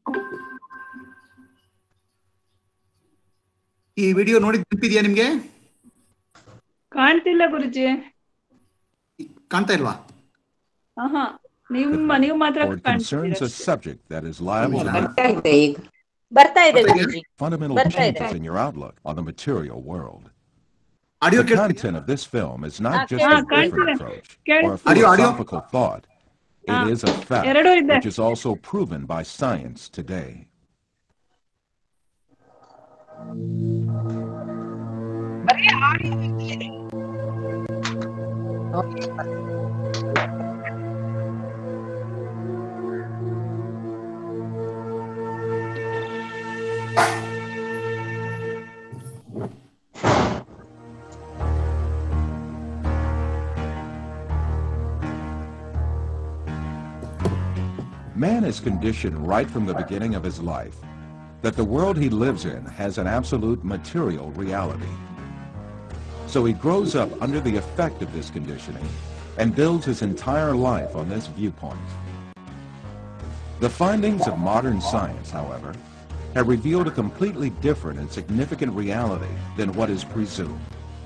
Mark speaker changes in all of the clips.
Speaker 1: ಈ ವಿಡಿಯೋ ನೋಡಿ ನೆನಪಿದೆಯಾ ನಿಮ್ಗೆ
Speaker 2: ಕಾಣ್ತಿಲ್ಲ ಗುರುಜಿ
Speaker 1: ಕಾಣ್ತಾ ಇಲ್ವಾ
Speaker 2: ಆಹಾ ನಿಮ್ಮ ನೀವು ಮಾತ್ರ
Speaker 3: or concerns a
Speaker 2: ಕಾಣ್ತಿದ್ದೀರ
Speaker 3: subject that is liable to make
Speaker 4: ಬರ್ತಾ ಇದೆ ಈಗ ಬರ್ತಾ ಇದೆ
Speaker 1: ಬರ್ತಾ
Speaker 4: ಗುರುಜಿ
Speaker 3: fundamental
Speaker 4: ಬರ್ತಾ ಇದೆ.
Speaker 3: changes in your outlook on the material world.
Speaker 1: Audio
Speaker 3: The
Speaker 1: ಕೇಳ್ತಿದ್ಯಾ
Speaker 3: content of this film is not
Speaker 4: Ah,
Speaker 3: just
Speaker 2: Ah,
Speaker 3: a different
Speaker 2: ಕಾಣ್ತಿದೆ.
Speaker 3: approach or a
Speaker 2: ಕೇಳಿಸ್ತಿದೆ.
Speaker 1: Audio, audio.
Speaker 3: philosophical thought. It
Speaker 2: Ah,
Speaker 3: is a fact
Speaker 2: ಎರಡೂ ಇದೆ.
Speaker 3: which is also proven by science today. Man is conditioned right from the beginning of his life that the world he lives in has an absolute material reality. So he grows up under the effect of this conditioning and builds his entire life on this viewpoint. The findings of modern science, however, have revealed a completely different and significant reality than what is presumed.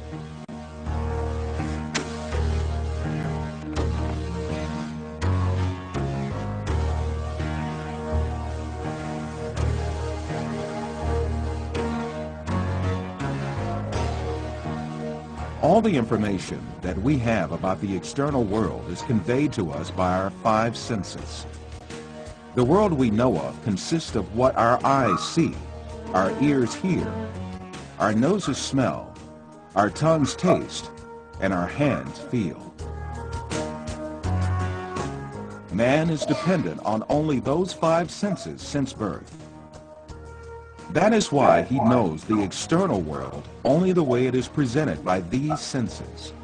Speaker 3: All the information that we have about the external world is conveyed to us by our five senses. The world we know of consists of what our eyes see, our ears hear, our noses smell, our tongues taste, and our hands feel. Man is dependent on only those five senses since birth. That is why he knows the external world only the way it is presented by these senses.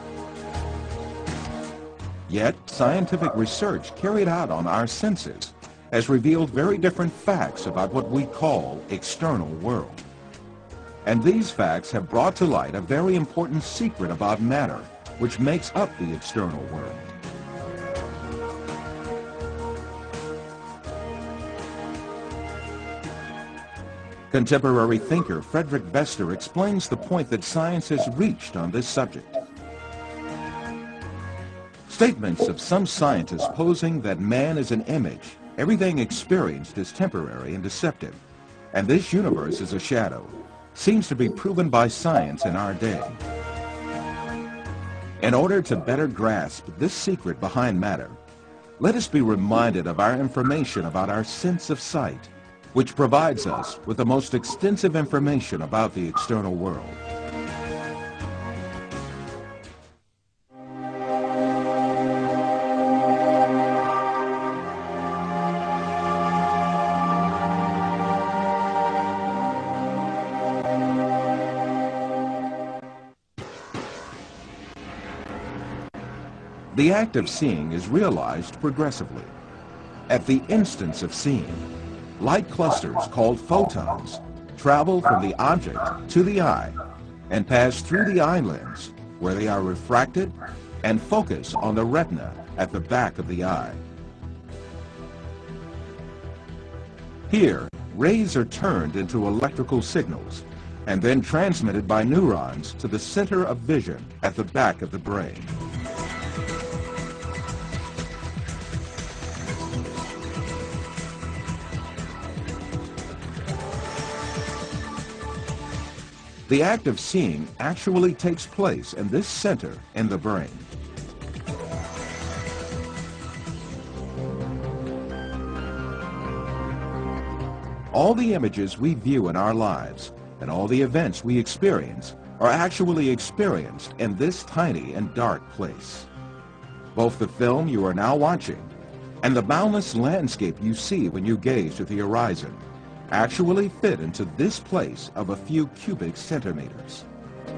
Speaker 3: Yet, scientific research carried out on our senses has revealed very different facts about what we call external world. And these facts have brought to light a very important secret about matter, which makes up the external world. Contemporary thinker Frederick Bester explains the point that science has reached on this subject. Statements of some scientists posing that man is an image, everything experienced is temporary and deceptive, and this universe is a shadow, seems to be proven by science in our day. In order to better grasp this secret behind matter, let us be reminded of our information about our sense of sight, which provides us with the most extensive information about the external world. The act of seeing is realized progressively. At the instance of seeing, light clusters called photons travel from the object to the eye and pass through the eye lens where they are refracted and focus on the retina at the back of the eye. Here, rays are turned into electrical signals and then transmitted by neurons to the center of vision at the back of the brain. The act of seeing actually takes place in this center in the brain. All the images we view in our lives and all the events we experience are actually experienced in this tiny and dark place. Both the film you are now watching and the boundless landscape you see when you gaze at the horizon actually fit into this place of a few cubic centimeters.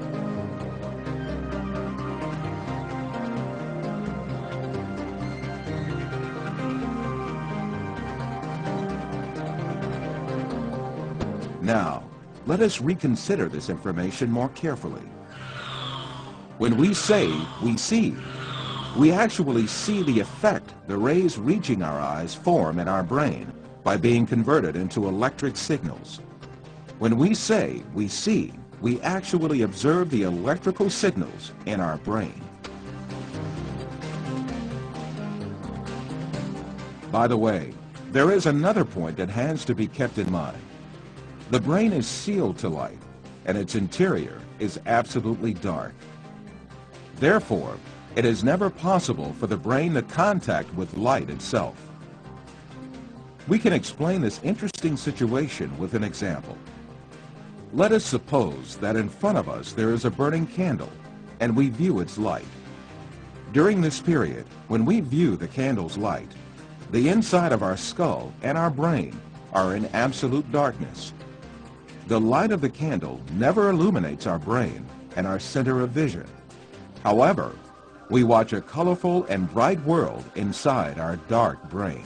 Speaker 3: Now, let us reconsider this information more carefully. When we say we see, we actually see the effect the rays reaching our eyes form in our brain by being converted into electric signals. When we say we see, we actually observe the electrical signals in our brain. By the way, there is another point that has to be kept in mind. The brain is sealed to light, and its interior is absolutely dark. Therefore, it is never possible for the brain to contact with light itself. We can explain this interesting situation with an example. Let us suppose that in front of us there is a burning candle, and we view its light. During this period, when we view the candle's light, the inside of our skull and our brain are in absolute darkness. The light of the candle never illuminates our brain and our center of vision. However, we watch a colorful and bright world inside our dark brain.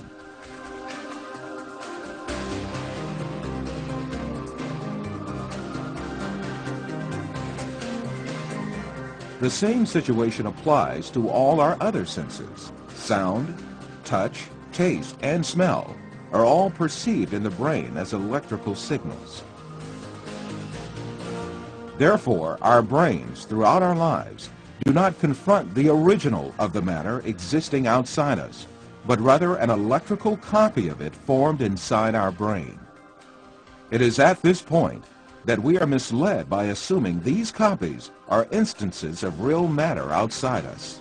Speaker 3: The same situation applies to all our other senses. Sound, touch, taste, and smell are all perceived in the brain as electrical signals. Therefore, our brains throughout our lives do not confront the original of the matter existing outside us, but rather an electrical copy of it formed inside our brain. It is at this point that we are misled by assuming these copies are instances of real matter outside us.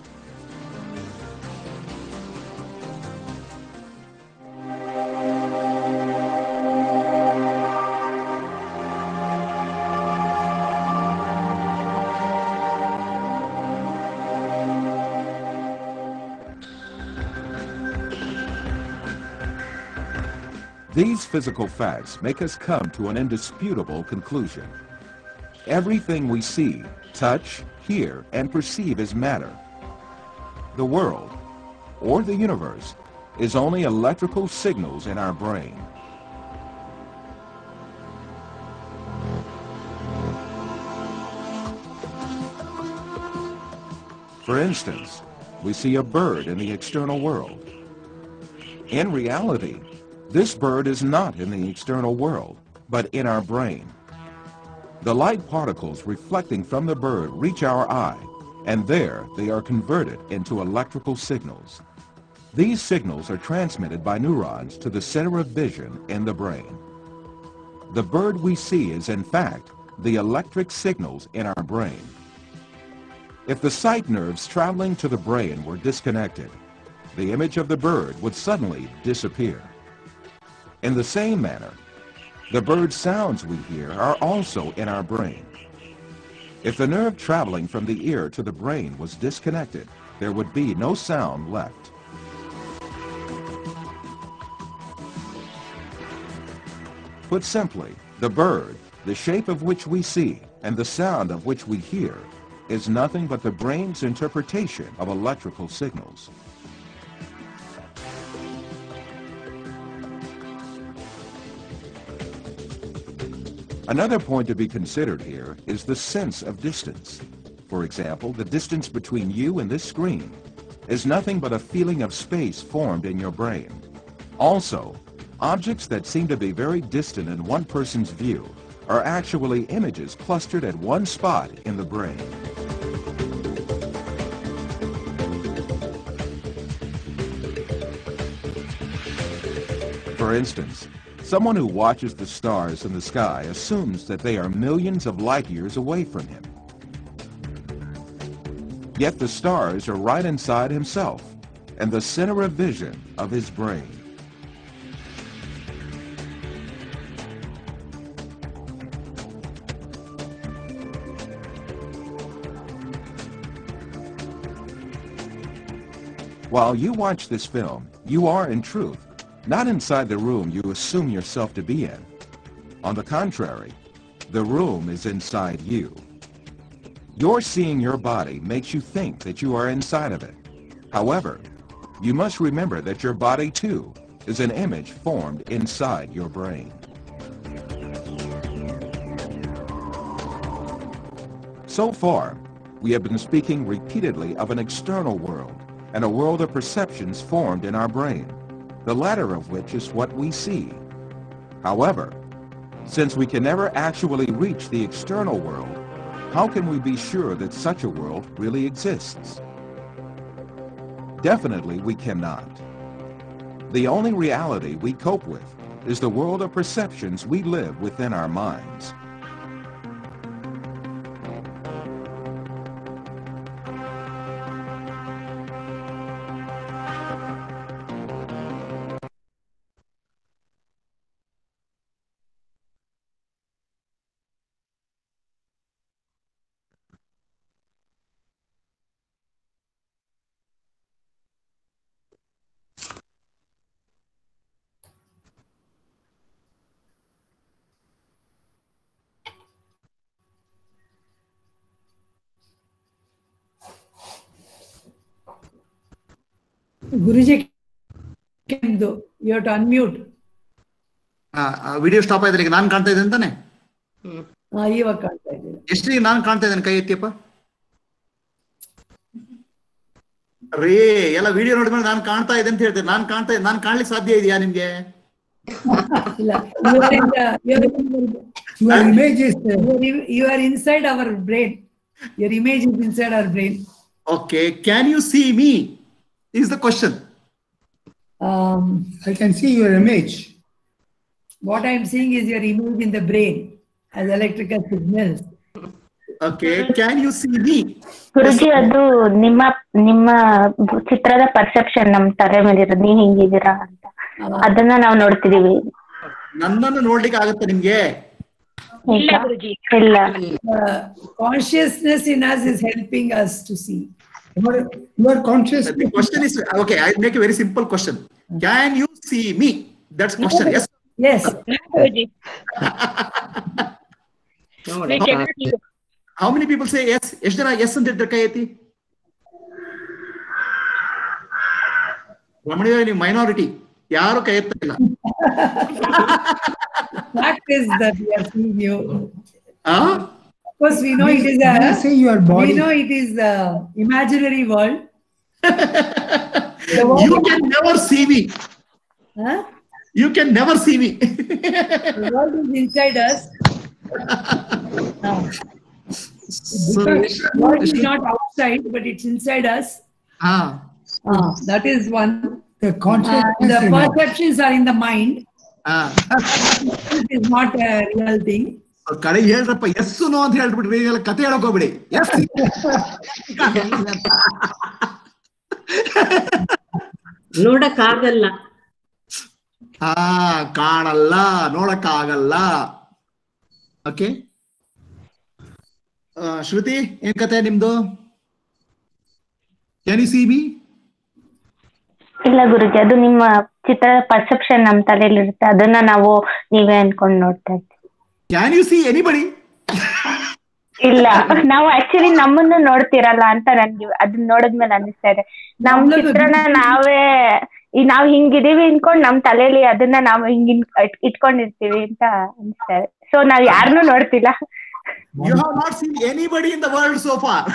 Speaker 3: These physical facts make us come to an indisputable conclusion. Everything we see, touch, hear, and perceive is matter. The world, or the universe, is only electrical signals in our brain. For instance, we see a bird in the external world. In reality, this bird is not in the external world, but in our brain. The light particles reflecting from the bird reach our eye, and there they are converted into electrical signals. These signals are transmitted by neurons to the center of vision in the brain. The bird we see is, in fact, the electric signals in our brain. If the sight nerves traveling to the brain were disconnected, the image of the bird would suddenly disappear. In the same manner, the bird sounds we hear are also in our brain. If the nerve traveling from the ear to the brain was disconnected, there would be no sound left. Put simply, the bird, the shape of which we see, and the sound of which we hear, is nothing but the brain's interpretation of electrical signals. Another point to be considered here is the sense of distance. For example, the distance between you and this screen is nothing but a feeling of space formed in your brain. Also, objects that seem to be very distant in one person's view are actually images clustered at one spot in the brain. For instance, someone who watches the stars in the sky assumes that they are millions of light years away from him. Yet the stars are right inside himself and the center of vision of his brain. While you watch this film, you are in truth not inside the room you assume yourself to be in. On the contrary, the room is inside you. Your seeing your body makes you think that you are inside of it. However, you must remember that your body too is an image formed inside your brain. So far, we have been speaking repeatedly of an external world and a world of perceptions formed in our brain. the latter of which is what we see. However, since we can never actually reach the external world, how can we be sure that such a world really exists? Definitely we cannot. The only reality we cope with is the world of perceptions we live within our minds.
Speaker 5: Guruji can do. You have to unmute.
Speaker 1: Video stop ಆಯ್ತು ಈಗ ನಾನು ಕಾಣ್ತಾ ಇದ್ದೇನೆ ಅಂತಾನೆ
Speaker 5: ಹಾ, ಇವಾಗ ಕಾಣ್ತಾ ಇದ್ದೀರಾ
Speaker 1: ಎಷ್ಟಿಗೆ ನಾನು ಕಾಣ್ತಾ ಇದ್ದೇನೆ ಕೈ ಎತ್ತಿಯಪ್ಪ ರೇ ಎಲ್ಲ ವಿಡಿಯೋ ನೋಡಿದ್ಮೇಲೆ ನಾನು ಕಾಣ್ತಾ ಇದೆ ಅಂತ ಹೇಳ್ತೇನೆ ನಾನು ಕಾಣ್ತಾ ಇದ್ದೆ ನಾನು ಕಾಣ್ಲಿಕ್ಕೆ ಸಾಧ್ಯ ಇದೆಯಾ ನಿಮ್ಗೆ
Speaker 5: ಇಲ್ಲ you are in the- you are in-
Speaker 6: Your image is
Speaker 5: you are- you are inside our brain. Your image is inside our brain.
Speaker 1: Okay can you see me is the question
Speaker 5: Um,
Speaker 6: I can see your image.
Speaker 5: what I am seeing is your image in the brain as electrical signals.
Speaker 1: Okay can you see me
Speaker 7: Guruji ಅದು ನಿಮ್ಮ ನಿಮ್ಮ ಚಿತ್ರದ perception ನಮ್ ತಲೆ ಮೇಲೆ ಇರೋದು ನೀವ್ ಹಿಂಗಿದ್ದೀರಾ ಅಂತ ಅದನ್ನ ನಾವು ನೋಡ್ತಿದೀವಿ
Speaker 1: ನನ್ನನ್ನು ನೋಡ್ಲಿಕ್ಕೆ ಆಗತ್ತೆ ನಿಮ್ಗೆ
Speaker 7: ಇಲ್ಲ ಇಲ್ಲ
Speaker 5: Uh, consciousness in us is helping us to see.
Speaker 6: You are, you are conscious.
Speaker 1: The question is okay. I make a very simple question. Can you see me? That's question. Yes.
Speaker 5: Yes.
Speaker 1: How many people say yes? ಎಷ್ಟು ಜನ yes ಅಂತ ಹೇಳ್ತಾರೆ ಕೈ ಎತ್ತಿ ರಮಣಿಯ ನೀವು minority ಯಾರು ಕೈ ಎತ್ತ ಇಲ್ಲ
Speaker 5: Fact is that we are seeing you.
Speaker 1: ಆ?
Speaker 5: Of course, we know it is
Speaker 6: When I
Speaker 5: a.
Speaker 6: say your
Speaker 5: We
Speaker 6: body,
Speaker 5: know it is a imaginary world. The
Speaker 1: you
Speaker 5: world,
Speaker 1: can never see me.
Speaker 5: huh?
Speaker 1: You can never see me.
Speaker 5: the world is inside us. Now,
Speaker 1: so,
Speaker 5: the world is not outside, but it's inside us.
Speaker 1: ಆ,
Speaker 5: Ah, that is one.
Speaker 6: the
Speaker 5: Uh,
Speaker 6: consciousness
Speaker 5: the
Speaker 6: in us.
Speaker 5: perceptions are in the mind.
Speaker 1: ಆ.
Speaker 5: It is not a real thing.
Speaker 1: ಕಡೆಗೆ ಹೇಳ್ರಪ್ಪ S no ಅಂತ ಹೇಳ್ಬಿಟ್ರಿ ಈಗೆಲ್ಲ ಕತೆ ಹೇಳಕ್ ಹೋಗ್ಬಿಡಿ S
Speaker 8: ನೋಡಕ್ಕಾಗಲ್ಲ
Speaker 1: ಹಾ ಕಾಣಲ್ಲ ನೋಡಕ್ಕಾಗಲ್ಲ ಓಕೆ ಶ್ರುತಿ ಏನ್ ಕತೆ ನಿಮ್ದು ಕ್ಯಾನ್ ಯು ಸಿ ಬಿ
Speaker 7: ಇಲ್ಲ ಗುರುಜಿ ಅದು ನಿಮ್ಮ ಚಿತ್ರದ ಪರ್ಸೆಪ್ಷನ್ ನಮ್ ತಲೆಯಲ್ಲಿ ಇರುತ್ತೆ ಅದನ್ನ ನಾವು ನೀವೇ ಅನ್ಕೊಂಡ್ ನೋಡ್ತಾ ಇರ್ತೀವಿ
Speaker 1: ಕ್ಯಾನ್ ಯು ಸಿ ಎನಿಬಡಿ
Speaker 7: ಇಲ್ಲ ನಾವು ಆಕ್ಚುಲಿ ನಮ್ಮನ್ನು ನೋಡ್ತಿರಲ್ಲ ಅಂತ ನನ್ಗೆ ಅದನ್ನ ನೋಡಿದ್ಮೇಲೆ ಅನಿಸ್ತಾ ಇದೆ ನಮ್
Speaker 5: ನಮ್ದು
Speaker 7: ಚಿತ್ರನ ನಾವೇ ಈ ನಾವ್ ಹಿಂಗಿದೀವಿ ಅನ್ಕೊಂಡ್ ನಮ್ ತಲೆಯಲ್ಲಿ ಅದನ್ನ ನಾವು ಹಿಂಗ್ ಇನ್- ಇಟ್- ಇಟ್ಕೊಂಡಿರ್ತೀವಿ ಅಂತ ಅನಿಸ್ತಾ ಇದೆ ಸೊ ನಾವ್ ಯಾರನ್ನೂ ನೋಡ್ತಿಲ್ಲ
Speaker 1: you have not seen anybody in the world so far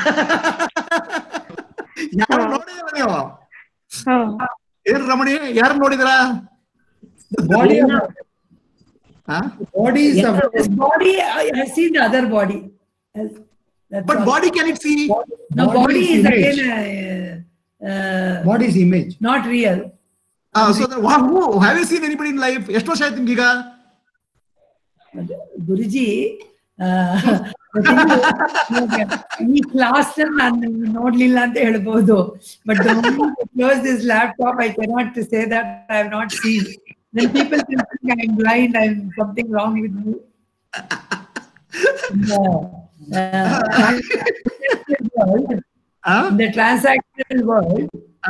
Speaker 1: ಯಾರು ನೋಡಿದಿರ ನೀವು
Speaker 7: ಹ್ಮ್
Speaker 1: ಏನ್ ರಮಣಿ ಯಾರು ನೋಡಿದಿರ
Speaker 6: The body, of, body is of,
Speaker 5: This body uh, has seen the other body. Has- that's
Speaker 1: but
Speaker 5: all.
Speaker 1: Body can it see
Speaker 5: No, body is
Speaker 6: image.
Speaker 5: again uh, uh,
Speaker 6: Body is image.
Speaker 5: not real.
Speaker 1: So have you seen anybody in life ಎಷ್ಟು ವರ್ಷ ಆಯ್ತು ನಿಮ್ಗೀಗ
Speaker 5: ಗುರುಜಿ ಈ class ನಾನು ನೋಡ್ಲಿಲ್ಲ ಅಂತ ಹೇಳ್ಬೋದು but close this laptop I cannot say that I have not seen Then people can think I'm blind, I'm something wrong with me. The, uh, world, in the transactional world,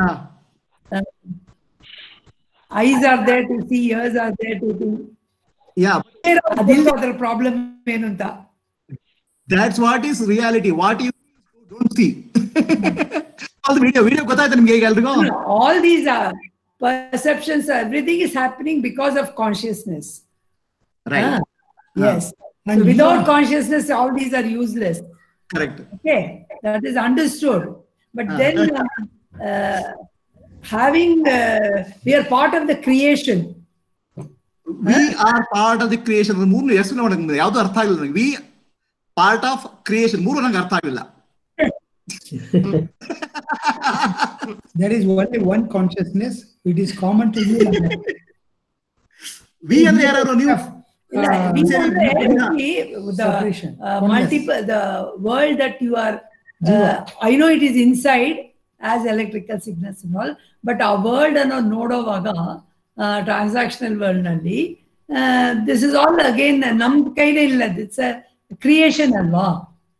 Speaker 5: eyes are there to see, ears are there to do.
Speaker 1: Yeah
Speaker 5: ಅದಿಲ್ಲ ಅದರ problem ಏನು ಅಂತ
Speaker 1: That's what is reality. What you don't see. All the video, video ಗೊತ್ತಾಯ್ತಾ ನಿಮ್ಗೆ ಈಗ ಎಲ್ರಿಗೂ
Speaker 5: all these are perceptions everything is happening because of consciousness
Speaker 1: right
Speaker 5: Ah, yes
Speaker 6: And
Speaker 5: so
Speaker 6: you
Speaker 5: without
Speaker 6: are-
Speaker 5: consciousness all these are useless
Speaker 1: correct
Speaker 5: okay that is understood but
Speaker 1: Ah.
Speaker 5: then uh, uh, having, uh, we are part of the creation.
Speaker 1: We are part of the creation ಮೂರು ಹೆಸರು ನೋಡಕ್ ಯಾವ್ದು ಅರ್ಥ ಆಗಿಲ್ಲ ನನಗೆ V part of creation ಮೂರು ನಂಗೆ ಅರ್ಥ ಆಗಿಲ್ಲ
Speaker 6: There is only one consciousness. It is common to you. and I.
Speaker 1: We ಅಂದ್ರೆ ಯಾರು ನೀವು
Speaker 5: ಇಲ್ಲ,
Speaker 6: Ah,
Speaker 5: we
Speaker 1: same.
Speaker 5: are actually the
Speaker 6: Separation.
Speaker 5: uh,
Speaker 6: Oneness.
Speaker 5: multiple the world that you are. Uh, I know it is inside as electrical signals and all, but our world ಅನ್ನೋ ನೋಡೋವಾಗ transactional world ನಲ್ಲಿ this is all again ನಮ್ ಕೈಲೇ ಇಲ್ಲ it's creation ಅಲ್ವಾ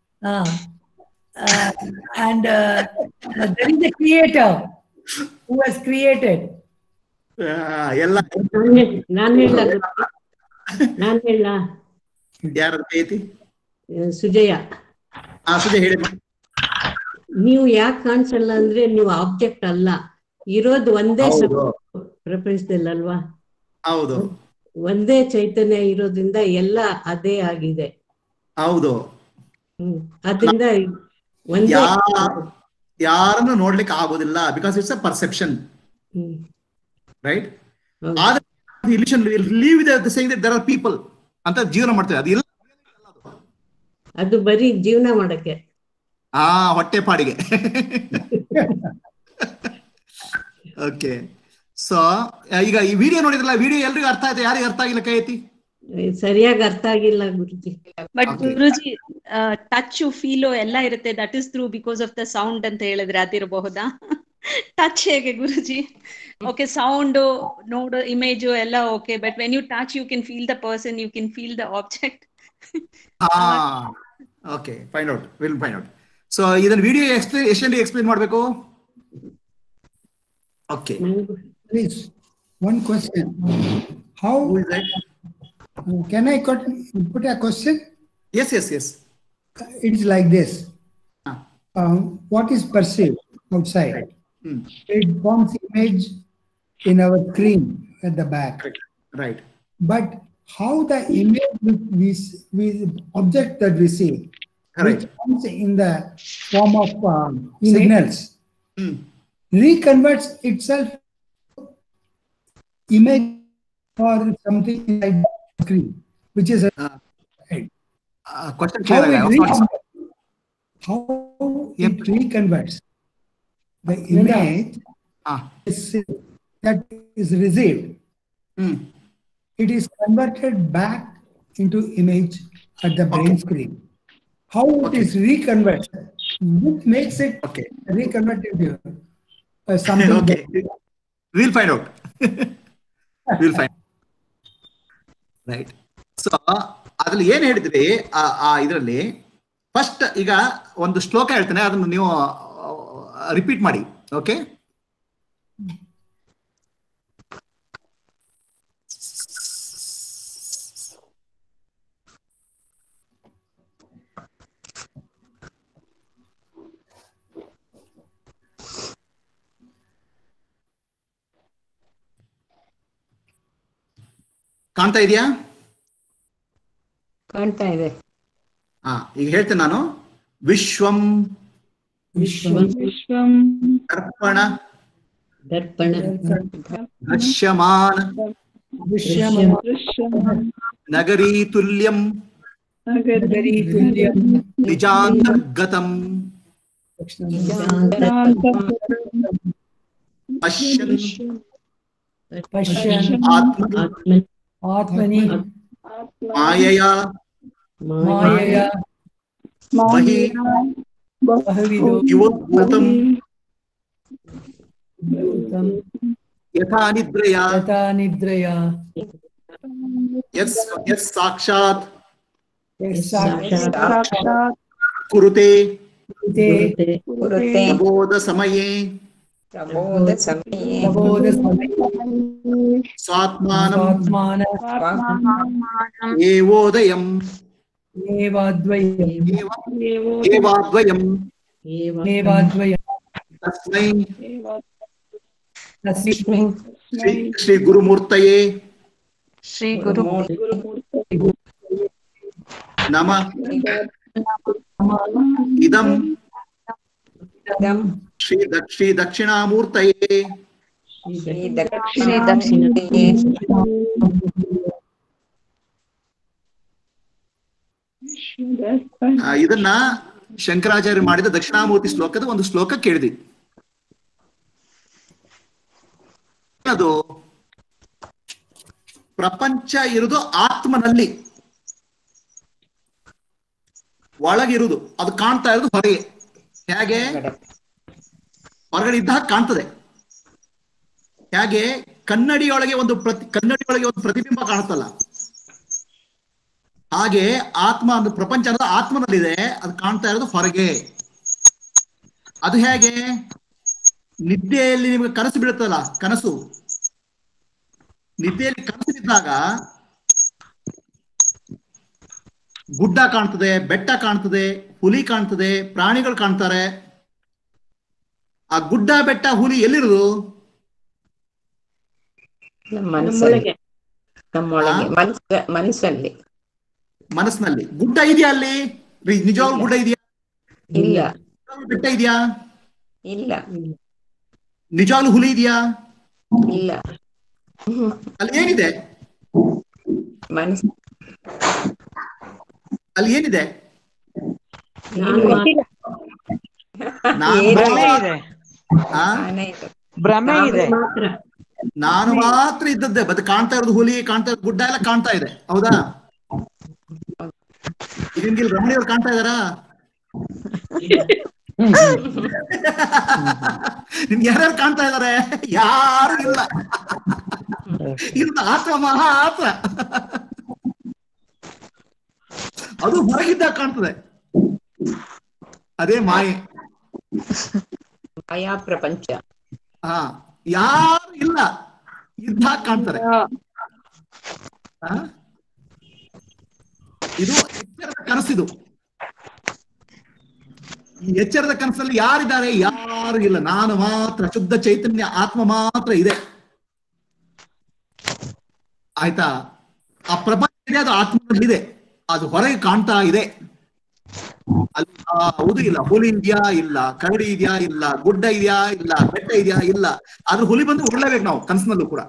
Speaker 5: and there is a creator who has created
Speaker 1: ಆ, ಎಲ್ಲ
Speaker 8: ನಾನ್ ಹೇಳ ನಾನ್ ಹೇಳ
Speaker 1: ಯಾರ ಐತಿ
Speaker 8: ಸುಜಯ
Speaker 1: ಆ ಸುಜಯ್ ಹೇಳಿ
Speaker 8: ನೀವು ಯಾಕೆ ಕಾಣಿಸಲ್ಲ ಅಂದ್ರೆ ನೀವು ಆಬ್ಜೆಕ್ಟ್ ಅಲ್ಲ ಇರೋದು ಒಂದೇ ಸ-
Speaker 1: ಹೌದು
Speaker 8: ಪ್ರಪಂಚದಲ್ಲಿ ಅಲ್ವಾ
Speaker 1: ಹೌದು
Speaker 8: ಒಂದೇ ಚೈತನ್ಯ ಇರೋದ್ರಿಂದ ಎಲ್ಲ ಅದೇ ಆಗಿದೆ
Speaker 1: ಹೌದು
Speaker 8: ಹ್ಮ್ ಅದರಿಂದ ಒಂದೇ
Speaker 1: ಯಾ ಯಾರನ್ನು ನೋಡ್ಲಿಕ್ಕೆ ಆಗೋದಿಲ್ಲ because it's a perception
Speaker 8: hmm
Speaker 1: right
Speaker 8: ಹೌದು.
Speaker 1: ಆದ್ರೆ illusion leave the saying that there are people ಅಂತ ಜೀವನ ಮಾಡ್ತೇವೆ ಅದು ಇಲ್ಲ
Speaker 8: ಅದು ಬರೀ ಜೀವನ ಮಾಡಕ್ಕೆ
Speaker 1: ಆ ಹೊಟ್ಟೆ ಪಾಡಿಗೆ ಓಕೆ ಸೊ ಈಗ ಈ ವಿಡಿಯೋ ನೋಡಿದ್ರಲ್ಲ ವಿಡಿಯೋ ಎಲ್ರಿಗೂ ಅರ್ಥ ಆಯ್ತು ಯಾರಿಗೆ ಅರ್ಥ ಆಗಿಲ್ಲ ಕೈ ಎತ್ತಿ
Speaker 8: ಸರಿಯಾಗಿ ಅರ್ಥ ಆಗಿಲ್ಲ Guruji
Speaker 2: but
Speaker 1: Okay.
Speaker 2: Guruji touch feel ಎಲ್ಲ ಇರುತ್ತೆ that is through because of the sound ಅಂತ ಹೇಳಿದ್ರೆ ಅದಿರಬಹುದಾ ಟಚ್ ಹೇಗೆ ಗುರುಜಿ ಓಕೆ ಸೌಂಡ್ ನೋಡು ಇಮೇಜು ಎಲ್ಲ okay but when you touch you can feel the person you can feel the object
Speaker 1: ಹಾ okay find out will find out so ಇದನ್ನ video explain ಎಷ್ಟೆಂಡಿ explain ಮಾಡಬೇಕು ಓಕೆ
Speaker 8: ನಂಗೂ
Speaker 6: Please, one question. How can I cut, put a question?
Speaker 1: Yes yes yes
Speaker 6: It is like this.
Speaker 1: Ah.
Speaker 6: Um, what is perceived outside?
Speaker 1: Hmm.
Speaker 6: It forms image in our screen at the back.
Speaker 1: Right
Speaker 6: But how the image which we, s- we object that we see,
Speaker 1: Correct.
Speaker 6: which comes in the form of um, signals,
Speaker 1: hmm
Speaker 6: reconverts itself image or something like screen, which is a,
Speaker 1: question
Speaker 6: how
Speaker 1: clear
Speaker 6: it reconverts. How
Speaker 1: Yep.
Speaker 6: it reconverts the image
Speaker 1: ಹಾ
Speaker 6: is, that is received.
Speaker 1: Hmm
Speaker 6: It is converted back into image at the brain
Speaker 1: Okay.
Speaker 6: screen. How it
Speaker 1: Okay.
Speaker 6: is reconverted, which makes it
Speaker 1: okay
Speaker 6: reconverted to uh, something.
Speaker 1: Okay
Speaker 6: that-
Speaker 1: will find out will find right so ಅದ್ರಲ್ಲಿ ಏನ್ ಹೇಳಿದ್ರಿ ಆ ಆ ಇದರಲ್ಲಿ first ಈಗ ಒಂದು ಶ್ಲೋಕ ಹೇಳ್ತೇನೆ ಅದನ್ನು ನೀವು ರಿಪೀಟ್ ಮಾಡಿ ಓಕೆ ಕಾಣ್ತಾ ಇದೆಯಾ
Speaker 8: ಕಾಣ್ತಾ ಇದೆ
Speaker 1: ಹಾ ಈಗ ಹೇಳ್ತೇನೆ ನಾನು ವಿಶ್ವಂ
Speaker 2: ವಿಶ್ವಂ
Speaker 1: ದರ್ಪಣ
Speaker 8: ದರ್ಪಣ
Speaker 1: ದೃಶ್ಯಮಾನ ನಗರೀ ತುಲ್ಯಂ ನಿಜಾಂತರ್ಗತಂ ಪಶ್ಯನ್
Speaker 5: ಪಶ್ಯನ್
Speaker 1: ಆತ್ಮ
Speaker 8: ಆತ್ಮ
Speaker 5: ಆತ್ಮನಿ
Speaker 1: ಮಾಯೆಯ
Speaker 5: ಮಾಯೆಯ
Speaker 1: ಬಹಿ
Speaker 5: ಬಹವಿದು
Speaker 1: ಯುವಭೂತಂ
Speaker 5: ಭೂತಂ
Speaker 1: ಯಥಾ ನಿದ್ರಯ
Speaker 5: ಯಥಾ ನಿದ್ರಯ
Speaker 1: ಯಸ್ ಯಸ್ ಸಾಕ್ಷಾತ್
Speaker 5: ಸಾಕ್ಷಾತ್
Speaker 1: ಕುರುತೆ
Speaker 5: ते
Speaker 4: ಕುರುತೆ
Speaker 1: ಪ್ರಬೋಧ ಸಮಯೇ
Speaker 4: ಪ್ರಬೋಧ ಸಮಯೇ
Speaker 5: ಪ್ರಬೋಧ
Speaker 1: ಸ್ವಾತ್ಮಾನಂ
Speaker 5: ಆತ್ಮಾನ
Speaker 1: ಏವೋದಯಂ
Speaker 5: ಏವಾದ್ವಯಂ
Speaker 1: ಏವ ಏವಾದ್ವಯಂ
Speaker 8: ಏವ
Speaker 5: ಏವಾದ್ವಯಂ
Speaker 1: ತಸ್ಮೈ
Speaker 5: ತಸ್ಮೈ
Speaker 1: ಶ್ರೀ ಶ್ರೀ ಗುರುಮೂರ್ತಯೇ
Speaker 2: ಶ್ರೀ ಗುರು
Speaker 1: ನಮ ಇದಂ
Speaker 4: ಇದಂ
Speaker 1: ಶ್ರೀ ದಕ್ಷಿ ದಕ್ಷಿಣಾಮೂರ್ತಯೇ
Speaker 4: ಶ್ರೀ
Speaker 9: ಶ್ರೀ
Speaker 4: ದಕ್ಷಿಣಾಮೂರ್ತಿಯೇ
Speaker 1: ಆ, ಇದನ್ನ ಶಂಕರಾಚಾರ್ಯ ಮಾಡಿದ ದಕ್ಷಿಣಾಮೂರ್ತಿ ಶ್ಲೋಕದ ಒಂದು ಶ್ಲೋಕ ಕೇಳಿದ್ವಿ ಅದು ಪ್ರಪಂಚ ಇರುವುದು ಆತ್ಮನಲ್ಲಿ ಒಳಗಿರುವುದು ಅದು ಕಾಣ್ತಾ ಇರೋದು ಹೊರಗೆ ಹೇಗೆ ಹೊರಗಡೆ ಇದ್ದಾಗ ಕಾಣ್ತದೆ ಹೇಗೆ ಕನ್ನಡಿಯೊಳಗೆ ಒಂದು ಪ್ರತಿ ಕನ್ನಡಿಯೊಳಗೆ ಒಂದು ಪ್ರತಿಬಿಂಬ ಕಾಣುತ್ತಲ್ಲ ಹಾಗೆ ಆತ್ಮ ಒಂದು ಪ್ರಪಂಚ ಅನ್ನೋದು ಆತ್ಮನಲ್ಲಿದೆ ಅದು ಕಾಣ್ತಾ ಇರೋದು ಹೊರಗೆ ಅದು ಹೇಗೆ ನಿದ್ದೆಯಲ್ಲಿ ನಿಮಗೆ ಕನಸು ಬೀಳುತ್ತಲ್ಲ ಕನಸು ನಿದ್ದೆಯಲ್ಲಿ ಕನಸು ಬಿದ್ದಾಗ ಗುಡ್ಡ ಕಾಣ್ತದೆ ಬೆಟ್ಟ ಕಾಣ್ತದೆ ಹುಲಿ ಕಾಣ್ತದೆ ಪ್ರಾಣಿಗಳು ಕಾಣ್ತಾರೆ ಆ ಗುಡ್ಡ ಬೆಟ್ಟ ಹುಲಿ ಎಲ್ಲಿರೋದು
Speaker 4: ನಮ್ಮ ಮನಸ್ಸಲ್ಲಿ ನಮ್ಮೊಳಗೆ ಮನಸ್ಸ ಮನಸ್ಸಲ್ಲಿ
Speaker 1: ಮನಸ್ಸಿನಲ್ಲಿ ಗುಡ್ಡ ಇದೆಯಾ ಅಲ್ಲಿ ರಿ- ನಿಜವಾಗ್ಲೂ ಗುಡ್ಡ ಇದೆಯಾ
Speaker 4: ಇಲ್ಲ
Speaker 1: ನಿಜವಾಗ್ಲೂ ಬೆಟ್ಟ ಇದೆಯಾ
Speaker 4: ಇಲ್ಲ
Speaker 1: ನಿಜವಾಗ್ಲೂ ಹುಲಿ ಇದೆಯಾ
Speaker 4: ಇಲ್ಲ
Speaker 1: ಅಲ್ಲಿ ಏನಿದೆ
Speaker 4: ಮನಸ್ಸು
Speaker 1: ಅಲ್ಲಿ ಏನಿದೆ
Speaker 8: ನಾನು ಮಾತ್ರ
Speaker 1: ನಾನು
Speaker 10: ಭ್ರಮೆ ಇದೆ
Speaker 1: ಆ?
Speaker 4: ಆನೆ ಇದೆ.
Speaker 10: ಭ್ರಮೆ ಇದೆ
Speaker 8: ಮಾತ್ರ
Speaker 1: ನಾನು ಮಾತ್ರ ಇದ್ದದ್ದೇ ಮತ್ತೆ ಕಾಣ್ತಾ ಇರೋದು ಹುಲಿ ಕಾಣ್ತಾ ಇರೋದು ಗುಡ್ಡ ಎಲ್ಲ ಕಾಣ್ತಾ ಇದೆ ಹೌದಾ ಈಗ ನಿಮ್ಗೆ ಇಲ್ಲಿ ರಮಣಿಯವ್ರು ಕಾಣ್ತಾ ಇದಾರಾ ನಿಮ್ಗೆ ಯಾರ್ಯಾರು ಕಾಣ್ತಾ ಇದಾರೆ ಯಾರು ಇಲ್ಲ ಇದು ಆತ್ಮ ಮಹಾ ಆತ್ಮ ಅದು ಹೊರಗಿದ್ದಾಗ ಕಾಣ್ತದೆ ಅದೇ ಮಾಯೆ
Speaker 4: ಮಾಯಾ ಪ್ರಪಂಚ
Speaker 1: ಹಾ ಯಾರು ಇಲ್ಲ ಇದ್ದಾಗ ಕಾಣ್ತಾರೆ ಆ? ಇದು ಎಚ್ಚರದ ಕನಸಿದು ಈ ಎಚ್ಚರದ ಕನಸಲ್ಲಿ ಯಾರಿದ್ದಾರೆ ಯಾರು ಇಲ್ಲ ನಾನು ಮಾತ್ರ ಶುದ್ಧ ಚೈತನ್ಯ ಆತ್ಮ ಮಾತ್ರ ಇದೆ ಆಯ್ತಾ ಆ ಪ್ರಪಂಚ ಇದೆ ಅದು ಆತ್ಮದಲ್ಲಿದೆ ಅದು ಹೊರಗೆ ಕಾಣ್ತಾ ಇದೆ ಅಲ್ಲಿ ಹೌದು ಇಲ್ಲ ಹುಲಿ ಇದೆಯಾ ಇಲ್ಲ ಕರಡಿ ಇದೆಯಾ ಇಲ್ಲ ಗುಡ್ಡ ಇದೆಯಾ ಇಲ್ಲ ಬೆಟ್ಟ ಇದೆಯಾ ಇಲ್ಲ ಆದ್ರೆ ಹುಲಿ ಬಂದು ಉಡ್ಲೇಬೇಕು ನಾವು ಕನಸಿನಲ್ಲೂ ಕೂಡ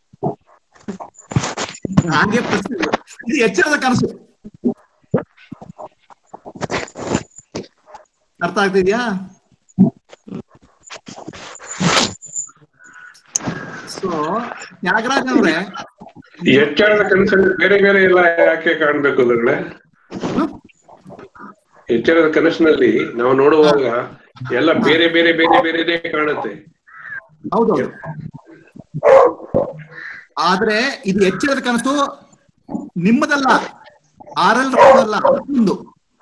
Speaker 1: ಹಾಗೆ ಪ್ರಶ್ನೆ ಇದು. ಇದು ಎಚ್ಚರದ ಕನಸು ಅರ್ಥ ಆಗ್ತಿದ್ಯಾ ಸೊ ತ್ಯಾಗರಾಜ್ ಅವರೇ
Speaker 11: ಎಚ್ಚರದ ಕನಸಲ್ಲಿ ಬೇರೆ ಬೇರೆ ಎಲ್ಲ ಯಾಕೆ ಕಾಣ್ಬೇಕು ಗುರುಗಳೇ ಎಚ್ಚರದ ಕನಸಿನಲ್ಲಿ ನಾವು ನೋಡುವಾಗ ಎಲ್ಲ ಬೇರೆ ಬೇರೆ ಬೇರೆ ಬೇರೆನೇ ಕಾಣುತ್ತೆ
Speaker 1: ಹೌದೌದು ಆದ್ರೆ ಇದು ಎಚ್ಚರದ ಕನಸು ನಿಮ್ಮದಲ್ಲ ಆರ್ ಎಲ್ ರಾವ್ದಲ್ಲ ಒಂದು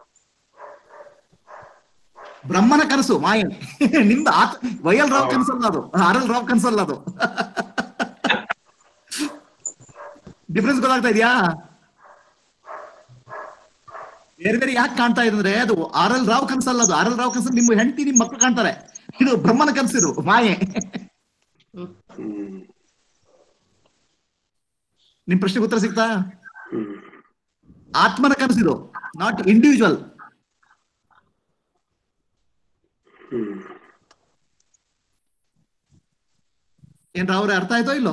Speaker 1: ಬ್ರಹ್ಮನ ಕನಸು ಮಾಯೆ ನಿಮ್ದು ಆತ ವೈಎಲ್ ರಾವ್ ಕನಸಲ್ಲ ಅದು ಆರ್ ಎಲ್ ರಾವ್ ಕನಸಲ್ಲ ಅದು ಡಿಫ್ರೆನ್ಸ್ ಗೊತ್ತಾಗ್ತಾ ಇದೆಯಾ ಬೇರೆ ಬೇರೆ ಯಾಕೆ ಕಾಣ್ತಾ ಇದೆ ಅಂದ್ರೆ ಅದು ಆರ್ ಎಲ್ ರಾವ್ ಕನಸಲ್ಲ ಅದು ಆರ್ ಎಲ್ ರಾವ್ ಕನಸು ನಿಮ್ಮ ಹೆಂಡತಿ ನಿಮ್ ಮಕ್ಕಳು ಕಾಣ್ತಾರೆ ಇದು ಬ್ರಹ್ಮನ ಕನಸಿದು ಮಾಯೆ ನಿಮ್ ಪ್ರಶ್ನೆಗೆ ಉತ್ತರ ಸಿಗ್ತಾ ಆತ್ಮನ ಕನಸಿದು ನಾಟ್ ಇಂಡಿವಿಜುವಲ್ ಏನ್ರ ಅವ್ರೆ ಅರ್ಥ ಆಯ್ತೋ ಇಲ್ಲೋ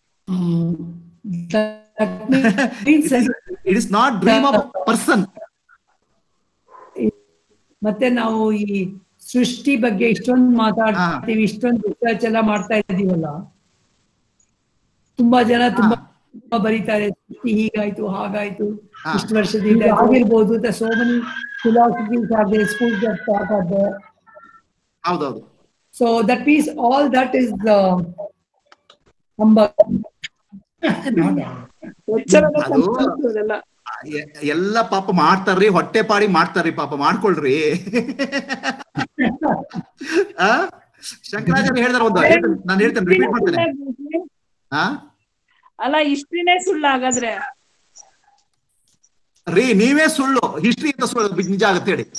Speaker 1: it is not dream of person
Speaker 5: ಮತ್ತೆ ನಾವು ಈ ಸೃಷ್ಟಿ ಬಗ್ಗೆ ಇಷ್ಟೊಂದು ಮಾತಾಡ್ತೀವಿ ಇಷ್ಟೊಂದು ರಿಸರ್ಚ್ ಎಲ್ಲ ಮಾಡ್ತಾ ಇದ್ದೀವಲ್ಲ ತುಂಬಾ ಜನ ತುಂಬಾ ತುಂಬಾ ಬರೀತಾರೆ ಸೃಷ್ಟಿ ಹೀಗಾಯ್ತು ಹಾಗಾಯ್ತು ಇಷ್ಟು ವರ್ಷದಿಂದ ಆಗಿರ್ಬೋದು so many philosophies are they schools of thought are they
Speaker 1: ಹೌದೌದು
Speaker 5: so that means all that is ಅಂಬ
Speaker 1: ಅದು ಎ- ಎಲ್ಲ ಪಾಪ ಮಾಡ್ತಾರ್ರಿ ಹೊಟ್ಟೆ ಪಾಡಿ ಮಾಡ್ತಾರ್ರಿ ಪಾಪ ಮಾಡ್ಕೊಳ್ರಿ ಆ ಶಂಕರಾಚಾರ್ಯ ಹೇಳಿದಾರ ಒಂದು ಹೇಳ್ತೇನೆ- ನಾನು ಹೇಳ್ತೇನೆ ರಿಪೀಟ್ ಮಾಡ್ತೇನೆ ಆ
Speaker 2: ಅಲ್ಲ ಇಷ್ಟಿನೇ ಸುಳ್ಳು ಹಾಗಾದ್ರೆ
Speaker 1: ರೀ ನೀವೇ ಸುಳ್ಳು ಹಿಸ್ಟ್ರಿ ಅಂತ ಸುಳ್ಳು ಬಿ- ನಿಜ ಆಗುತ್ತೆ ಹೇಳಿ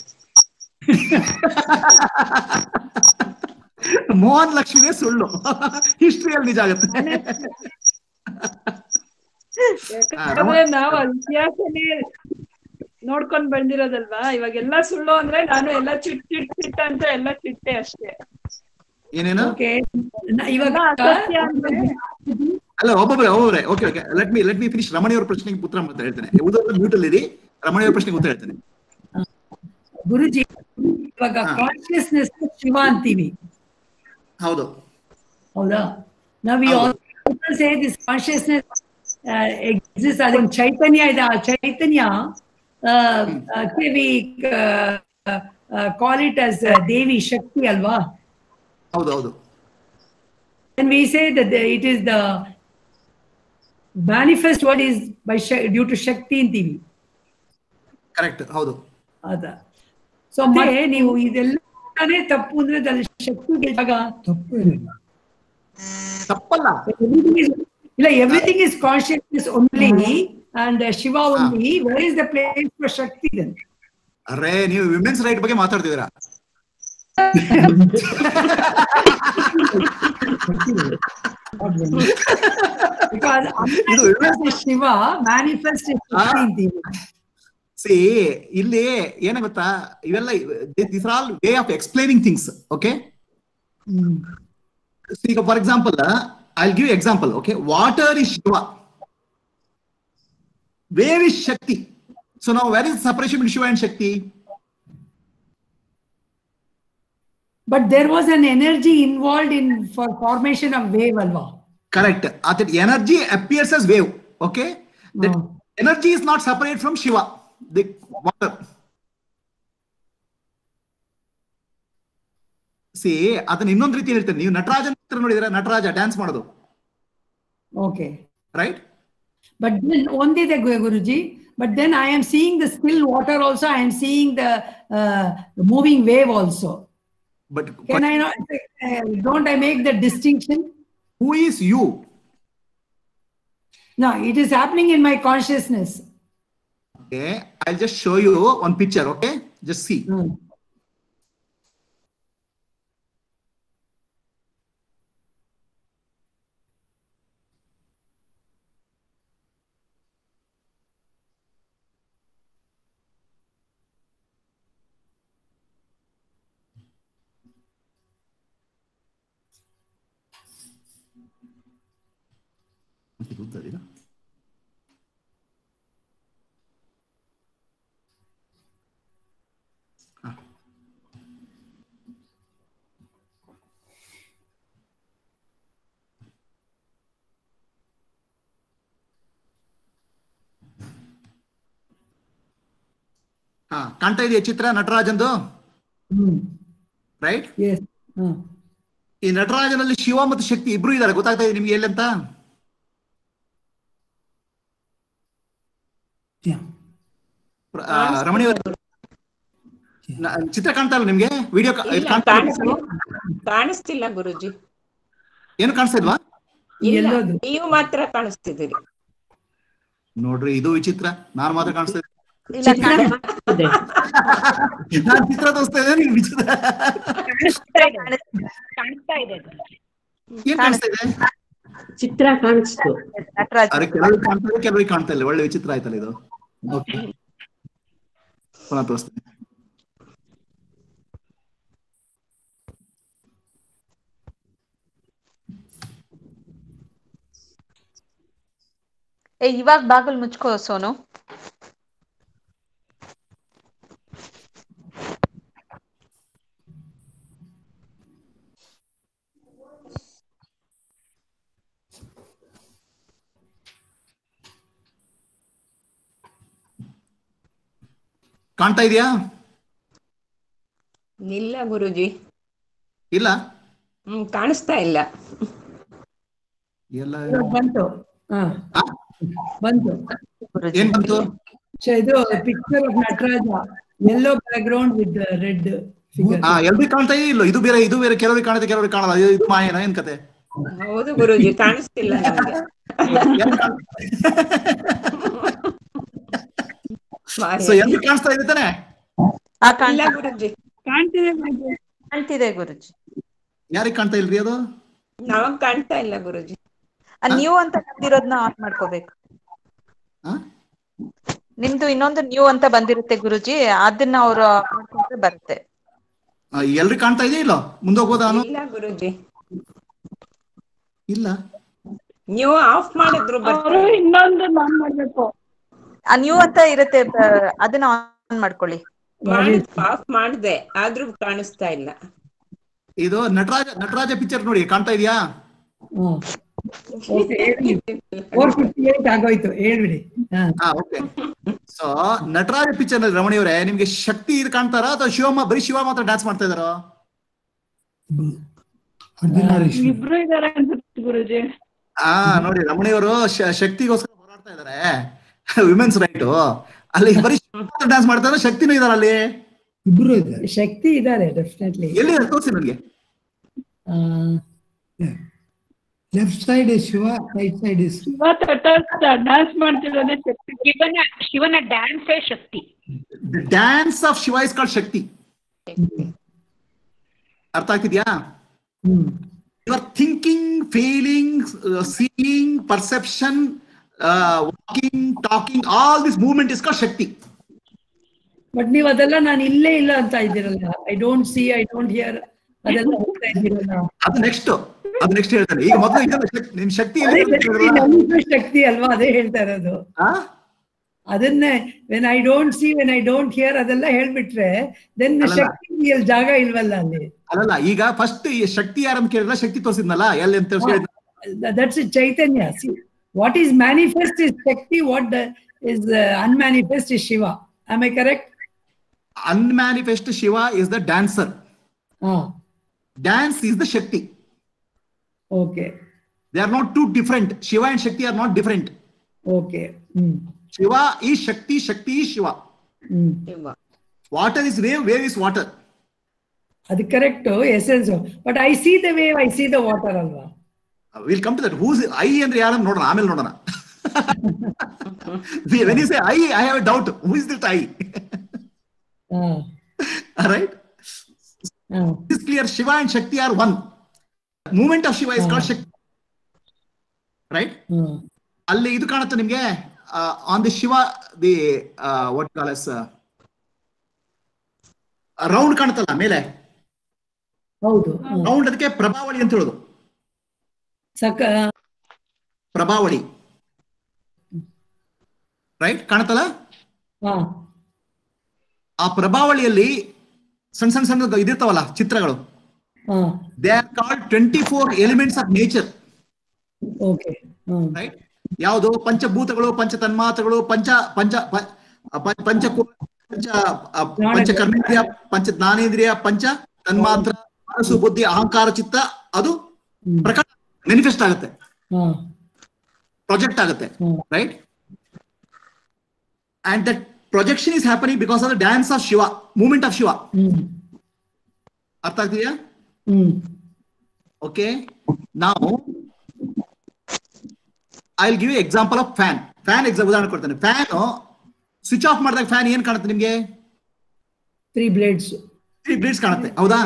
Speaker 1: ಮೋಹನ್ ಲಕ್ಷ್ಮಿನೇ ಸುಳ್ಳು ಹಿಸ್ಟ್ರಿಯಲ್ಲಿ ನಿಜ ಆಗುತ್ತೆ
Speaker 2: ಯಾಕಂದ್ರೆ ನಾವು ಇತಿಹಾಸನೇ ನೋಡ್ಕೊಂಡ್ ಬಂದಿರೋದಲ್ವಾ ಇವಾಗ ಎಲ್ಲ ಸುಳ್ಳು ಅಂದ್ರೆ ನಾನು ಎಲ್ಲ ಚಿಟ್ ಚಿಟ್ ಚಿಟ್ ಅಂತ ಎಲ್ಲ ಚಿಟ್ಟೆ ಅಷ್ಟೇ
Speaker 1: ಏನೇನು
Speaker 5: ಓಕೆ ಇವಾಗ
Speaker 2: ಅಸತ್ಯ ಅಂದ್ರೆ
Speaker 1: ಅಲ್ಲ ಒಬ್ಬೊಬ್ಬರೇ ಒಬ್ಬೊಬ್ಬರೇ okay okay let me let me finish Ramani ಅವ್ರ ಪ್ರಶ್ನೆಗೆ ಉತ್ತರ ಅಂತ ಹೇಳ್ತೇನೆ ಉದಾಹರಣೆ ಮ್ಯೂಟ್ ಅಲ್ಲಿ ಇರಿ ರಮಣಿ ಅವ್ರ ಪ್ರಶ್ನೆಗೆ ಉತ್ತರ ಹೇಳ್ತೇನೆ
Speaker 5: ಗುರುಜಿ ಇವಾಗ
Speaker 1: ಹಾ.
Speaker 5: ಕಾನ್ಶಿಯಸ್ನೆಸ್ ಶಿವ ಅಂತೀವಿ
Speaker 1: ಹೌದು
Speaker 5: ಹೌದಾ ನಾವ್ ಈ
Speaker 1: ಹೌದು.
Speaker 5: ಸೇ ದಿಸ್ ಕಾನ್ಶಿಯಸ್ನೆಸ್ ಎಕ್ಸಿಸ್ಟ್ ಅದೊಂದು ಚೈತನ್ಯ ಇದೆ ಆ ಚೈತನ್ಯ we call it as Devi Shakti ಅಲ್ವಾ
Speaker 1: ಹೌದು ಹೌದು
Speaker 5: and we say that the, it is the manifest what is by Sha- due to Shakti ಅಂತೀವಿ
Speaker 1: ಕರೆಕ್ಟ್ ಹೌದು
Speaker 5: ಅದ ಸೊ ಮತ್ತೆ ನೀವು ಇದೆಲ್ಲನೇ ತಪ್ಪು ಅಂದ್ರೆ ಅದ್ರಲ್ಲಿ ಶಕ್ತಿ ಗೆದ್ದಾಗ
Speaker 6: ತಪ್ಪು ಏನಿಲ್ಲ
Speaker 1: ತಪ್ಪಲ್ಲ
Speaker 5: everything is ಇಲ್ಲ everything is consciousness only and Shiva only where is the place for Shakti then
Speaker 1: ಅರೇ ನೀವು ವಿಮೆನ್ಸ್ ರೈಟ್ ಬಗ್ಗೆ ಮಾತಾಡ್ತಿದ್ದೀರಾ
Speaker 5: ಬಿಕಾಸ್
Speaker 1: ಇದು women's-
Speaker 5: ಶಿವ ಮ್ಯಾನಿಫೆಸ್ಟ್ ಶಕ್ತಿ ಅಂತೀವಿ
Speaker 1: ಸಿ ಇಲ್ಲಿ ಏನ ಗೊತ್ತಾ ಇವೆಲ್ಲ this are all way of explaining things okay
Speaker 5: hmm.
Speaker 1: ಈಗ for example I give example okay water is Shiva wave is Shakti so ನಾವು where is separation between Shiva and Shakti
Speaker 5: But there was an energy involved in for formation of wave alva.
Speaker 1: Correct that energy appears as wave okay that
Speaker 5: Oh.
Speaker 1: energy is not separate from shiva the water see ಅದನ್ನ ಇನ್ನೊಂದು ರೀತಿ ಹೇಳ್ತೇನೆ ನೀವು ನಟರಾಜನ್ ಹತ್ರ ನೋಡಿದ್ರೆ Nataraja dance ಮಾಡೋದು
Speaker 5: Okay.
Speaker 1: Right
Speaker 5: But then only the Gu- Guruji. But then I am seeing the still water also. I am seeing the, uh, the moving wave also.
Speaker 1: But
Speaker 5: Can I not? Uh, don't I make the distinction?
Speaker 1: Who is you
Speaker 5: No, it is happening in my consciousness.
Speaker 1: Okay I just show you one picture okay just see
Speaker 5: Hmm.
Speaker 1: ಹಾ ಕಾಣ್ತಾ ಇದೆಯಾ ಚಿತ್ರ ನಟರಾಜಂದು
Speaker 5: Hmm.
Speaker 1: Right
Speaker 5: Yes. Hmm.
Speaker 1: ಈ ನಟರಾಜನಲ್ಲಿ ಶಿವ ಮತ್ತು ಶಕ್ತಿ ಇಬ್ರು ಇದ್ದಾರೆ ಗೊತ್ತಾಗ್ತಾ ಇದೆ ನಿಮ್ಗೆ ಎಲ್ಲಿ ಅಂತ
Speaker 6: Yeah.
Speaker 1: ಆ, ರಮಣಿ ಅವ್ರೆ, ನ- ಚಿತ್ರ ಕಾಣ್ತಾ ಇಲ್ಲ ನಿಮ್ಗೆ ವಿಡಿಯೋ
Speaker 4: ಇಲ್ಲ, ಕಾಣಿಸ್ತಿಲ್ಲ ಕಾಣಿಸ್ತಿಲ್ಲ ಗುರುಜಿ
Speaker 1: ಏನು ಕಾಣಿಸ್ತಾ ಇಲ್ವಾ
Speaker 4: ಇಲ್ಲ
Speaker 5: ಎಲ್ಲೋದು?
Speaker 4: ನೀವು ಮಾತ್ರ ಕಾಣಿಸ್ತಿದ್ದೀರಿ
Speaker 1: ನೋಡ್ರಿ ಇದು ವಿಚಿತ್ರ ನಾನು ಮಾತ್ರ ಕಾಣಿಸ್ತಾ ಇದ್ದೀನಿ
Speaker 8: ಇಲ್ಲ ಕಾಣಿಸ್ತಿದೆ.
Speaker 1: ನಾನು ಚಿತ್ರ ತೋರಿಸ್ತಾ ಇದ್ದೇನೆ ನೀವು ವಿಚಿತ್ರ
Speaker 7: ಕಾಣಿಸ್ತಾ ಇದೆ
Speaker 1: ಏನ್ ಕಾಣಿಸ್ತಾ ಇದೆ
Speaker 8: ಚಿತ್ರ ಕಾಣಿಸ್ತು
Speaker 7: ನಟರಾಜ್
Speaker 1: ಅರೆ ಕೆಲವ್ರಿಗೆ ಕಾಣ್ತಾ ಇದೆ ಕೆಲವರಿಗೆ ಕಾಣ್ತಾ ಇಲ್ಲ ಒಳ್ಳೆ ವಿಚಿತ್ರ ಆಯ್ತಲ್ಲ ಇದು ಓಕೆ ಪುನಃ ತೋರಿಸ್ತೀನಿ
Speaker 7: ಏ ಇವಾಗ ಬಾಗಲ್ ಮುಚ್ಕೋ ಸೋನು
Speaker 1: ಕಾಣ್ತಾ ಇದೆಯಾ
Speaker 4: ಇಲ್ಲ ಗುರುಜಿ
Speaker 1: ಇಲ್ಲ
Speaker 4: ಹ್ಮ್ ಕಾಣಿಸ್ತಾ ಇಲ್ಲ
Speaker 1: ಎಲ್ಲ
Speaker 5: ಇವಾಗ ಬಂತು ಹಾ
Speaker 1: ಆ?
Speaker 5: ಬಂತು
Speaker 1: ಏನ್ ಬಂತು
Speaker 5: So, ಇದು picture of Nataraja yellow background with red figure
Speaker 1: ಹಾ ಎಲ್ರಿಗೂ ಕಾಣ್ತಾ ಇಲ್ಲ ಇದು ಬೇರೆ ಇದು ಬೇರೆ ಕೆಲವರಿಗೆ ಕಾಣುತ್ತೆ ಕೆಲವರಿಗೆ ಕಾಣಲ್ಲ ಇದು- ಇದು ಮಾಯನ ಏನ್ ಕತೆ
Speaker 4: ಹೌದು ಗುರುಜಿ ಕಾಣಿಸ್ತಿಲ್ಲ ನಮ್ಗೆ
Speaker 1: ಏನ್ ಕಾಣ್-
Speaker 4: ಮಾಯ.
Speaker 1: ಸೊ ಎಲ್ರಿಗೂ ಕಾಣಿಸ್ತಾ ಇದೆ ತಾನೆ
Speaker 7: ಆ
Speaker 4: ಇಲ್ಲ
Speaker 7: ಕಾಣ್ತಾ
Speaker 4: ಗುರುಜಿ
Speaker 5: ಕಾಣ್ತಿದೆ
Speaker 7: ಕಾಣ್ತಿದೆ ಗುರುಜಿ
Speaker 1: ಯಾರಿಗೆ ಕಾಣ್ತಾ ಇಲ್ರಿ ಅದು
Speaker 4: ನಾವ್ ಕಾಣ್ತಾ ಇಲ್ಲ ಗುರುಜಿ
Speaker 7: ಆ ನ್ಯೂ ಅಂತ ಬಂದಿರೋದ್ನ ಆನ್ ಮಾಡ್ಕೋಬೇಕು
Speaker 1: ಆ?
Speaker 7: ನಿಮ್ದು ಇನ್ನೊಂದು ನ್ಯೂ ಅಂತ ಬಂದಿರುತ್ತೆ ಗುರುಜಿ ಅದನ್ನ ಅವ್ರು ಮಾಡ್ಕೊಂಡ್ರೆ ಬರುತ್ತೆ
Speaker 1: ಎಲ್ರಿಗೂ ಕಾಣ್ತಾ ಇದೆಯಾ ಇಲ್ಲ ಮುಂದೆ ಹೋಗೋದಾ ಅನು
Speaker 4: ಇಲ್ಲ ಗುರುಜಿ
Speaker 1: ಇಲ್ಲ
Speaker 4: ನೀವು ಆಫ್ ಮಾಡಿದ್ರು
Speaker 9: ಅವರು ಇನ್ನೊಂದು ನಾನ್ ಮಾಡ್ಬೇಕು
Speaker 10: ನ್ಯೂ ಅಂತ ಇರುತ್ತೆ ಆ, ಅದನ್ನ ಆನ್ ಮಾಡ್ಕೊಳ್ಳಿ
Speaker 4: ಆಫ್ ಮಾಡಿದೆ ಆದ್ರೂ ಕಾಣಿಸ್ತಾ ಇಲ್ಲ
Speaker 1: ಇದು ನಟರಾಜ ನಟರಾಜ ಪಿಕ್ಚರ್ ನೋಡಿ ಕಾಣ್ತಾ ಇದೆಯಾ
Speaker 5: ಫೋರ್ ಫಿಫ್ಟಿ ಏಟ್ ಆಗೋಯ್ತು ಹೇಳ್ಬಿಡಿ ಹಾ
Speaker 1: ಹಾ ಓಕೆ ಸೊ ನಟರಾಜ ಪಿಕ್ಚರ್ ನಲ್ಲಿ ರಮಣಿಯವರೇ ನಿಮ್ಗೆ ಶಕ್ತಿ ಇದು ಕಾಣ್ತಾರ ಅಥವಾ ಶಿವಮ್ಮ ಬರೀ ಶಿವ ಮಾತ್ರ ಡ್ಯಾನ್ಸ್ ಮಾಡ್ತಾ ಇದಾರೋ
Speaker 6: ಅರ್ಧನಾರೀಶ್ವರ
Speaker 9: ಇಬ್ರು ಇದಾರೆ ಅನ್ಸುತ್ತೆ ಗುರುಜಿ
Speaker 1: ಆ ನೋಡಿ ರಮಣಿಯವರು ಶ- ಶಕ್ತಿಗೋಸ್ಕರ ಹೋರಾಡ್ತಾ ಇದಾರೆ ವಿಮೆನ್ಸ್ ರೈಟ್ ಅಲ್ಲಿ ಬರೀ ಡ್ಯಾನ್ಸ್ ಮಾಡ್ತಾರೆ ಶಕ್ತಿನೂ ಇದಾರೆ ಅಲ್ಲಿ
Speaker 6: ಇಬ್ರು ಇದ್ದಾರೆ
Speaker 5: ಶಕ್ತಿ ಇದ್ದಾರೆ ಡೆಫಿನೆಟ್ಲಿ
Speaker 1: ಎಲ್ಲಿ ತೋರಿಸಿ ನನಗೆ
Speaker 6: left side is Shiva right side is
Speaker 9: Shiva ತಟಸ್ಥ ಡ್ಯಾನ್ಸ್ ಮಾಡ್ತಿರೋದೇ ಶಕ್ತಿ ಶಿವನ ಶಿವನ ಡ್ಯಾನ್ಸೇ Shakti
Speaker 1: dance of Shiva is called Shakti ಅರ್ಥ ಆಗ್ತಿದ್ಯಾ you are thinking feeling seeing perception walking talking all this movement is called Shakti
Speaker 5: but ನೀವು ಅದೆಲ್ಲ ನಾನು ಇಲ್ಲೇ ಇಲ್ಲ ಅಂತ ಇದ್ದೀರಲ್ಲ I don't see I don't hear ಅದೆಲ್ಲ ಹೇಳ್ತಾ ಇದ್ದೀರಲ್ಲ
Speaker 1: ಅದು ನೆಕ್ಸ್ಟ್ ಅದು ನೆಕ್ಸ್ಟ್ ಹೇಳ್ತಾನೆ ಈಗ ಮೊದಲು ಇದೆಲ್ಲ ಶಕ್ತಿ- ನಿಮ್ ಶಕ್ತಿ
Speaker 5: ಅದೇ
Speaker 1: ಎಲ್ಲಿ
Speaker 5: ಶಕ್ತಿ ನಮ್ದು ಶಕ್ತಿ ಅಲ್ವಾ ಅದೇ ಹೇಳ್ತಾ ಇರೋದು ಅದನ್ನೇ when I don't see when I don't hear ಅದೆಲ್ಲ ಹೇಳ್ಬಿಟ್ರೆ ದೆನ್
Speaker 1: ಅಲ್ಲಲ್ಲ.
Speaker 5: ಶಕ್ತಿ ಅಲ್ಲಿ ಜಾಗ ಇಲ್ವಲ್ಲ ಅಲ್ಲಿ
Speaker 1: ಅಲ್ಲಲ್ಲ ಈಗ ಫಸ್ಟ್ ಈ ಶಕ್ತಿ ಯಾರಂತ ಕೇಳಿದ್ರೆ ಶಕ್ತಿ ತೋರಿಸಿದ್ನಲ್ಲ ಎಲ್ಲಿ ಅಂತ ಹೇಳಿದ
Speaker 5: ದಟ್ಸ್ ಚೈತನ್ಯ what is manifest is Shakti what is unmanifest is Shiva am I correct
Speaker 1: unmanifest Shiva is the dancer
Speaker 5: ಹಾ
Speaker 1: dance is the Shakti
Speaker 5: okay
Speaker 1: they are not two different Shiva and Shakti are not different
Speaker 5: okay hmm
Speaker 1: Shiva ಈ ಶಕ್ತಿ ಶಕ್ತಿ ಈ Shiva
Speaker 5: hmm
Speaker 1: water is wave wave is water
Speaker 5: ಅದು correct essence but I see the wave I see the water ಅಲ್ವಾ
Speaker 1: will come to that whose I ಅಂದ್ರೆ ಯಾರನ್ನ ನೋಡೋಣ ಆಮೇಲೆ ನೋಡೋಣ when you say I I have doubt who is that I right is clear Shiva and Shakti are one movement of Shiva is called Shakti right ಅಲ್ಲಿ ಇದು ಕಾಣುತ್ತೆ ನಿಮ್ಗೆ on the Shiva the what ಕಾಲಸ್ ರೌಂಡ್ ಕಾಣುತ್ತಲ್ಲ ಮೇಲೆ
Speaker 5: ಹೌದು
Speaker 1: ರೌಂಡ್ ಅದಕ್ಕೆ ಪ್ರಭಾವಳಿ ಅಂತ ಹೇಳೋದು
Speaker 5: ಸಕ
Speaker 1: ಪ್ರಭಾವಳಿ ರೈಟ್ ಕಾಣುತ್ತಲ್ಲ
Speaker 5: ಹಾ
Speaker 1: ಆ ಪ್ರಭಾವಳಿಯಲ್ಲಿ ಸಣ್ಣ ಸಣ್ಣ ಸಣ್ಣ ಇದಿರ್ತಾವಲ್ಲ ಚಿತ್ರಗಳು
Speaker 5: ಹಾ
Speaker 1: they are called twenty four elements of nature
Speaker 5: okay hmm
Speaker 1: right ಯಾವುದು ಪಂಚಭೂತಗಳು ಪಂಚ ತನ್ಮಾತ್ರಗಳು ಪಂಚ ಪಂಚ ಪ- ಪ- ಪಂಚ ಕೋ- ಪಂಚ ಅ, ಪಂಚ ಕರ್ಮೇಂದ್ರಿಯ ಪಂಚ ಜ್ಞಾನೇಂದ್ರಿಯ ಪಂಚ ತನ್ಮಾತ್ರ ಮನಸ್ಸು ಬುದ್ಧಿ ಅಹಂಕಾರ ಚಿತ್ತ ಅದು ಪ್ರಕಟ ಮ್ಯಾನಿಫೆಸ್ಟ್ ಆಗುತ್ತೆ
Speaker 5: ಹಾ
Speaker 1: ಪ್ರೊಜೆಕ್ಟ್ ಆಗುತ್ತೆ right and that projection is happening because of the dance of Shiva movement of Shiva
Speaker 5: hmm
Speaker 1: ಅರ್ಥ ಆಗ್ತಿದೆಯಾ
Speaker 5: ಹ್ಮ್
Speaker 1: ಓಕೆ ನಾವು I will give example of fan fan exam ಉದಾಹರಣೆ ಕೊಡ್ತೇನೆ ಫ್ಯಾನ್ ಸ್ವಿಚ್ ಆಫ್ ಮಾಡಿದಾಗ ಫ್ಯಾನ್ ಏನ್ ಕಾಣುತ್ತೆ ನಿಮ್ಗೆ
Speaker 5: ತ್ರೀ ಬ್ಲೇಡ್ಸ್
Speaker 1: ತ್ರೀ ಬ್ಲೇಡ್ಸ್ ಕಾಣುತ್ತೆ ಹೌದಾ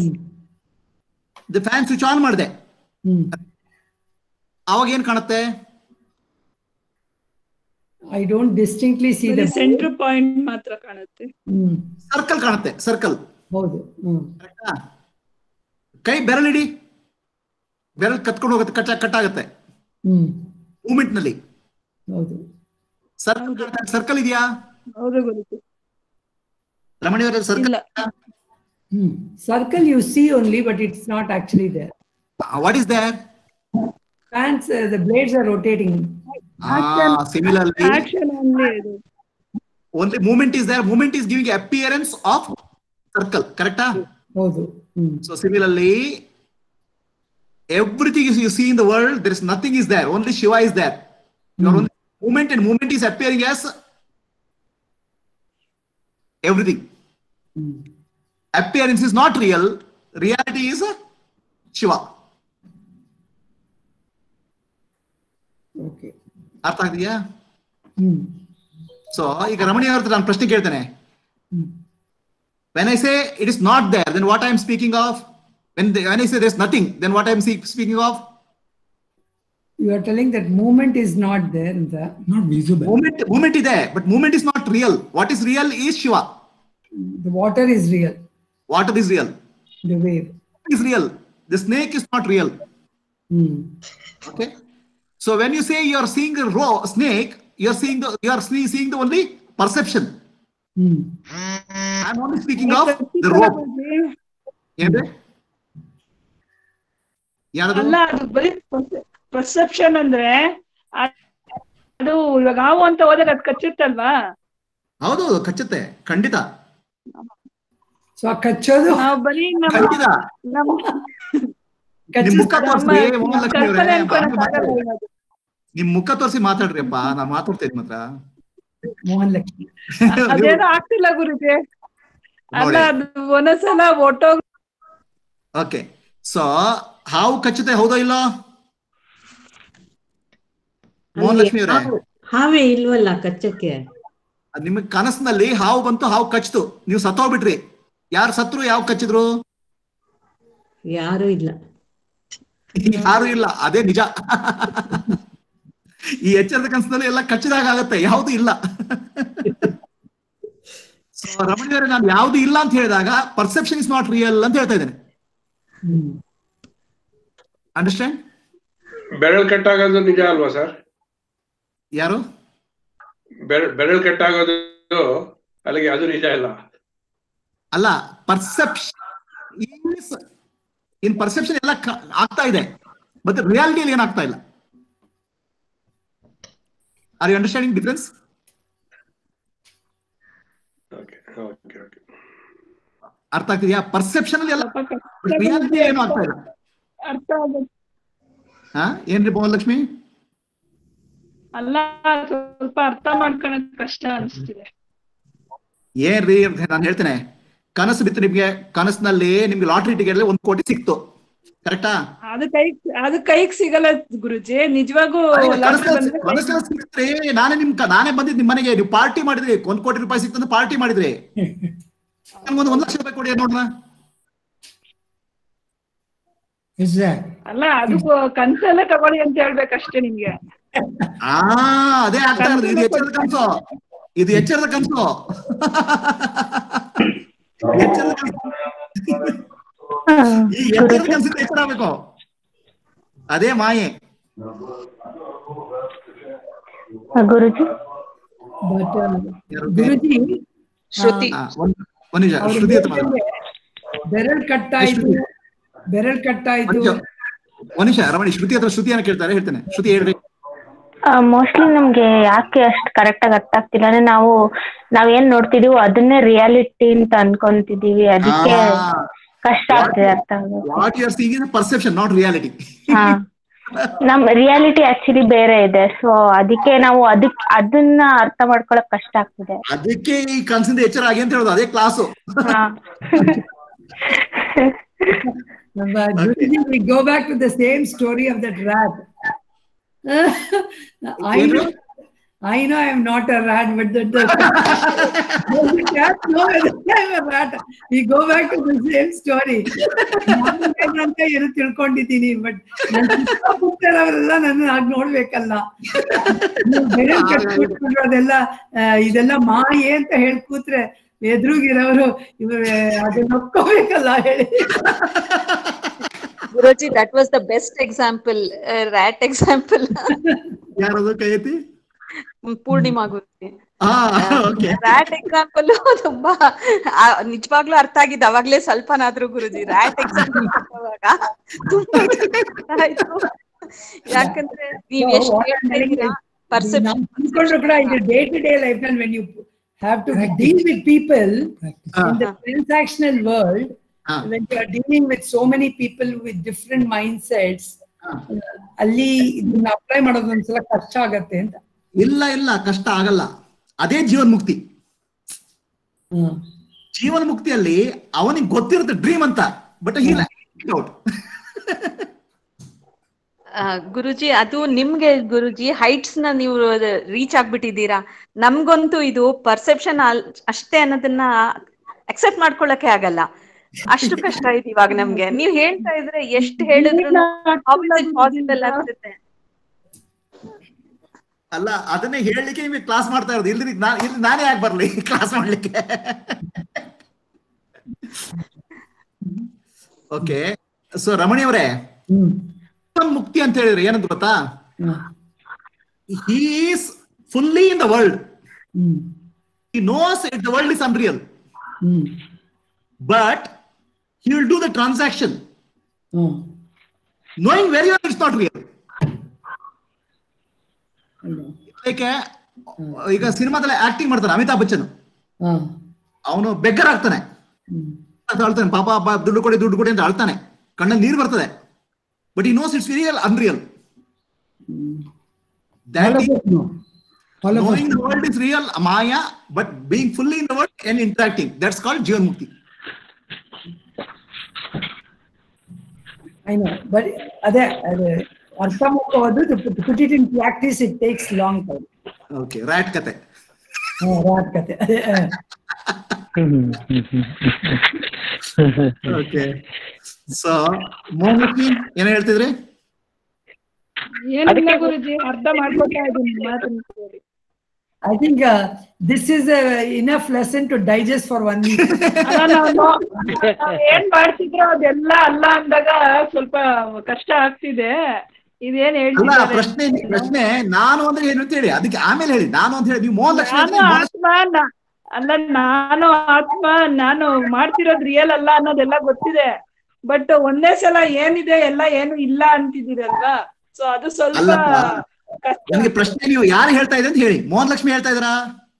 Speaker 1: ದ ಫ್ಯಾನ್ ಸ್ವಿಚ್ ಆನ್ ಮಾಡಿದೆ
Speaker 5: ಹ್ಮ್
Speaker 1: ಅವಾಗ ಏನ್ ಕಾಣುತ್ತೆ
Speaker 5: I don't distinctly see the
Speaker 9: centre point ಮಾತ್ರ ಕಾಣುತ್ತೆ
Speaker 5: ಹ್ಮ್
Speaker 1: ಸರ್ಕಲ್ ಕಾಣುತ್ತೆ ಸರ್ಕಲ್
Speaker 5: ಹೌದು ಹ್ಮ್
Speaker 1: ಕೈ ಬೆರಳಿಡಿ ಬೆರಳು ಕತ್ಕೊಂಡು ಹೋಗುತ್ತೆ ಕಟ್ ಕಟ್ ಆಗುತ್ತೆ
Speaker 5: ಹ್ಮ್
Speaker 1: ಮೂಮೆಂಟ್ ನಲ್ಲಿ
Speaker 5: ಹೌದು
Speaker 1: ಸರ್ಕಲ್ ಸರ್ಕಲ್ ಇದೆಯಾ
Speaker 9: ಹೌದು ಗುರುಜಿ
Speaker 1: ರಮಣಿಯವರ circle
Speaker 5: hmm circle you see only but it's not actually there
Speaker 1: what is there
Speaker 5: fans the blades are rotating
Speaker 1: similarly
Speaker 9: action only ಇದು
Speaker 1: only movement is there movement is giving appearance of circle correct
Speaker 5: ಹೌದು hmm
Speaker 1: so similarly everything is you see in the world there is nothing is there only shiva is there your only movement and movement is appearing as everything appearance is not real reality is shiva
Speaker 5: okay
Speaker 1: ಅರ್ಥ ಆಗ್ತಿದ್ಯಾ
Speaker 5: ಹ್ಮ್
Speaker 1: so ಈಗ ರಮಣಿ ಅವ್ರ ಹತ್ರ ನಾನು ಪ್ರಶ್ನೆ ಕೇಳ್ತೇನೆ when I say it is not there then what I am speaking of when when I say there nothing then what I am speaking of
Speaker 5: you are telling that movement is not there ಅಂತ
Speaker 6: not visible
Speaker 1: moment moment ಇದೆ but moment is not real what is real is Shiva
Speaker 5: the water is real
Speaker 1: water is real
Speaker 5: The wave.
Speaker 1: is real. The snake is not real.
Speaker 5: Hmm.
Speaker 1: Okay. So when you say you are seeing a raw snake, you are seeing the you are see- seeing the only perception.
Speaker 5: Hmm.
Speaker 1: I'm only speaking of the rope. ಏನ್ರಿ ಯಾರದು
Speaker 9: ಅಲ್ಲ ಅದು ಬರೀ perception ಅಂದ್ರೆ ಆ- ಅದು ಇವಾಗ ಹಾವು ಅಂತ ಹೋದಾಗ ಅದು ಕಚ್ಚುತ್ತಲ್ವಾ
Speaker 1: ಹೌದು ಹೌದು ಕಚ್ಚುತ್ತೆ ಖಂಡಿತ
Speaker 5: ಸೊ ಆ ಕಚ್ಚೋದು
Speaker 9: ನಾವು ಬರೀ ನಮ್ಮ
Speaker 1: ಖಂಡಿತ
Speaker 9: ನಮ್ಮ
Speaker 1: ನಿಮ್ ಮುಖ ತೋರಿಸಿ
Speaker 9: ನಮ್ಮ
Speaker 1: ಮೋಹನ್ ಲಕ್ಷ್ಮಿ
Speaker 9: ಕಲ್ಪನೆ
Speaker 1: ಅವರೇ
Speaker 9: ಅನ್ಕೊಳಕ್ಕಾಗಲ್ಲ ಇವಾಗ.
Speaker 1: ನಿಮ್ ಮುಖ ತೋರಿಸಿ ಮಾತಾಡ್ರಿ ಅಪ್ಪ ನಾನ್ ಮಾತಾಡ್ತೇನೆ ಮಾತ್ರ
Speaker 5: ಮೋಹನ್ ಲಕ್ಷ್ಮಿ
Speaker 9: ಅದೇನೋ ಆಗ್ತಿಲ್ಲ ಗುರುಜಿ ಅಲ್ಲ
Speaker 1: ನೋಡಿ.
Speaker 9: ಅದು ಒಂದೊಂದ್ಸಲ ಒಟ್ಟೋಗ್
Speaker 1: ಓಕೆ ಸೊ ಹಾವು ಕಚ್ಚುತ್ತೆ ಹೌದೋ ಇಲ್ಲೋ ಮೋಹನ್ ಲಕ್ಷ್ಮಿ ಅವರೇ
Speaker 8: ಹಾವು- ಹಾವೇ ಇಲ್ವಲ್ಲ ಕಚ್ಚಕ್ಕೆ
Speaker 1: ನಿಮಗೆ ಕನಸಿನಲ್ಲಿ ಹಾವು ಬಂತು ಹಾವು ಕಚ್ತು ನೀವು ಸತ್ತೋಗ್ಬಿಟ್ರಿ ಯಾರು ಸತ್ರು ಯಾವ ಕಚ್ಚಿದ್ರು
Speaker 8: ಯಾರು ಇಲ್ಲ
Speaker 1: ಯಾರು ಇಲ್ಲ ಅದೇ ನಿಜ ಈ ಎಚ್ಚರದ ಕನಸಿನಲ್ಲಿ ಎಲ್ಲ ಕಚ್ಚಿದಾಗ ಆಗತ್ತೆ ಯಾವುದು ಇಲ್ಲ ಸೊ ರಮಣಿಯವರೇ ನಾನು ಯಾವ್ದು ಇಲ್ಲ ಅಂತ ಹೇಳಿದಾಗ ಪರ್ಸೆಪ್ಷನ್ ಇಸ್ ನಾಟ್ ರಿಯಲ್ ಅಂತ ಹೇಳ್ತಾ ಇದ್ದೇನೆ ಅಂಡರ್ಸ್ಟ್ಯಾಂಡ್
Speaker 11: ಬೆರಳು ಕಟ್ಟಾಗೋದು ನಿಜ ಅಲ್ವಾ ಸರ್
Speaker 1: ಯಾರು
Speaker 11: ಬೆರ- ಬೆರಳು ಕಟ್ಟಾಗೋದು ಅಲ್ಲಿಗೆ ಅದು ನಿಜ ಇಲ್ಲ
Speaker 1: ಅಲ್ಲ ಪರ್ಸೆಪ್ಷನ್ ಇನ್ ಪರ್ಸೆಪ್ಷನ್ ಎಲ್ಲ ಕ- ಆಗ್ತಾ ಇದೆ ಮತ್ತೆ ರಿಯಾಲಿಟಿಯಲ್ಲಿ ಏನಾಗ್ತಾ ಇಲ್ಲ are you understanding difference
Speaker 11: okay okay okay
Speaker 1: ಅರ್ಥ ಆಗ್ತಿದ್ಯಾ ಪರ್ಸೆಪ್ಷನ್ ಅಲ್ಲಿ ಎಲ್ಲ ರಿಯಾಲಿಟಿ ಏನು ಆಗ್ತಾ ಇಲ್ಲ
Speaker 9: ಅರ್ಥ ಆಗುತ್ತೆ
Speaker 1: ಹಾ ಏನ್ರಿ ಮೋಹನ್ ಲಕ್ಷ್ಮಿ
Speaker 9: ಅಲ್ಲ ಸ್ವಲ್ಪ ಅರ್ಥ ಮಾಡ್ಕೊಳಕ್ ಕಷ್ಟ ಅನ್ಸ್ತಿದೆ
Speaker 1: ಏನ್ರಿ ಅಂತ ನಾನು ಹೇಳ್ತೇನೆ ಕನಸು ಬಿತ್ತು ನಿಮ್ಗೆ ಕನಸಿನಲ್ಲಿ ನಿಮ್ಗೆ ಲಾಟ್ರಿ ಟಿಕೆಟ್ ಒಂದ್ ಕೋಟಿ ಸಿಕ್ತು ಕರೆಕ್ಟಾ
Speaker 9: ಅದು ಕೈಗ್ ಅದು ಕೈಗ್ ಸಿಗಲ್ಲ ಗುರುಜಿ ನಿಜವಾಗೂ lottery ಬಂದ್ರೆ ಕೈಗ್
Speaker 1: ಕನಸಲ್ಲಿ ಸಿಕ್ತ್ರಿ ನಾನೇ ನಿಮ್ ಕ- ನಾನೇ ಬಂದಿದ್ ನಿಮ್ ಮನೆಗೆ ನೀವು ಪಾರ್ಟಿ ಮಾಡಿದ್ರಿ ಒಂದ್ ಕೋಟಿ ರೂಪಾಯಿ ಸಿಕ್ತಂದ್ರೆ ಪಾರ್ಟಿ ಮಾಡಿದ್ರಿ ನಮ್ಗೊಂದು ಒಂದ್ ಲಕ್ಷ ರೂಪಾಯಿ ಕೊಡಿ ನೋಡೋಣ
Speaker 6: Is that?
Speaker 9: ಅಲ್ಲ ಅದು ಕನ್ಸಲ್ಲೇ ತಗೊಳ್ಳಿ ಅಂತ ಹೇಳ್ಬೇಕಷ್ಟೇ ನಿಮ್ಗೆ
Speaker 1: ಆ ಅದೇ ಆಗ್ತಾ ಇರೋದು ಇದು ಎಚ್ಚರದ ಕನಸು ಇದು ಎಚ್ಚರದ ಕನಸು ಎಚ್ಚರದ ಕನಸು ಈ ಎಚ್ಚರದ ಕನಸಿಂದ ಎಚ್ಚರ ಆಗ್ಬೇಕು ಅದೇ ಮಾಯೆ
Speaker 7: ಗುರುಜಿ
Speaker 5: But, uh, ಗುರುಜಿ
Speaker 2: ಶ್ರುತಿ
Speaker 1: ಆ, ಒಂದ್ ಒಂದ್ ನಿಮಿಷ
Speaker 5: ಅವ್ರು
Speaker 1: ಶ್ರುತಿ ಹತ್ರ ಮಾತಾಡು.
Speaker 5: ಬೆರಳ್ ಕಟ್ಟಾಯ್ತು ಬೆರಳ್ ಕಟ್ಟಾಯ್ತು
Speaker 1: ಒಂದ್ ನಿಮಿಷ ಒಂದ್ ನಿಮಿಷ ರಮಣಿ ಶ್ರುತಿ ಹತ್ರ ಶ್ರುತಿ ಏನ ಕೇಳ್ತಾರೆ ಹೇಳ್ತೇನೆ ಶ್ರುತಿ ಹೇಳ್ರಿ
Speaker 7: ಮೋಸ್ಟ್ಲಿ ನಮ್ಗೆ ಯಾಕೆ ಅಷ್ಟು ಕರೆಕ್ಟ್ ಆಗಿ ಅರ್ಥ ಆಗ್ತಿಲ್ಲ ಅಂದ್ರೆ ನಾವು ನಾವ್ ಏನ್ ನೋಡ್ತಿದೀವೋ ಅದನ್ನೇ ರಿಯಾಲಿಟಿ ಅಂತ ಅನ್ಕೊಂತಿದೀವಿ ಅದಕ್ಕೆ
Speaker 1: ಆ.
Speaker 7: ಕಷ್ಟ ಆಗ್ತಿದೆ ಅರ್ಥ ಆಗೋದು
Speaker 1: what you are seeing is perception not reality
Speaker 7: ಹಾ ನಮ್ ರಿಯಾಲಿಟಿ ಆಕ್ಚುಲಿ ಬೇರೆ ಇದೆ ಸೊ ಅದಕ್ಕೆ ನಾವು ಅದಕ್ ಅದನ್ನ ಅರ್ಥ ಮಾಡ್ಕೊಳಕ್ ಕಷ್ಟ ಆಗ್ತಿದೆ
Speaker 1: ಅದಕ್ಕೆ ಈ ಕನಸಿಂದ ಎಚ್ಚರ ಆಗಿ ಅಂತ ಹೇಳೋದು ಅದೇ ಕ್ಲಾಸು
Speaker 7: ಹಾ
Speaker 5: But Guruji, we go back to the same story of that rat. I know, I know I'm not a rat, but the, the, the cat know whether I'm a rat. We go back to the same story. ನಾನು ಏನಂತ ಏನೋ ತಿಳ್ಕೊಂಡಿದ್ದೀನಿ but ಅವರೆಲ್ಲ ನನ್ನ ಹಾಗೆ ನೋಡ್ಬೇಕಲ್ಲ ನೀವು ಬೇರೆ ಕಟ್ಬಿಟ್ಬಿಟ್ರು ಅದೆಲ್ಲ ಆ, ಇದೆಲ್ಲ ಮಾಯೆ ಅಂತ ಹೇಳಿ ಕೂತ್ರೆ ಎದುರುಗಿರೋರು ಇವ್ರು ಅದನ್ನ ಒಪ್ಕೋಬೇಕಲ್ಲ ಹೇಳಿ
Speaker 2: Guruji that was the best example rat example
Speaker 1: ಯಾರದು ಕೈ ಎತ್ತಿ
Speaker 2: ಪೂರ್ಣಿಮಾ ಗುರುಜಿ
Speaker 1: ಹಾ ಓಕೆ
Speaker 2: ರ್ಯಾಟ್ ಎಕ್ಸಾಂಪಲ್ ತುಂಬಾ ಆ, ನಿಜವಾಗ್ಲೂ ಅರ್ಥ ಆಗಿದ್ದು ಅವಾಗ್ಲೇ ಸ್ವಲ್ಪನಾದ್ರೂ ಗುರುಜಿ ರ್ಯಾಟ್ ಎಕ್ಸಾಂಪಲ್ ತುಂಬಾ ಅರ್ಥ ಆಯ್ತು ಯಾಕಂದ್ರೆ ನೀವ್ ಎಷ್ಟು ಹೇಳ್ತಾ ಇದ್ದೀರಾ ಪರ್ಸೆಪ್ಷನ್
Speaker 5: ನಾವು ತಿಳ್ಕೊಂಡ್ರು ಕೂಡ ಇದು ಡೇ ಟು ಡೇ ಲೈಫ್ ನಲ್ಲಿ when you have to deal with people in the transactional world when you are dealing with so many people with different mindsets ಅಲ್ಲಿ ಇದನ್ನ ಅಪ್ಲೈ ಮಾಡೋದು ಒಂದ್ಸಲ ಕಷ್ಟ ಆಗತ್ತೆ ಅಂತ
Speaker 1: ಇಲ್ಲ ಇಲ್ಲ ಕಷ್ಟ ಆಗಲ್ಲ ಅದೇ ಜೀವನ್ ಮುಕ್ತಿ ಜೀವನ ಮುಕ್ತಿಯಲ್ಲಿ ಅವನಿಗೆ ಗೊತ್ತಿರುತ್ತೆ ಡ್ರೀಮ್ ಅಂತ ಬಟ್ ಔಟ್
Speaker 2: ಆ, ಗುರುಜಿ ಅದು ನಿಮ್ಗೆ ಗುರುಜಿ ಹೈಟ್ಸ್ ನ ನೀವು ರೀಚ್ ಆಗ್ಬಿಟ್ಟಿದ್ದೀರಾ ನಮ್ಗಂತೂ ಇದು ಪರ್ಸೆಪ್ಷನ್ ಅಷ್ಟೇ ಅನ್ನೋದನ್ನ ಅಕ್ಸೆಪ್ಟ್ ಮಾಡ್ಕೊಳಕ್ಕೆ ಆಗಲ್ಲ ಅಷ್ಟು ಕಷ್ಟ ಇದೆ ಇವಾಗ ನಮ್ಗೆ ನೀವ್ ಹೇಳ್ತಾ ಇದ್ರೆ ಎಷ್ಟು ಹೇಳಿದ್ರು ಪಾಸಿಬಲ್ ಅನ್ಸುತ್ತೆ
Speaker 1: ಅಲ್ಲ ಅದನ್ನೇ ಹೇಳಲಿಕ್ಕೆ ನಿಮಗೆ ಕ್ಲಾಸ್ ಮಾಡ್ತಾ ಇರೋದು ಇಲ್ರಿ ನಾ ಇಲ್ಲಿ ನಾನೇ ಯಾಕೆ ಬರ್ಲಿ ಕ್ಲಾಸ್ ಮಾಡ್ಲಿಕ್ಕೆ ಓಕೆ ಸೊ ರಮಣಿ ಅವರೇ
Speaker 6: ಹ್ಮ್
Speaker 1: ಮುಕ್ತಿ ಅಂತ ಹೇಳಿದ್ರೆ ಏನಂತ ಗೊತ್ತಾ
Speaker 6: hmm.
Speaker 1: Is fully in the world
Speaker 6: hmm
Speaker 1: he knows it, the world is unreal
Speaker 6: hmm
Speaker 1: but he will do the transaction
Speaker 6: hmm
Speaker 1: knowing very well it's not real
Speaker 6: ಹೌದು.
Speaker 1: like ಈಗ ಸಿನಿಮಾದಲ್ಲಿ acting ಮಾಡ್ತಾನೆ ಅಮಿತಾಬ್ ಬಚ್ಚನ್
Speaker 6: ಹಾ
Speaker 1: ಅವನು ಬೆಗ್ಗರ್ ಆಗ್ತಾನೆ
Speaker 6: ಹ್ಮ್
Speaker 1: ಅಂತ ಅಳ್ತಾನೆ ಪಾಪ ಪಾಪ ದುಡ್ಡು ಕೊಡಿ ದುಡ್ಡು ಕೊಡಿ ಅಂತ ಅಳ್ತಾನೆ ಕಣ್ಣಲ್ಲಿ ನೀರು ಬರ್ತದೆ but he knows it's real unreal
Speaker 6: All
Speaker 1: that
Speaker 6: of
Speaker 1: is
Speaker 6: us know. All of us
Speaker 1: knowing the
Speaker 6: know.
Speaker 1: world is real maya but being fully in the world and interacting that's called jivan mukti
Speaker 5: I know, but ಅದೇ ಅದೇ ಅರ್ಥ ಮಾಡ್ಕೋದು to put it in practice it takes long time.
Speaker 1: okay rat kate
Speaker 5: ಹಾ, rat ಕತೆ ಅದೇ ಆ.
Speaker 1: okay so ಮೋಹನ್ಲಕ್ಷ್ಮಿ ಏನ್ ಹೇಳ್ತಿದ್ರಿ
Speaker 9: ಏನಿಲ್ಲ ಗುರುಜಿ ಅರ್ಥ ಮಾಡ್ಕೊತಾ ಇದ್ದೀನಿ ಮಾತನ್ನ ಕೇಳಿ
Speaker 5: I think uh, this is a enough lesson to digest for one week.
Speaker 9: ಅಲ್ಲ, ನಾವು ನಾವ್ ಏನ್ ಮಾಡ್ತಿದ್ರೋ ಅದೆಲ್ಲ ಅಲ್ಲ ಅಂದಾಗ ಸ್ವಲ್ಪ ಕಷ್ಟ ಆಗ್ತಿದೆ ಇದೇನ್
Speaker 1: ಅಲ್ಲ
Speaker 9: ಹೇಳ್ತಿದ್ದಾರೆ
Speaker 1: ಪ್ರಶ್ನೆ ಪ್ರಶ್ನೆ ನಾನು ಅಂದ್ರೆ ಏನು ಅಂತ ಹೇಳಿ ಅದಕ್ಕೆ ಆಮೇಲೆ ಹೇಳಿ ನಾನು ಅಂತ ಹೇಳಿ ನೀವು ಮೋಹನ್ ಲಕ್ಷ್ಮಿ
Speaker 9: ನಾನು
Speaker 1: ಅಂದ್ರೆ ಮೋಹನ್-
Speaker 9: ಆತ್ಮ ನಾ- ಅಲ್ಲ ನಾನು ಆತ್ಮ ನಾನು ಮಾಡ್ತಿರೋದ್ ರಿಯಲ್ ಅಲ್ಲ ಅನ್ನೋದೆಲ್ಲ ಗೊತ್ತಿದೆ ಬಟ್ ಒಂದೇ ಸಲ ಏನಿದೆ ಎಲ್ಲ ಏನು ಇಲ್ಲ ಅಂತಿದ್ದೀರಲ್ವಾ ಸೊ ಅದು ಸ್ವಲ್ಪ
Speaker 1: ಅಲ್ಲಪ್ಪ.
Speaker 9: ಕಷ್ಟ
Speaker 1: ನನಗೆ ಪ್ರಶ್ನೆ ನೀವು ಯಾರು ಹೇಳ್ತಾ ಇದೆ ಅಂತ ಹೇಳಿ ಮೋಹನ್ ಲಕ್ಷ್ಮಿ ಹೇಳ್ತಾ ಇದ್ರಾ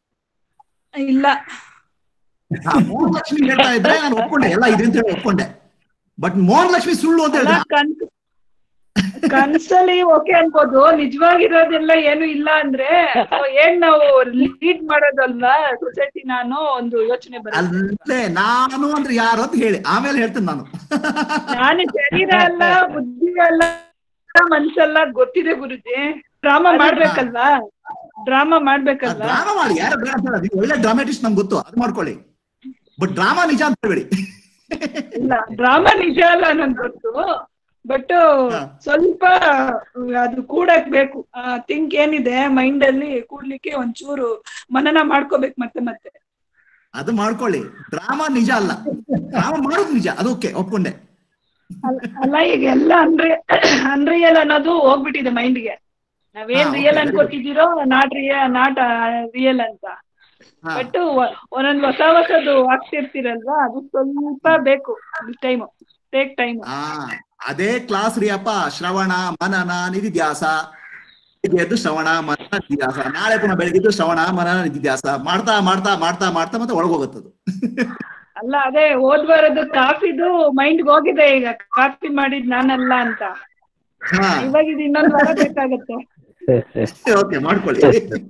Speaker 9: ಇಲ್ಲ
Speaker 1: ಹಾ, ಮೋಹನ್ ಲಕ್ಷ್ಮಿ ಹೇಳ್ತಾ ಇದ್ರೆ ನಾನು ಒಪ್ಕೊಂಡೆ ಎಲ್ಲ ಇದೆ ಅಂತ ಹೇಳಿ ಒಪ್ಕೊಂಡೆ ಬಟ್ ಮೋಹನ್ ಲಕ್ಷ್ಮಿ ಸುಳ್ಳು ಅಂತ
Speaker 9: ಅಲ್ಲ,
Speaker 1: ಹೇಳಿದ್ರೆ
Speaker 9: ಕನ್ಸ್ ಕನ್ಸಲ್ಲಿ ಓಕೆ ಅನ್ಬೋದು ನಿಜವಾಗಿರೋದೆಲ್ಲ ಏನು ಇಲ್ಲ ಅಂದ್ರೆ so ಏನ್ ನಾವು ಲೀಡ್ ಮಾಡೋದಲ್ವಾ ಸೊಸೈಟಿ ನಾನು ಒಂದು ಯೋಚನೆ ಬರುತ್ತೆ
Speaker 1: ಅಲ್ಲೇ ನಾನು ಅಂದ್ರೆ ಯಾರು ಅಂತ ಹೇಳಿ ಆಮೇಲೆ ಹೇಳ್ತೇನೆ ನಾನು
Speaker 9: ನಾನು ಶರೀರ ಅಲ್ಲ ಬುದ್ಧಿ ಅಲ್ಲ ಮನ್ಸಲ್ಲ ಗೊತ್ತಿದೆ ಗುರುಜಿ ಡ್ರಾಮಾ ಮಾಡ್ಬೇಕಲ್ವಾ ಡ್ರಾಮಾ ಮಾಡ್ಬೇಕಲ್ವಾ
Speaker 1: ಡ್ರಾಮಾ ಮಾಡಿ ಯಾರು ಬೇಡ ಅಂತ ಹೇಳೋದು. ನೀವು ಒಳ್ಳೆ ಡ್ರಾಮಾಟಿಸ್ಟ್ ನಮ್ಗೆ ಗೊತ್ತು ಅದು ಮಾಡ್ಕೊಳ್ಳಿ ಬಟ್ ಡ್ರಾಮಾ ನಿಜ ಅಂತ ಹೇಳ್ಬೇಡಿ
Speaker 9: ಇಲ್ಲ ಡ್ರಾಮಾ ನಿಜ ಅಲ್ಲ ನನ್ಗೆ ಗೊತ್ತು ಬಟ್ ಸ್ವಲ್ಪ ಅದು ಕೂಡಕ್ ಬೇಕು ಥಿಂಕ್ ಏನಿದೆ ಮೈಂಡ್ ಅಲ್ಲಿ ಕೂಡ್ಲಿಕ್ಕೆ ಒಂಚೂರು ಮನನ ಮಾಡ್ಕೋಬೇಕು ಮತ್ತೆ ಮತ್ತೆ
Speaker 1: ಅದು ಮಾಡ್ಕೊಳ್ಳಿ ಡ್ರಾಮಾ ನಿಜ ಅಲ್ಲ ಡ್ರಾಮಾ ಮಾಡೋದು ನಿಜ ಅದು ಓಕೆ ಒಪ್ಕೊಂಡೆ
Speaker 9: ಅಲ್ಲ- ಅಲ್ಲ ಈಗ ಎಲ್ಲ ಅನ್ರಿ ಅನ್ರಿಯಲ್ ಅನ್ನೋದು ಹೋಗ್ಬಿಟ್ಟಿದೆ ಮೈಂಡ್ಗೆ ನಾವೇನ್
Speaker 1: ಹಾ,
Speaker 9: ರಿಯಲ್
Speaker 1: okay,
Speaker 9: ಅನ್ಕೋತಿದ್ದೀರೋ ನಾಟ್ ರಿಯಲ್ ನಾಟ್ ರಿಯಲ್ ಅಂತ
Speaker 1: ಹಾ.
Speaker 9: ಬಟ್ ಒಂದೊಂದ್ ಹೊಸ ಹೊಸದು ಆಗ್ತಿರ್ತೀರಲ್ವಾ ಅದು ಸ್ವಲ್ಪ ಬೇಕು ಟೈಮ್ ಟೇಕ್ ಟೈಮ್
Speaker 1: ಆ ಅದೇ ಕ್ಲಾಸ್ ರೀ ಅಪ್ಪ ಶ್ರವಣ ಮನನ ನಿಧಿಧ್ಯಾಸ ಬೆಳಿಗ್ಗೆ ಎದ್ದು ಶ್ರವಣ ಮನನ ನಿಧಿಧ್ಯಾಸ ನಾಳೆ ಪುನಃ ಬೆಳಗ್ಗೆ ಶ್ರವಣ ಮನನ ನಿಧಿಧ್ಯಾಸ ಮಾಡ್ತಾ ಮಾಡ್ತಾ ಮಾಡ್ತಾ ಮಾಡ್ತಾ ಮತ್ತೆ ಒಳಗೋಗುತ್ತದು
Speaker 9: ಅಲ್ಲ ಅದೇ ಹೋದ್ ವಾರದ್ದು ಕಾಫಿದು ಮೈಂಡ್ ಹೋಗಿದೆ ಈಗ ಕಾಫಿ ಮಾಡಿದ್ ನಾನಲ್ಲ ಅಂತ
Speaker 1: ಹಾ
Speaker 9: ಇವಾಗ ಇದು ಇನ್ನೊಂದ್ ವಾರ ಬೇಕಾಗತ್ತೆ
Speaker 1: ಓಕೆ ಮಾಡ್ಕೊಳ್ಳಿ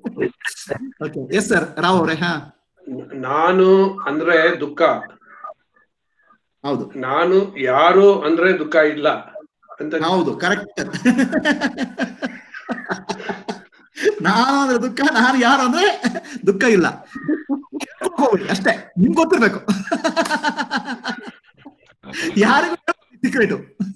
Speaker 1: ಓಕೆ ಎಸ್ ಸರ್ ರಾವ್ ಅವ್ರೆ ಹಾ
Speaker 11: ನಾನು ಅಂದ್ರೆ ದುಃಖ
Speaker 1: ಹೌದು
Speaker 11: ನಾನು ಯಾರು ಅಂದ್ರೆ ದುಃಖ ಇಲ್ಲ ಅಂತ
Speaker 1: ಹೌದು ಕರೆಕ್ಟ್ ನಾನು ಅಂದ್ರೆ ದುಃಖ ನಾನು ಯಾರು ಅಂದ್ರೆ ದುಃಖ ಇಲ್ಲ ಹೋಗ್ಬಿಡಿ ಅಷ್ಟೇ ನಿಮ್ಗೆ ಗೊತ್ತಿರ್ಬೇಕು ಯಾರಿಗೂ ಸೀಕ್ರೆಟ್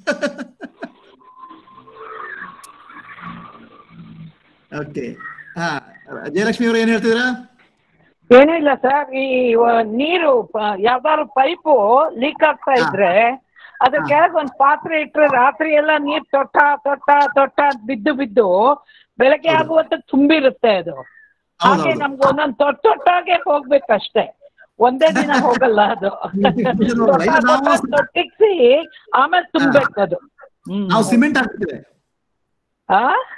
Speaker 1: ಓಕೆ ಹಾ ಜಯಲಕ್ಷ್ಮಿ ಅವರು ಏನ್ ಹೇಳ್ತಿದ್ರ
Speaker 12: ಏನೂ ಇಲ್ಲ ಸರ್ ಈ ವ- ನೀರು ಪ- ಯಾವ್ದಾದ್ರು ಪೈಪು ಲೀಕ್ ಆಗ್ತಾ ಇದ್ರೆ ಅದ್ರ ಕೆಳಗೆ ಒಂದು ಪಾತ್ರೆ ಇಟ್ರೆ ರಾತ್ರಿ ಎಲ್ಲ ನೀರ್ ತೊಟ್ಟ ತೊಟ್ಟ ತೊಟ್ಟ ಅಂತ ಬಿದ್ದು ಬಿದ್ದು ಬೆಳಗ್ಗೆ ಆಗುವಂತ ತುಂಬಿರುತ್ತೆ ಅದು ಹಾಗೆ
Speaker 1: ಹೌದೌದು.
Speaker 12: ನಮ್ಗೆ ಒಂದೊಂದು ತೊಟ್ಟ ತೊಟ್ಟಾಗೆ ಹೋಗ್ಬೇಕಷ್ಟೇ ಒಂದೇ ದಿನ ಹೋಗಲ್ಲ ಅದು
Speaker 1: ಇದು ನಾವು-
Speaker 12: ತೊಟ್ಟಿಕ್ಸಿ ಆಮೇಲೆ ತುಂಬೇಕು ಅದು
Speaker 1: ನಾವು ಸಿಮೆಂಟ್ ಹಾಕ್ತಿದ್ದೇವೆ
Speaker 12: ಆ?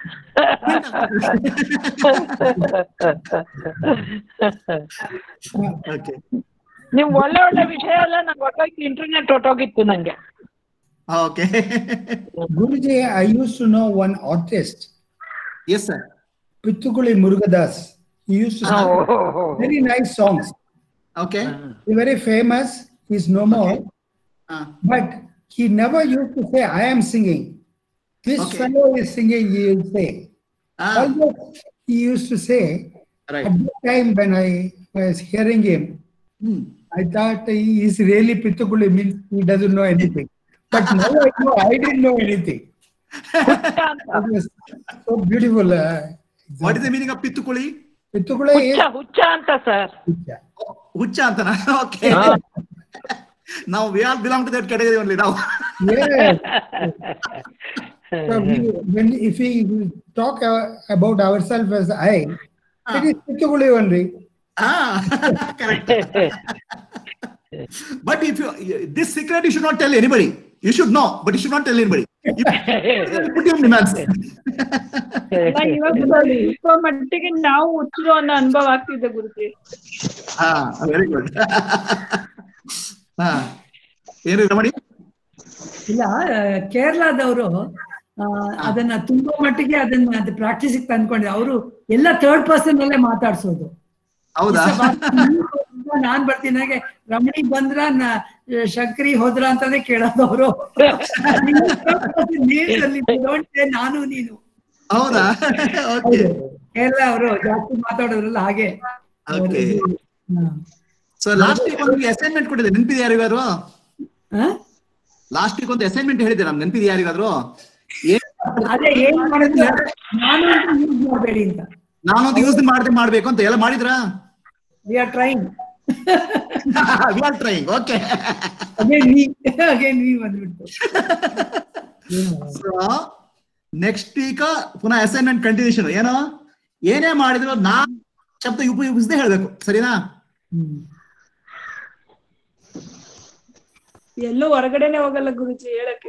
Speaker 1: ಓಕೆ
Speaker 12: ನಿಮ್ ಒಳ್ಳೆ ಒಳ್ಳೆ ವಿಷಯ ಎಲ್ಲ ನಂಗೆ ಹೊಟ್ಟೋಗಿ ಇಂಟರ್ನೆಟ್ ಹೊಟ್ಟೋಗಿತ್ತು ನಂಗೆ
Speaker 1: okay
Speaker 6: Guruji, I used to know one artist,
Speaker 1: yes sir
Speaker 6: Pittuguli Murugadas. He used to sing
Speaker 12: Oh.
Speaker 6: very nice songs.
Speaker 1: Okay
Speaker 6: He's very famous. He's no more. But he never used to say, I am singing. This
Speaker 1: Okay.
Speaker 6: fellow is singing, he will say.
Speaker 1: Ah.
Speaker 6: Almost he used to say,
Speaker 1: Right.
Speaker 6: at that time when I was hearing him, I thought he is really Pittuguli means he doesn't know anything. But now I know I didn't know anything. It was so beautiful. Uh,
Speaker 1: what is the meaning of Pittuguli
Speaker 6: Pittuguli is
Speaker 12: ಹುಚ್ಚ ಹುಚ್ಚ ಅಂತ sir
Speaker 1: ಹುಚ್ಚ ಅಂತನಾ okay ನಾವು we are belong to that category only ನಾವು
Speaker 6: Yes. So we, when if we talk uh, about ourselves as I, it is Pittuguli only.
Speaker 1: But if you this secret you should not tell anybody. You should know, but you should not tell anybody. You put your demands.
Speaker 9: ಅಲ್ಲ, ಇವಾಗ ಸ್ವಲ್ಪ ಮಟ್ಟಿಗೆ ನಾವು ಹುಚ್ಚರು ಅನ್ನೋ ಅನುಭವ ಆಗ್ತಿದೆ ಗುರುಜಿ
Speaker 1: ಹಾ very good ಹಾ ಏನು ರಮಣಿ
Speaker 5: ಇಲ್ಲ ಕೇರಳದವರು ಅದನ್ನ ತುಂಬಾ ಮಟ್ಟಿಗೆ ಅದನ್ನ ಅದು ಪ್ರಾಕ್ಟೀಸ್ ತಂದ್ಕೊಂಡಿದ್ರು ಅವರು ಎಲ್ಲ ಥರ್ಡ್ ಪರ್ಸನ್ ಅಲ್ಲೇ ಮಾತಾಡ್ಸೋದು
Speaker 1: ಹೌದಾ
Speaker 5: ನಾನ್ ಬರ್ತೀನಿ ಹಾಗೆ ರಮಣಿ ಬಂದ್ರ ನ- ಶಂಕರಿ ಹೋದ್ರ ಅಂತಾನೆ ಕೇಳೋದು ಅವರು ನಾನು ನೀನು
Speaker 1: ಹೌದಾ ಓಕೆ
Speaker 5: ಕೇರಳ ಅವರು ಜಾಸ್ತಿ ಮಾತಾಡೋದ್ರಲ್ಲ ಹಾಗೆ
Speaker 1: ಓಕೆ ಸೊ ಲಾಸ್ಟ್ ವೀಕ್ ಒಂದು ಅಸೈನ್ಮೆಂಟ್ ಕೊಟ್ಟಿದೆ ನೆನಪಿದೆ ಯಾರಿಗಾದ್ರು ಲಾಸ್ಟ್ ವೀಕ್ ಒಂದು ಅಸೈನ್ಮೆಂಟ್ ಹೇಳಿದೆ ನಮ್ಗೆ ನೆನಪಿದೆ ಯಾರಿಗಾದ್ರು ಏನ್
Speaker 5: ಅದೇ ಏನ್ ಮಾಡಿದ್ರೆ ನಾನು ಯೂಸ್ ಮಾಡಬೇಡಿ ಅಂತ
Speaker 1: ನಾನೊಂದು ಯೂಸ್ ಮಾಡದೆ ಮಾಡ್ಬೇಕು ಅಂತ ಎಲ್ಲ ಮಾಡಿದ್ರಾ
Speaker 5: we are trying
Speaker 1: we are trying okay
Speaker 5: again ನೀ ಅಗೇನ್ ನೀ ಬಂದ್ಬಿಡ್ತು
Speaker 1: ಸೊ ನೆಕ್ಸ್ಟ್ ವೀಕ್ ಪುನಃ ಅಸೈನ್ಮೆಂಟ್ ಕಂಟಿನ್ಯೂಷನ್ ಏನೋ ಏನೇ ಮಾಡಿದ್ರು ನಾ ಶಬ್ದ ಉಪಯೋಗಿಸದೆ ಹೇಳ್ಬೇಕು ಸರಿನಾ
Speaker 9: ಎಲ್ಲೂ ಹೊರಗಡೆನೆ ಹೋಗಲ್ಲ ಗುರುಜಿ ಹೇಳಕ್ಕೆ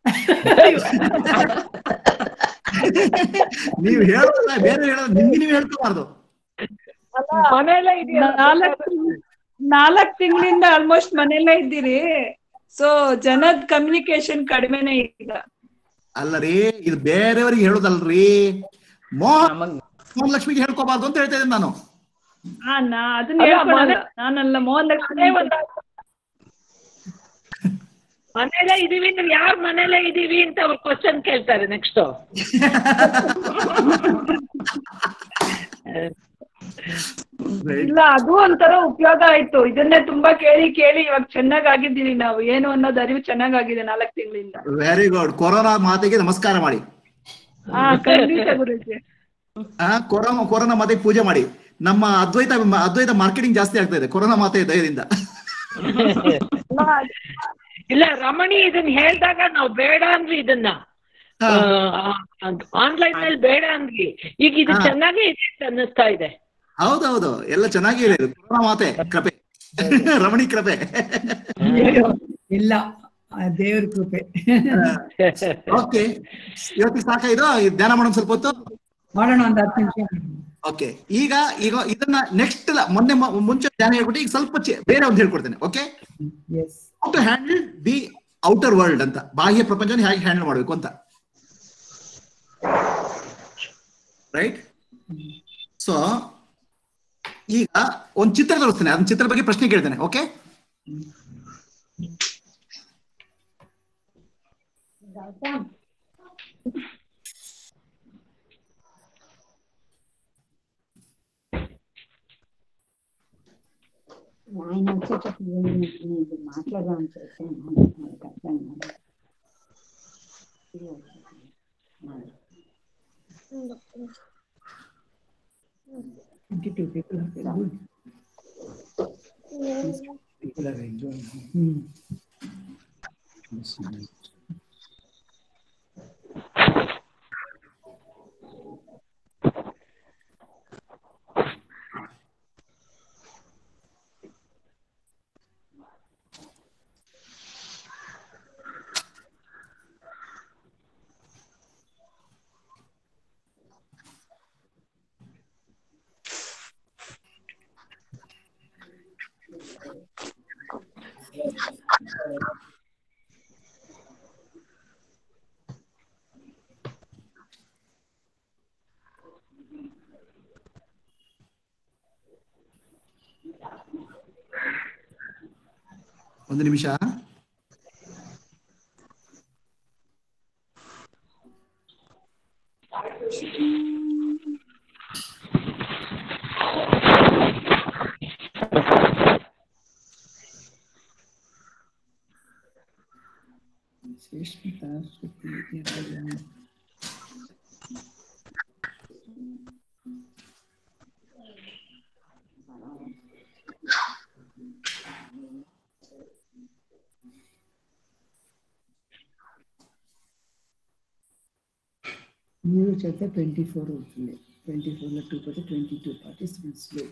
Speaker 1: ನೀವು ಹೇಳೋದಲ್ಲ ಬೇರೆ ಹೇಳೋದು ನಿಮ್ಗೆ ನೀವು ಹೇಳ್ಕೋಬಾರ್ದು
Speaker 12: ಮನೆಯಲ್ಲೇ ಇದೆಯಲ್ಲ
Speaker 9: ನಾಲ್ಕ್ ನಾಲ್ಕ್ ತಿಂಗಳಿಂದ ಆಲ್ಮೋಸ್ಟ್ ಮನೆಯಲ್ಲೇ ಇದ್ದೀರಿ ಸೊ ಜನದ ಕಮ್ಯುನಿಕೇಶನ್ ಕಡಿಮೆನೆ ಈಗ
Speaker 1: ಅಲ್ಲ ರೀ ಇದು ಬೇರೆಯವ್ರಿಗೆ ಹೇಳೋದಲ್ರಿ ಮೋಹನ್ ಮೋಹನ್ ಲಕ್ಷ್ಮಿಗೆ ಹೇಳ್ಕೋಬಾರ್ದು ಅಂತ ಹೇಳ್ತಾ ಇದ್ದೀನಿ ನಾನು
Speaker 9: ಹಾ ನಾ ಅದನ್ನ
Speaker 12: ಅಲ್ಲ,
Speaker 9: ಹೇಳ್ಕೊಳಲ್ಲ
Speaker 12: ಮನೆ-
Speaker 9: ನಾನಲ್ಲ ಮೋಹನ್ ಲಕ್ಷ್ಮಿ
Speaker 12: ಮನೇಲೇ ಇದೀವಿ ನೀವು ಯಾರ್ ಮನೇಲೇ ಇದೀವಿ ಅಂತ ಅವ್ರು ಕ್ವಶನ್ ಕೇಳ್ತಾರೆ ನೆಕ್ಸ್ಟ್
Speaker 9: ಇಲ್ಲ ಅದು ಒಂಥರ ಉಪಯೋಗ ಆಯ್ತು ಇದನ್ನೇ ತುಂಬಾ ಕೇಳಿ ಕೇಳಿ ಇವಾಗ ಚೆನ್ನಾಗ್ ಆಗಿದ್ದೀವಿ ನಾವು ಏನು ಅನ್ನೋದು ಅರಿವು ಚೆನ್ನಾಗಾಗಿದೆ ನಾಲ್ಕು ತಿಂಗಳಿಂದ
Speaker 1: ವೆರಿ ಗುಡ್ ಕೊರೋನಾ ಮಾತಿಗೆ ನಮಸ್ಕಾರ ಮಾಡಿ
Speaker 9: ಹಾ ಖಂಡಿತ ಗುರುಜಿ
Speaker 1: ಆ ಕೊರೋನಾ ಕೊರೋನಾ ಮಾತಿಗೆ ಪೂಜೆ ಮಾಡಿ ನಮ್ಮ ಅದ್ವೈತ ಅದ್ವೈತ ಮಾರ್ಕೆಟಿಂಗ್ ಜಾಸ್ತಿ ಆಗ್ತಾ ಇದೆ ಕೊರೋನಾ ಮಾತೆ ದಯದಿಂದ
Speaker 12: ಇಲ್ಲ ರಮಣಿ ಇದನ್ನ ಹೇಳ್ದಾಗ ನಾವು ಬೇಡ ಅಂದ್ವಿ ಇದನ್ನ ಆನ್ಲೈನ್ ನಲ್ಲಿ ಬೇಡ ಅಂದ್ವಿ ಈಗ ಇದು
Speaker 1: ಹಾ.
Speaker 12: ಚೆನ್ನಾಗೇ ಇದೆ ಅಂತ ಅನ್ನಿಸ್ತಾ ಇದೆ
Speaker 1: ಹೌದೌದು ಎಲ್ಲ ಚೆನ್ನಾಗಿದೆ ಇದು. ಕೊರೋನಾ ಮಾತೆ ಕೃಪೆ ರಮಣಿ ಕೃಪೆ
Speaker 5: ಇಲ್ಲ ಆ ದೇವ್ರ ಕೃಪೆ
Speaker 1: ಓಕೆ ಇವತ್ತಿಗೆ ಸಾಕ ಇದು ಇದು ಧ್ಯಾನ ಮಾಡೋಣ ಸ್ವಲ್ಪ ಹೊತ್ತು
Speaker 5: ಮಾಡೋಣ ಒಂದ್ ಹತ್ತು ನಿಮಿಷ
Speaker 1: ಓಕೆ ಈಗ ಈಗ ಇದನ್ನ ನೆಕ್ಸ್ಟ್ ಮೊನ್ನೆ ಮ- ಮುಂಚೆ ಧ್ಯಾನ ಹೇಳ್ಬಿಟ್ಟು ಈಗ ಸ್ವಲ್ಪ ಚೆ- ಬೇರೆ ಒಂದು ಹೇಳ್ಕೊಡ್ತೇನೆ okay
Speaker 5: yes
Speaker 1: how to handle the outer world ಅಂತ ಬಾಹ್ಯ ಪ್ರಪಂಚನ ಹೇಗೆ ಹ್ಯಾಂಡಲ್ ಮಾಡಬೇಕು ಅಂತ ರೈಟ್ ಸೊ ಈಗ ಒಂದು ಚಿತ್ರ ತೋರಿಸ್ತೇನೆ ಅದನ್ನ ಚಿತ್ರ ಬಗ್ಗೆ ಪ್ರಶ್ನೆ ಕೇಳ್ತೇನೆ ಓಕೆ
Speaker 13: ఆయన వచ్చేటప్పుడు ఇది మాట్లాడదామని చేశాను మనకు అర్థం కాదు.
Speaker 5: Twenty-two people are there. Good.
Speaker 6: People are enjoying.
Speaker 5: Hmm.
Speaker 1: ಒಂದು ನಿಮಿಷ
Speaker 6: మీరు చేత ట్వంటీ ఫోర్ అవుతుంది ట్వంటీ ఫోర్లో టూ పోతే ట్వంటీ టూ పార్టిసిపెంట్స్లో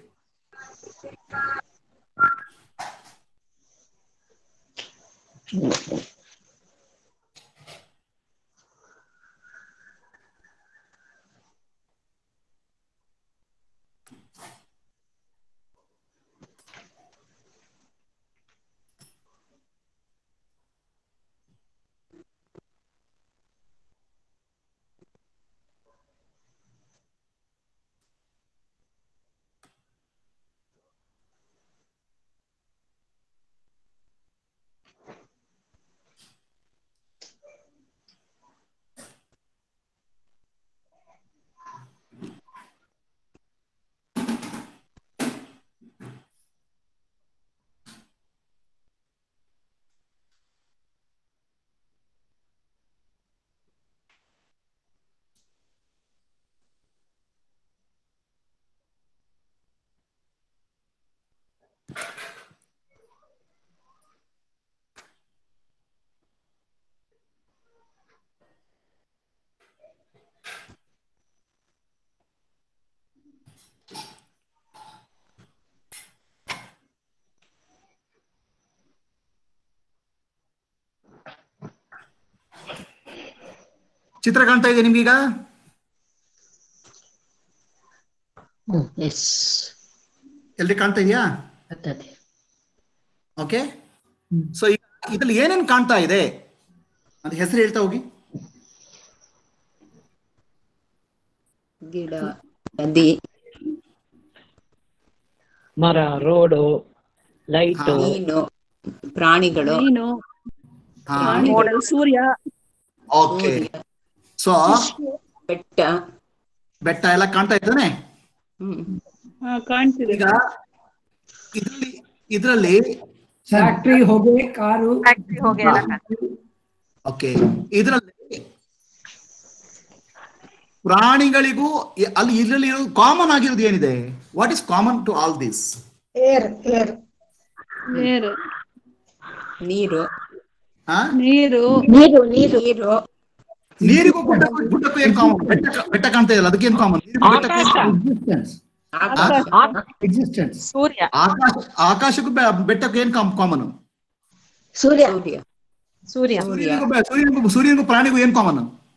Speaker 1: ಚಿತ್ರ ಕಾಣ್ತಾ ಇದೆ ನಿಮ್ಗೀಗ
Speaker 8: ಎಸ್
Speaker 1: ಎಲ್ರಿ ಕಾಣ್ತಾ ಇದೆಯಾ
Speaker 8: ಬರ್ತದೆ
Speaker 1: ಓಕೆ ಸೊ ಇದ್ರಲ್ಲಿ ಏನೇನ್ ಕಾಣ್ತಾ ಇದೆ ಅಂತ ಹೆಸರು ಹೇಳ್ತಾ ಹೋಗಿ
Speaker 4: ಗಿಡ ನದಿ
Speaker 12: ಮರ ರೋಡು ಲೈಟು
Speaker 4: ಮೀನು ಪ್ರಾಣಿಗಳು
Speaker 9: ಮೀನು ಪ್ರಾಣಿಗಳು ಸೂರ್ಯ
Speaker 1: ಓಕೆ ಸೊ
Speaker 4: ಬೆಟ್ಟ
Speaker 1: ಬೆಟ್ಟ ಎಲ್ಲ ಕಾಣ್ತಾ ಇದ್ದಾನೆ
Speaker 9: ಹಾ, ಕಾಣ್ತಿದೆ
Speaker 1: ಈಗ ಇದ್ರಲ್ಲಿ ಇದ್ರಲ್ಲಿ
Speaker 5: ಫ್ಯಾಕ್ಟ್ರಿ ಹೊಗೆ ಕಾರು
Speaker 10: ಫ್ಯಾಕ್ಟ್ರಿ ಹೋಗಿ ಎಲ್ಲ
Speaker 1: ಓಕೆ ಇದರಲ್ಲಿ ಪ್ರಾಣಿಗಳಿಗೂ ಇ- ಅಲ್ಲಿ ಇದರಲ್ಲಿ ಕಾಮನ್ ಆಗಿರೋದು ಏನಿದೆ what is common to all this
Speaker 14: air air
Speaker 9: ನೀರು
Speaker 4: ನೀರು
Speaker 9: ನೀರು
Speaker 8: ನೀರು ನೀರು
Speaker 4: ನೀರು
Speaker 1: ನೀರಿಗೂ ಗುಡ್ಡಕ್ಕೂ ಗುಡ್ಡಕ್ಕೂ ಏನ್ ಕಾಮನ್ ಬೆಟ್ಟ ಬೆಟ್ಟ ಕಾಣ್ತಾ ಇದೆಯಲ್ಲ ಅದಕ್ಕೇನ್ ಕಾಮನ್
Speaker 6: ಎಕ್ಸಿಸ್ಟೆನ್ಸ್ ಎಕ್ಸಿಸ್ಟೆನ್ಸ್
Speaker 10: ಸೂರ್ಯ
Speaker 1: ಆಕಾಶ ಆಕಾಶಕ್ಕೂ ಬೆ- ಬೆಟ್ಟಕ್ಕೂ ಏನ್ ಕಾಮನ್
Speaker 8: ಸೂರ್ಯ
Speaker 4: ಸೂರ್ಯ
Speaker 10: ಸೂರ್ಯ
Speaker 1: ಸೂರ್ಯನಿಗೂ ಬೆ- ಸೂರ್ಯನಿಗೂ ಸೂರ್ಯನಿಗೂ ಪ್ರಾಣಿಗೂ ಏನ್ common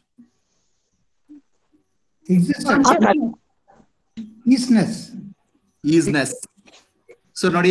Speaker 6: existence isness
Speaker 1: isness so ನೋಡಿ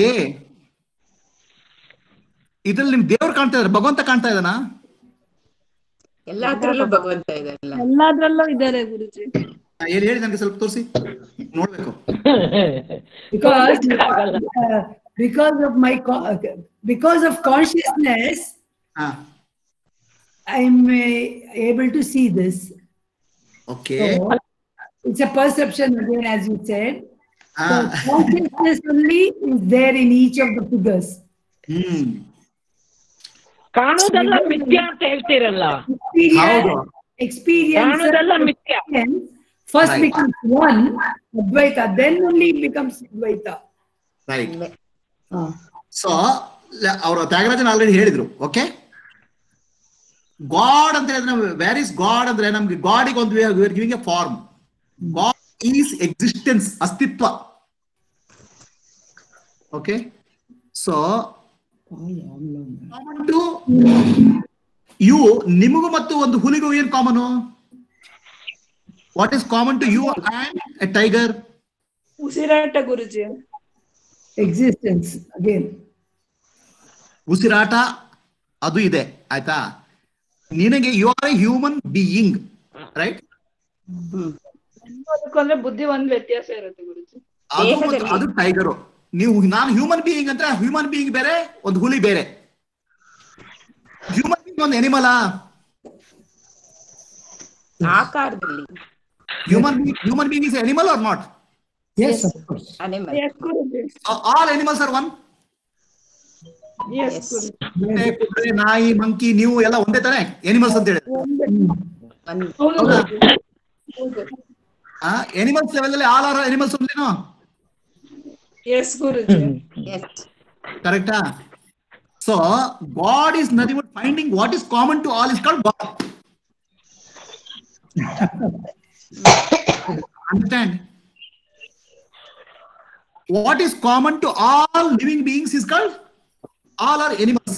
Speaker 1: ಇದ್ರಲ್ಲಿ ನಿಮ್ ದೇವ್ರು ಕಾಣ್ತಾ ಇದಾರೆ ಭಗವಂತ ಕಾಣ್ತಾ ಇದ್ದಾನ
Speaker 4: ಎಲ್ಲಾದ್ರಲ್ಲೂ ಭಗವಂತ ಇದಾರಲ್ಲ
Speaker 9: ಎಲ್ಲಾದ್ರಲ್ಲೂ ಇದ್ದಾರೆ ಗುರುಜಿ
Speaker 1: ಹೇಳಿ ಹೇಳಿ ನನಗೆ ಸ್ವಲ್ಪ ತೋರಿಸಿ ನೋಡ್ಬೇಕು
Speaker 5: because uh, because of my co- uh, because of consciousness
Speaker 1: ಹಾ
Speaker 5: i'm uh, able to see this
Speaker 1: okay
Speaker 5: So, it's a perception again as you said
Speaker 1: ಹಾ
Speaker 5: so consciousness only is there in each of the figures
Speaker 1: hmm
Speaker 12: ಕಾಣುವುದೆಲ್ಲ ಮಿಥ್ಯ ಅಂತ ಹೇಳ್ತೀರಲ್ಲ
Speaker 1: ಹೌದು
Speaker 5: experience experience
Speaker 12: ಕಾಣುವುದೆಲ್ಲ ಮಿಥ್ಯ
Speaker 5: first
Speaker 1: Right.
Speaker 5: becomes one advaita then only it becomes advaita
Speaker 1: right
Speaker 5: Ah.
Speaker 1: So ಅವರು Thyagarajan already ಹೇಳಿದ್ರು okay God ಅಂತ ಹೇಳಿದ್ರೆ ವೇರ್ ಇಸ್ ಗಾಡ್ ಅಂದ್ರೆ ನಮ್ಗೆ ಗಾಡಿಗೆ ಒಂದು giving a form God is existence ಅಸ್ತಿತ್ವ ಓಕೆ ಸೊ ಟು ಯು ನಿಮಗೂ ಮತ್ತು ಒಂದು ಹುಲಿಗೂ ಏನ್ common what is common to you and a tiger
Speaker 9: ಉಸಿರಾಟ ಗುರುಜಿ
Speaker 5: existence again
Speaker 1: ಉಸಿರಾಟ ಅದು ಇದೆ ಆಯ್ತಾ ನಿನಗೆ you are a human being right
Speaker 9: ಅದಕ್ಕಂದ್ರೆ ಬುದ್ಧಿ ಒಂದ್ ವ್ಯತ್ಯಾಸ ಇರುತ್ತೆ ಗುರುಜಿ
Speaker 1: ಅದು ಮತ್ತು ಅದು ಟೈಗರು ನೀವು ನಾನು ಹ್ಯೂಮನ್ ಬೀಯಿಂಗ್ ಅಂತ ಹ್ಯೂಮನ್ ಬೀಯಿಂಗ್ ಬೇರೆ ಒಂದು ಹುಲಿ ಬೇರೆ ಹ್ಯೂಮನ್ ಬೀಯಿಂಗ್ ಒಂದು ಎನಿಮಲಾ
Speaker 4: ಆಕಾರದಲ್ಲಿ
Speaker 1: human being human being is animal are not
Speaker 6: Yes, of course.
Speaker 4: Animal.
Speaker 9: Yes Guruji
Speaker 1: all animals are one
Speaker 9: yes Guruji
Speaker 1: ಕುದುರೆ ನಾಯಿ ಮಂಕಿ ನೀವು ಎಲ್ಲ ಒಂದೇ ತಾನೆ ಎನಿಮಲ್ಸ್ ಅಂತ ಹೇಳಿ
Speaker 9: ಹೌದು
Speaker 1: ಹೌದಾ?
Speaker 9: ಗುರೂಜಿ. ಹೌದು
Speaker 1: ಎನಿಮಲ್ಸ್ ಲೆವೆಲ್ ಅಲ್ಲಿ ಆಲ್ ಆರ್ ಎನಿಮಲ್ಸ್ ಒಂದೇನೋ
Speaker 9: ಎಸ್ ಗುರುಜಿ
Speaker 1: ಕರೆಕ್ಟಾ so God is nothing but finding what is common to all is called God Understand? What is common to all living beings is called all are animals.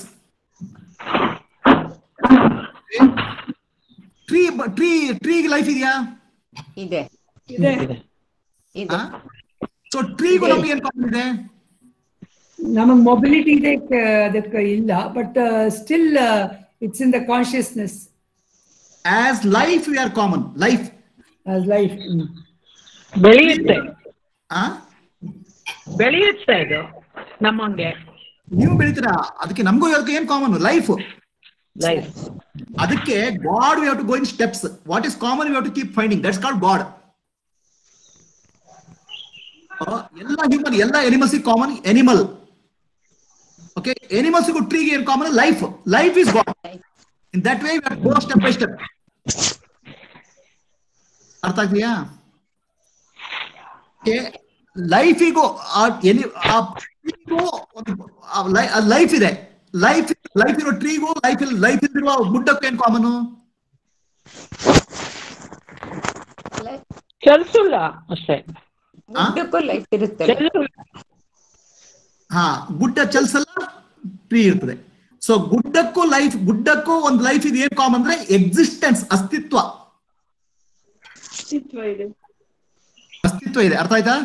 Speaker 1: Tree tree tree life ಇದೆಯಾ
Speaker 4: ಇದೆ
Speaker 9: ಇದೆ
Speaker 4: ಇದೆ
Speaker 1: so ಟ್ರೀಗೂ ನಮ್ಗೆ ಏನ್ common ಇದೆ
Speaker 5: ನಮಗ್ mobility ಇದೆ ಕ- ಅದಕ್ಕೆ ಇಲ್ಲ but still it's in the consciousness
Speaker 1: as life we are common life
Speaker 5: life
Speaker 12: ಬೆಳೆಯುತ್ತೆ
Speaker 1: ಆ
Speaker 12: ಬೆಳೆಯುತ್ತೆ ಇದು ನಮ್ಮಂಗೆ
Speaker 1: ನೀವು ಬೆಳಿತೀರಾ ಅದಕ್ಕೆ ನಮಗೂ ಅದಕ್ಕೆ ಏನ್ ಕಾಮನ್ ಲೈಫ್
Speaker 12: ಲೈಫ್
Speaker 1: ಅದಕ್ಕೆ God we have to go in steps what is common we have to keep finding that's called God ಎಲ್ಲ ಹ್ಯೂಮನ್ ಎಲ್ಲ animals common animal okay animals ಟ್ರೀಗೆ ಏನ್ common life life is God in that way go step by step ಅರ್ಥ ಆಗ್ತೀಯಾ ಲೈಫಿಗೂ life ಇದೆ life life ಇರೋ ಟ್ರೀಗೂ ಲೈಫ್ ಲೈಫ್ ಇರುವ ಗುಡ್ಡಕ್ಕೂ ಏನ್ ಕಾಮನ್
Speaker 12: ಚಲಿಸಲ್ಲ ಅಷ್ಟೇ
Speaker 4: ಗುಡ್ಡಕ್ಕೂ ಲೈಫ್ ಇರುತ್ತೆ
Speaker 1: ಹಾ ಗುಡ್ಡ ಚಲಿಸಲ್ಲ ಟ್ರೀ ಇರ್ತದೆ ಸೊ ಗುಡ್ಡಕ್ಕೂ ಲೈಫ್ ಗುಡ್ಡಕ್ಕೂ ಒಂದು ಲೈಫ್ ಇದು ಏನ್ ಕಾಮನ್ ಅಂದ್ರೆ ಎಕ್ಸಿಸ್ಟೆನ್ಸ್ ಅಸ್ತಿತ್ವ
Speaker 9: ಅಸ್ತಿತ್ವ ಇದೆ
Speaker 1: ಅಸ್ತಿತ್ವ ಇದೆ ಅರ್ಥ ಆಯ್ತಾ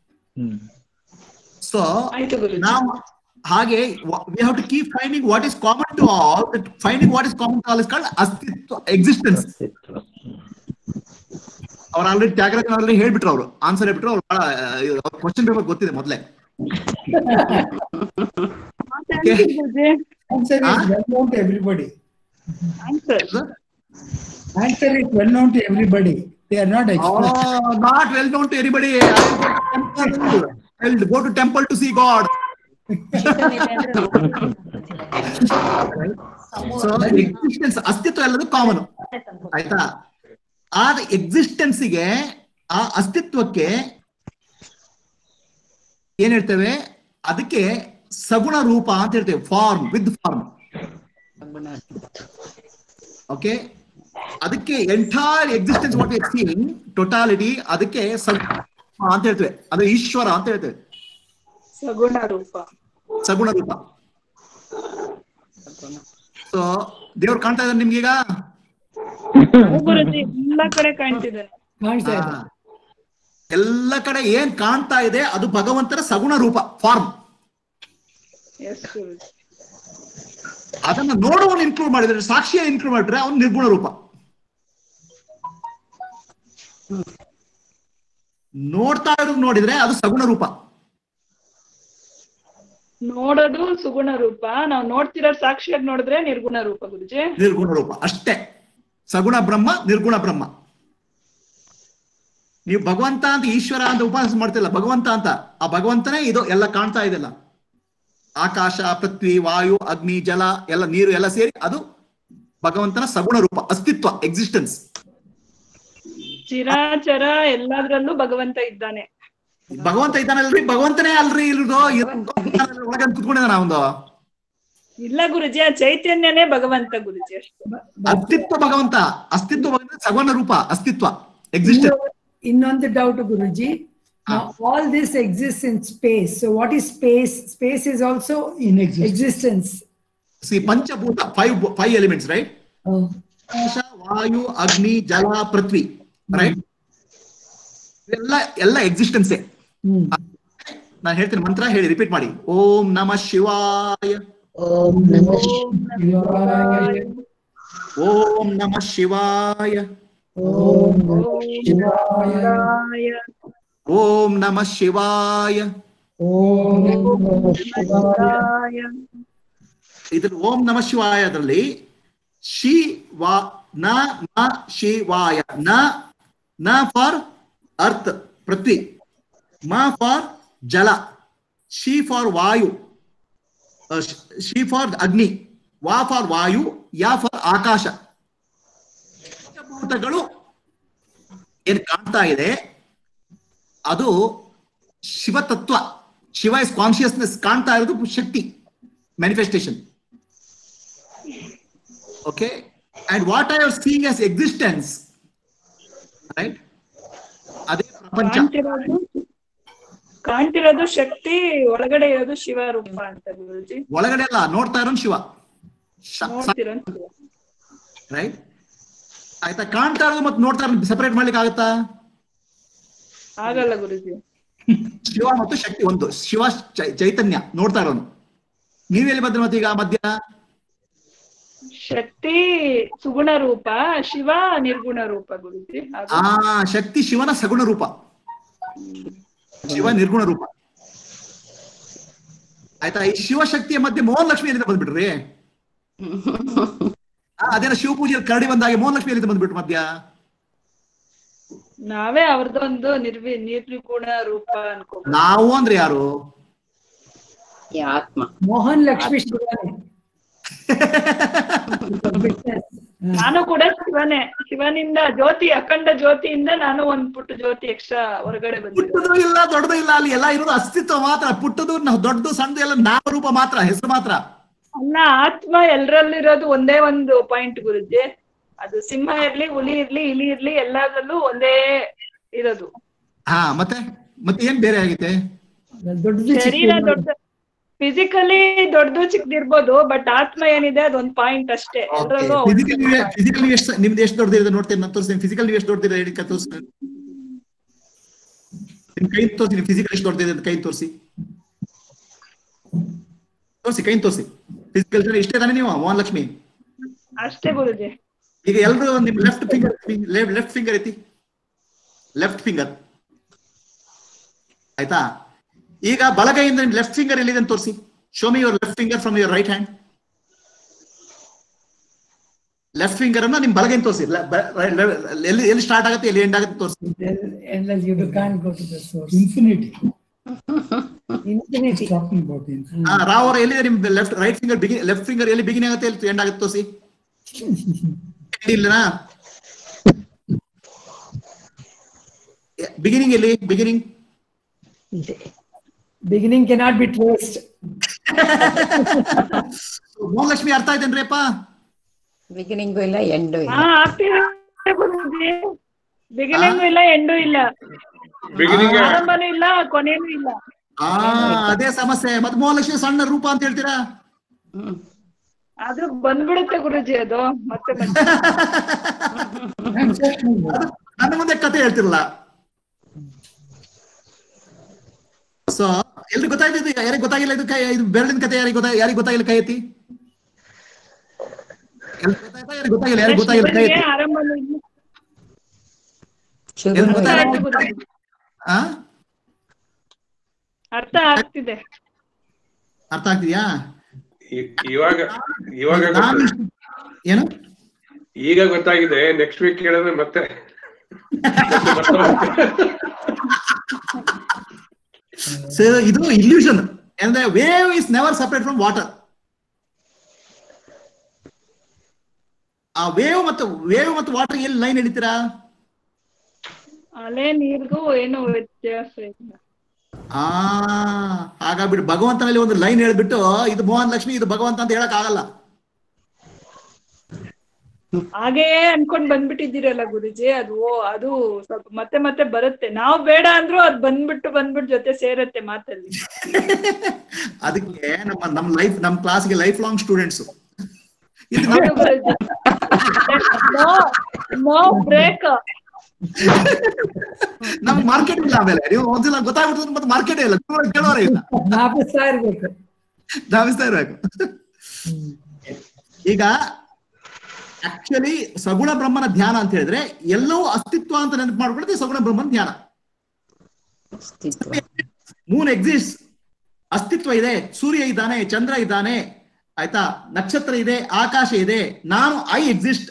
Speaker 1: ಸೊ ನಾವು ಹಾಗೆ we have to keep finding what is common to all finding what is common to all is called ಅಸ್ತಿತ್ವ ಎಕ್ಸಿಸ್ಟೆನ್ಸ್ ಅವ್ರು ಆಲ್ರೆಡಿ ತ್ಯಾಗರಾಜ್ ಆಲ್ರೆಡಿ ಹೇಳ್ಬಿಟ್ರು ಅವರು ಆನ್ಸರ್ ಹೇಳ್ಬಿಟ್ರು ಅವ್ರು ಬಹಳ ಕ್ವಶನ್ ಪೇಪರ್ ಗೊತ್ತಿದೆ ಮೊದಲೇ
Speaker 6: Answer is well known to everybody.
Speaker 9: Answer.
Speaker 6: Answer is well known to everybody. They are not experts.
Speaker 1: Oh, not well known to anybody. I'll go to temple to see God. So existence ಅಸ್ತಿತ್ವ ಎಲ್ಲದು common ಆಯ್ತಾ ಆ ಎಕ್ಸಿಸ್ಟೆನ್ಸಿಗೆ ಆ ಅಸ್ತಿತ್ವಕ್ಕೆ ಏನ್ ಹೇಳ್ತೇವೆ ಅದಕ್ಕೆ ಸಗುಣ ರೂಪ ಅಂತ ಹೇಳ್ತೇವೆ ಫಾರ್ಮ್ ವಿತ್ ಫಾರ್ಮ್ ಓಕೆ ಅದಕ್ಕೆ entire existence what a scene totality ಅದಕ್ಕೆ ಸಗುಣ ಅಂತ ಹೇಳ್ತೇವೆ ಅದು ಈಶ್ವರ ಅಂತ ಹೇಳ್ತೇವೆ
Speaker 9: ಸಗುಣ ರೂಪ
Speaker 1: ಸಗುಣ ರೂಪ ಸೊ ದೇವ್ರು ಕಾಣ್ತಾ ಇದ್ದಾರೆ ನಿಮ್ಗೀಗ
Speaker 9: ಗುರುಜಿ ಎಲ್ಲ ಕಡೆ ಕಾಣ್ತಿದೆ
Speaker 5: ಕಾಣಿಸ್ತಾ
Speaker 1: ಹಾ. ಎಲ್ಲ ಕಡೆ ಏನ್ ಕಾಣ್ತಾ ಇದೆ ಅದು ಭಗವಂತನ ಸಗುಣ ರೂಪ ಫಾರ್ಮ್
Speaker 9: ಎಸ್ ಗುರುಜಿ
Speaker 1: ಅದನ್ನ ನೋಡುವವನು ಇನ್ಕ್ಲೂಡ್ ಮಾಡಿದ್ರೆ ಸಾಕ್ಷಿಯ ಇನ್ಕ್ಲೂಡ್ ಮಾಡಿದ್ರೆ ಅವನು ನಿರ್ಗುಣ ರೂಪ ನೋಡ್ತಾ ಇರೋದು ನೋಡಿದ್ರೆ ಅದು ಸಗುಣ ರೂಪ
Speaker 9: ನೋಡೋದು ಸುಗುಣ ರೂಪ ನಾವು ನೋಡ್ತಿರೋ ಸಾಕ್ಷಿಯಾಗಿ ನೋಡಿದ್ರೆ ನಿರ್ಗುಣ ರೂಪ ಗುರುಜಿ
Speaker 1: ನಿರ್ಗುಣ ರೂಪ ಅಷ್ಟೇ ಸಗುಣ ಬ್ರಹ್ಮ ನಿರ್ಗುಣ ಬ್ರಹ್ಮ ನೀವು ಭಗವಂತ ಅಂತ ಈಶ್ವರ ಅಂತ ಉಪಾಸನೆ ಮಾಡ್ತಿಲ್ಲ ಭಗವಂತ ಅಂತ ಆ ಭಗವಂತನೇ ಇದು ಎಲ್ಲ ಕಾಣ್ತಾ ಇದೆಲ್ಲ ಆಕಾಶ ಪೃಥ್ವಿ ವಾಯು ಅಗ್ನಿ ಜಲ ಎಲ್ಲ ನೀರು ಎಲ್ಲ ಸೇರಿ ಅದು ಭಗವಂತನ ಸಗುಣ ರೂಪ ಅಸ್ತಿತ್ವ ಎಕ್ಸಿಸ್ಟೆನ್ಸ್
Speaker 9: ಚಿರಾಚರ ಎಲ್ಲದ್ರಲ್ಲೂ ಭಗವಂತ ಇದ್ದಾನೆ
Speaker 1: ಭಗವಂತ ಇದ್ದಾನಲ್ರಿ ಭಗವಂತನೇ ಅಲ್ರಿ ಇಲ್ದು ಒಳಗೆ ಕುತ್ಕೊಂಡಿದ್ದಾನ ಅವನು
Speaker 9: ಇಲ್ಲ ಗುರುಜಿ ಆ ಚೈತನ್ಯನೇ ಭಗವಂತ ಗುರುಜಿ ಅಷ್ಟೇ
Speaker 1: ಅಸ್ತಿತ್ವ ಭಗವಂತ ಅಸ್ತಿತ್ವ ಭಗವಂತ ಸಗುಣ ರೂಪ ಅಸ್ತಿತ್ವ ಎಕ್ಸಿಸ್ಟೆನ್ಸ್
Speaker 5: ಇನ್ನೊಂದು doubt Guruji Now, all this exists in space. So, what is space? Space is also
Speaker 6: in existence.
Speaker 5: existence.
Speaker 1: See ಪಂಚಭೂತ ಫೈವ್ ಫೈವ್ ಎಲಿಮೆಂಟ್ಸ್ ರೈಟ್ ಆಕಾಶ ವಾಯು ಅಗ್ನಿ ಜಲ ಪೃಥ್ವಿ ರೈಟ್ ಎಲ್ಲ ಎಲ್ಲ ಎಕ್ಸಿಸ್ಟೆನ್ಸೇ ನಾನು ಹೇಳ್ತೀನಿ ಮಂತ್ರ ಹೇಳಿ ರಿಪೀಟ್ ಮಾಡಿ ಓಂ ನಮ ಶಿವಾಯ
Speaker 13: ಓಂ ನಮಃ
Speaker 1: ಓಂ ನಮ ಶಿವಾಯ
Speaker 6: ಓಂ
Speaker 1: ಓಂ ನಮ ಶಿವಾಯ
Speaker 6: ಓಂ ನಮಃ ಶಿವಾಯ
Speaker 1: ಇದ್ರ ಓಂ ನಮ ಶಿವಾಯದಲ್ಲಿ ಶಿ ವಾ ನ ಮ ಶಿವಾಯ ನ ನ ಫಾರ್ ಅರ್ತ್ ಪೃಥ್ವಿ ಮ ಫಾರ್ ಜಲ ಶಿ ಫಾರ್ ವಾಯು ಶಿ ಫಾರ್ ಅಗ್ನಿ ವಾ ಫಾರ್ ವಾಯು ಯಾ ಫಾರ್ ಆಕಾಶ ಪಂಚಭೂತಗಳು ಏನ್ ಕಾಣ್ತಾ ಇದೆ ಅದು ಶಿವತತ್ವ ಶಿವ ಇಸ್ ಕಾನ್ಶಿಯಸ್ನೆಸ್ ಕಾಣ್ತಾ ಇರೋದು ಶಕ್ತಿ manifestation okay and what I are seeing as existence right ಅದೇ ಪ್ರಪಂಚ
Speaker 9: ಕಾಣ್ತಿರೋದು ಕಾಣ್ತಿರೋದು ಶಕ್ತಿ ಒಳಗಡೆ ಇರೋದು ಶಿವ ರೂಪ ಅಂತ ಗುರುಜಿ
Speaker 1: ಒಳಗಡೆ ಅಲ್ಲ ನೋಡ್ತಾ ಇರೋನ್ ಶಿವ
Speaker 9: ನೋಡ್ತಿರೋ
Speaker 1: ರೈಟ್ ಆಯ್ತಾ ಕಾಣ್ತಾ ಇರೋದು ಮತ್ತೆ ನೋಡ್ತಾ ಇರೋದು ಸೆಪರೇಟ್ ಮಾಡ್ಲಿಕ್ಕೆ ಆಗುತ್ತಾ
Speaker 9: ಆಗಲ್ಲ ಗುರುಜಿ
Speaker 1: ಶಿವ ಮತ್ತು ಶಕ್ತಿ ಒಂದು ಶಿವ ಚೈ- ಚೈತನ್ಯ ನೋಡ್ತಾ ಇರೋನು ನೀವೆಲ್ಲಿ ಬಂದ್ರೆ ಮತ್ತೆ ಈಗ ಮಧ್ಯ
Speaker 9: ಶಕ್ತಿ ಸುಗುಣ ರೂಪ ಶಿವ ನಿರ್ಗುಣ ರೂಪ ಗುರುಜಿ ಅದು
Speaker 1: ಆ ಶಕ್ತಿ ಶಿವನ ಸಗುಣ ರೂಪ ಶಿವ ನಿರ್ಗುಣ ರೂಪ ಆಯ್ತಾ ಈ ಶಿವಶಕ್ತಿಯ ಮಧ್ಯೆ ಮೋಹನ್ ಲಕ್ಷ್ಮಿ ಎಲ್ಲಿಂದ ಬಂದ್ಬಿಟ್ರಿ ಆ, ಅದೇನೋ ಶಿವ ಪೂಜೆ ಕರಡಿ ಬಂದಾಗೆ ಮೋಹನ್ ಲಕ್ಷ್ಮಿ ಎಲ್ಲಿಂದ ಬಂದ್ಬಿಟ್ರು ಮಧ್ಯ
Speaker 9: ನಾವೇ ಅವ್ರದ್ದೊಂದು ನಿರ್ವಿ ನಿರ್ಗುಣ ರೂಪ ಅನ್ಕೋ
Speaker 1: ನಾವು ಅಂದ್ರೆ ಯಾರು
Speaker 8: ಆತ್ಮ
Speaker 5: ಮೋಹನ್ ಲಕ್ಷ್ಮಿ ಶಿವಾನಿ
Speaker 9: ನಾನು ಕೂಡ ಶಿವನೇ ಶಿವನಿಂದ ಜ್ಯೋತಿ ಅಖಂಡ ಜ್ಯೋತಿಯಿಂದ ನಾನು ಒಂದ್ ಪುಟ್ಟ ಜ್ಯೋತಿ ಎಕ್ಸ್ಟ್ರಾ ಹೊರಗಡೆ ಬಂದಿದ್ದೆ
Speaker 1: ಪುಟ್ಟದು ಇಲ್ಲ ದೊಡ್ಡದು ಇಲ್ಲ ಅಲ್ಲಿ ಎಲ್ಲ ಇರೋದು ಅಸ್ತಿತ್ವ ಮಾತ್ರ ಪುಟ್ಟದು ನ- ದೊಡ್ಡದು ಸಣ್ಣದು ಎಲ್ಲ ನಾಮರೂಪ ಮಾತ್ರ ಹೆಸರು ಮಾತ್ರ
Speaker 9: ಅಲ್ಲ ಆತ್ಮ ಎಲ್ರಲ್ಲಿರೋದು ಒಂದೇ ಒಂದು ಪಾಯಿಂಟ್ ಗುರುಜಿ ಅದು ಸಿಂಹ ಇರ್ಲಿ ಹುಲಿ ಇರ್ಲಿ ಇಲಿ ಇರ್ಲಿ ಎಲ್ಲದರಲ್ಲೂ ಒಂದೇ ಇರೋದು
Speaker 1: ಹಾ ಮತ್ತೆ ಮತ್ತೆ ಏನ್ ಬೇರೆ ಆಗೈತೆ
Speaker 5: ದೊಡ್ಡದು
Speaker 9: ಶರೀರ ದೊಡ್ಡ ಫಿಸಿಕಲಿ ದೊಡ್ಡದು ಚಿಕ್ಕದಿರ್ಬೋದು ಬಟ್ ಆತ್ಮ ಏನಿದೆ ಅದೊಂದ್ ಪಾಯಿಂಟ್ ಅಷ್ಟೇ ಎಲ್ರಲ್ಲೂ
Speaker 1: ಫಿಸಿಕಲ್ ಫಿಸಿಕಲ್ ನೀವು ಎಷ್ಟು ನಿಮ್ದು ಎಷ್ಟು ದೊಡ್ಡದಿದೆ ನೋಡ್ತೇನೆ ನಾನು ತೋರಿಸ್ತೀನಿ ಫಿಸಿಕಲ್ ನೀವು ಎಷ್ಟು ದೊಡ್ಡದಿದೆ ಹೇಳಿ ತೋರಿಸಿ ನಿಮ್ ಕೈ ತೋರಿಸಿ ನಿಮ್ ಫಿಸಿಕಲ್ ಎಷ್ಟು ದೊಡ್ಡದಿದೆ ಅಂತ ಕೈ ತೋರಿಸಿ ತೋರಿಸಿ ಕೈ ತೋರಿಸಿ ಫಿಸಿಕಲ್ ಇಷ್ಟೇ ತಾನೇ ನೀವು ಮೋಹನ್ ಲಕ್ಷ್ಮಿ
Speaker 9: ಅಷ್ಟೇ ಗುರುಜಿ
Speaker 1: ಈಗ ಎಲ್ರು ನಿಮ್ ಲೆಫ್ಟ್ ಫಿಂಗರ್ ಲೆಫ್ಟ್ ಫಿಂಗರ್ ಐತಿ ಲೆಫ್ಟ್ ಫಿಂಗರ್ ಆಯ್ತಾ ಈಗ ಬಲಗೈಯಿಂದ ನಿಮ್ ಲೆಫ್ಟ್ ಫಿಂಗರ್ ಎಲ್ಲಿದೆ ಅಂತ ತೋರಿಸಿ show me your left finger from your right hand left finger ಅನ್ನ ನಿಮ್ ಬಲಗೈಯಿಂದ ತೋರಿಸಿ ಲ- ಬ- ರೈ- ಲೆ- ಎಲ್ಲಿ ಎಲ್ಲಿ ಸ್ಟಾರ್ಟ್ ಆಗುತ್ತೆ ಎಲ್ಲಿ ಎಂಡ್ ಆಗುತ್ತೆ ತೋರಿಸಿ
Speaker 5: Unless you can't go to the source.
Speaker 6: Infinity.
Speaker 5: Infinity.
Speaker 6: Talking about infinity.
Speaker 1: ಹಾ ರಾವ್ ಅವ್ರ ಎಲ್ಲಿದೆ ನಿಮ್ ಲೆಫ್ಟ್ ರೈಟ್ ಫಿಂಗರ್ ಬಿಗಿ ಲೆಫ್ಟ್ ಫಿಂಗರ್ ಎಲ್ಲಿ ಬಿಗಿನಿಂಗ್ ಆಗುತ್ತೆ ಎಲ್ಲಿ ಎಂಡ್ ಆಗುತ್ತೆ ತೋರಿಸಿ ಇಲ್ಲನಾ ಬಿಗಿನಿಂಗ್ ಎಲ್ಲಿ beginning
Speaker 5: Beginning cannot be traced.
Speaker 1: Mohan Lakshmi ಅರ್ಥ ಆಯ್ತೇನ್ರಿಪ್ಪ
Speaker 8: ಬಿಗಿನಿಂಗು ಇಲ್ಲ ಎಂಡು ಇಲ್ಲ
Speaker 9: ಹಾ ಆಗ್ತಿದೆ ಗುರುಜಿ ಬಿಗಿನಿಂಗು ಇಲ್ಲ ಎಂಡು ಇಲ್ಲ
Speaker 11: Beginning-
Speaker 9: ಆರಂಭನೂ ಇಲ್ಲ ಕೊನೆನೂ ಇಲ್ಲ
Speaker 1: ಆ ಅದೇ ಸಮಸ್ಯೆ ಮತ್ತೆ ಮೋಹನ್ ಲಕ್ಷ್ಮಿ ಸಣ್ಣ ರೂಪ ಅಂತ ಹೇಳ್ತೀರಾ
Speaker 9: ಆದ್ರೂ ಬಂದ್ಬಿಡುತ್ತೆ ಗುರುಜಿ ಅದು ಮತ್ತೆ ಮತ್ತೆ
Speaker 1: ನನ್ನ ಮುಂದೆ ಕತೆ ಹೇಳ್ತಿರಲ್ಲ ಸೊ ಎಲ್ರಿಗೂ ಗೊತ್ತಾಯ್ತು ಇದು ಯಾರಿಗೆ ಗೊತ್ತಾಗಿಲ್ಲ ಇದು ಕೈ ಇದು ಬೆರಳಿನ ಕತೆ ಯಾರಿಗೆ ಗೊತ್ತಾ ಯಾರಿಗೆ ಗೊತ್ತಾಗಿಲ್ಲ ಕೈ ಎತ್ತಿ ಎಲ್ರಿಗೂ ಗೊತ್ತಾಯ್ತಾ? ಯಾರಿಗ್ ಗೊತ್ತಾಗಿಲ್ಲ ಯಾರಿಗೆ ಗೊತ್ತಾಗಿಲ್ಲ ಕೈ
Speaker 9: ಶಿವನಿಗೆ
Speaker 1: ಎತ್ತಿ
Speaker 9: ಆರಂಭನೂ ಇಲ್ಲ
Speaker 1: ಎಲ್ರಿಗೂ
Speaker 9: ಅರ್ಥ
Speaker 1: ಗೊತ್ತಾಯ್ತಾ?
Speaker 9: ಆಯ್ತು ಗುರುಜಿ
Speaker 1: ಆ?
Speaker 9: ಅರ್ಥ ಆಗ್ತಿದೆ
Speaker 1: ಅರ್ಥ ಆಗ್ತಿದ್ಯಾ
Speaker 11: ಇ- ಇವಾಗ ಇವಾಗ
Speaker 1: ನಾನು
Speaker 11: ಗೊತ್ತಾಯ್ತು.
Speaker 1: ಏನು
Speaker 11: ಈಗ ಗೊತ್ತಾಗಿದೆ ನೆಕ್ಸ್ಟ್ ವೀಕ್ ಕೇಳಿದ್ರೆ ಮತ್ತೆ ಮತ್ತೆ ಬರ್ತಾ ಹೋಗುತ್ತೆ.
Speaker 1: ಸೊ ಇದು ಇಲ್ಯೂಷನ್ ಅಂದ್ರೆ wave is never separate from water ಆ ವೇವ್ ಮತ್ತು ವೇವ್ ಮತ್ತು ವಾಟರ್ ಎಲ್ಲಿ ಲೈನ್ ಹಿಡಿತೀರಾ
Speaker 9: ಅಲೆ ನೀರ್ಗೂ ಏನು ವ್ಯತ್ಯಾಸ ಇಲ್ಲ
Speaker 1: ಆ ಹಾಗಾಗ್ಬಿಟ್ಟು ಭಗವಂತನಲ್ಲಿ ಒಂದು ಲೈನ್ ಹೇಳ್ಬಿಟ್ಟು ಇದು ಮೋಹನ್ ಲಕ್ಷ್ಮಿ ಇದು ಭಗವಂತ ಅಂತ ಹೇಳಕ್ ಆಗಲ್ಲ
Speaker 9: ಹಾಗೇ ಅನ್ಕೊಂಡ್ ಬಂದ್ಬಿಟ್ಟಿದ್ದೀರಲ್ಲ ಗುರುಜಿ ಅದು ಓ ಅದು ಸ್ವಲ್ಪ ಮತ್ತೆ ಮತ್ತೆ ಬರುತ್ತೆ ನಾವು ಬೇಡ ಅಂದ್ರೂ ಅದ್ ಬಂದ್ಬಿಟ್ಟು ಬಂದ್ಬಿಟ್ಟು ಜೊತೆ ಸೇರತ್ತೆ ಮಾತಲ್ಲಿ
Speaker 1: ಅದಕ್ಕೆ ನಮ್ಮ ನಮ್ಮ ಲೈಫ್ ನಮ್ಮ ಕ್ಲಾಸ್ಗೆ ಲೈಫ್ ಲಾಂಗ್ ಸ್ಟೂಡೆಂಟ್ಸ್
Speaker 9: ಹೌದು ಗುರೂಜಿ. ನೋ ನೋ ಬ್ರೇಕ್
Speaker 1: ನಮ್ಗೆ ಮಾರ್ಕೆಟ್ ಇಲ್ಲ ಆಮೇಲೆ ನೀವು ಒಂದ್ಸಲ ಗೊತ್ತಾಗ್ಬಿಡ್ತದೆ ಮತ್ತೆ ಮಾರ್ಕೆಟೇ ಇಲ್ಲ ನೀವು ಕೇಳೋರೇ ಇಲ್ಲ
Speaker 5: ಜ್ಞಾಪಿಸ್ತಾ ಇರ್ಬೇಕು
Speaker 1: ಧಾವಿಸ್ತಾ ಇರ್ಬೇಕು ಈಗ ಆಕ್ಚುಲಿ ಸಗುಣ ಬ್ರಹ್ಮನ ಧ್ಯಾನ ಅಂತ ಹೇಳಿದ್ರೆ ಎಲ್ಲವೂ ಅಸ್ತಿತ್ವ ಅಂತ ನೆನಪು ಮಾಡ್ಕೊಳ್ಳೋದು ಸಗುಣ ಬ್ರಹ್ಮನ ಧ್ಯಾನ ಮೂನ್ ಎಕ್ಸಿಸ್ಟ್ ಅಸ್ತಿತ್ವ ಇದೆ ಸೂರ್ಯ ಇದ್ದಾನೆ ಚಂದ್ರ ಇದ್ದಾನೆ ಆಯ್ತಾ ನಕ್ಷತ್ರ ಇದೆ ಆಕಾಶ ಇದೆ ನಾನು ಐ ಎಕ್ಸಿಸ್ಟ್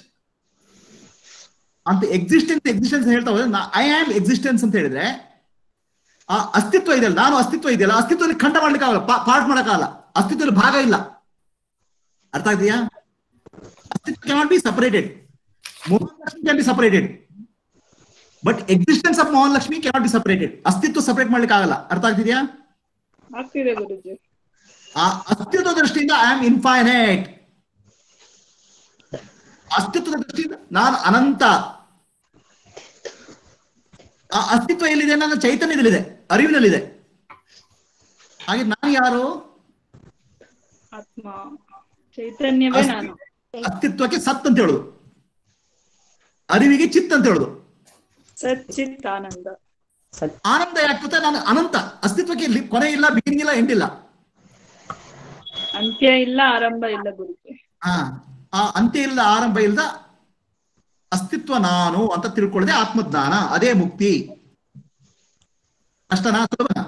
Speaker 1: ಅಂತ ಎಕ್ಸಿಸ್ಟೆನ್ಸ್ ಎಕ್ಸಿಸ್ಟೆನ್ಸ್ ಹೇಳ್ತಾ ಹೋದ್ರೆ ಐ ಆಮ್ ಎಕ್ಸಿಸ್ಟೆನ್ಸ್ ಅಂತ ಹೇಳಿದ್ರೆ ಆ ಅಸ್ತಿತ್ವ ಇದೆಯಲ್ಲ ನಾನು ಅಸ್ತಿತ್ವ ಇದೆಯಲ್ಲ ಅಸ್ತಿತ್ವದಲ್ಲಿ ಖಂಡ ಮಾಡ್ಲಿಕ್ಕೆ ಆಗಲ್ಲ ಪಾರ್ಟ್ ಮಾಡಕ್ಕಾಗಲ್ಲ ಅಸ್ತಿತ್ವದಲ್ಲಿ ಭಾಗ ಇಲ್ಲ ಅರ್ಥ ಆಗಿದೆಯಾ ಅಸ್ತಿತ್ವ cannot be separated Mohan Lakshmi can be separated but existence of Mohan Lakshmi cannot be separated ಅಸ್ತಿತ್ವ ಸಪರೇಟ್ ಮಾಡ್ಲಿಕ್ಕೆ ಆಗಲ್ಲ ಅರ್ಥ ಆಗ್ತಿದ್ಯಾ
Speaker 9: ಆಗ್ತಿದೆ ಗುರುಜಿ
Speaker 1: ಆ ಅಸ್ತಿತ್ವ ದೃಷ್ಟಿಯಿಂದ ಐ ಆಮ್ ಇನ್ಫೈನೈಟ್ ಅಸ್ತಿತ್ವದ ದೃಷ್ಟಿಯಿಂದ ನಾನು ಅನಂತ ಆ ಅಸ್ತಿತ್ವ ಎಲ್ಲಿದೆ ನನ್ನ ಚೈತನ್ಯದಲ್ಲಿದೆ ಅರಿವಿನಲ್ಲಿದೆ ಹಾಗೆ ನಾನು ಯಾರು
Speaker 9: ಆತ್ಮ ಚೈತನ್ಯವೇ
Speaker 1: ಅಸ್ತಿ-
Speaker 9: ನಾನು
Speaker 1: ಅಸ್ತಿತ್ವಕ್ಕೆ ಸತ್ ಅಂತ ಹೇಳುದು ಅರಿವಿಗೆ ಚಿತ್ ಅಂತ ಹೇಳುದು
Speaker 9: ಸಚ್ಚಿತ್ ಆನಂದ
Speaker 1: ಆನಂದ ಯಾಕೆ ನಾನು ಅನಂತ ಅಸ್ತಿತ್ವಕ್ಕೆ ಇಲ್ಲಿ ಕೊನೆ ಇಲ್ಲ ಬಿಗಿನಿಂಗ್ ಇಲ್ಲ ಎಂಡ್ ಇಲ್ಲ
Speaker 9: ಅಂತ್ಯ ಇಲ್ಲ ಆರಂಭ ಇಲ್ಲ ಗುರುಜಿ
Speaker 1: ಹಾ ಆ ಅಂತ್ಯ ಇಲ್ಲದ ಆರಂಭ ಇಲ್ಲದ ಅಸ್ತಿತ್ವ ನಾನು ಅಂತ ತಿಳ್ಕೊಳ್ಳದೆ ಆತ್ಮಜ್ಞಾನ ಅದೇ ಮುಕ್ತಿ ಅಷ್ಟನಾ ಸುಲಭನಾ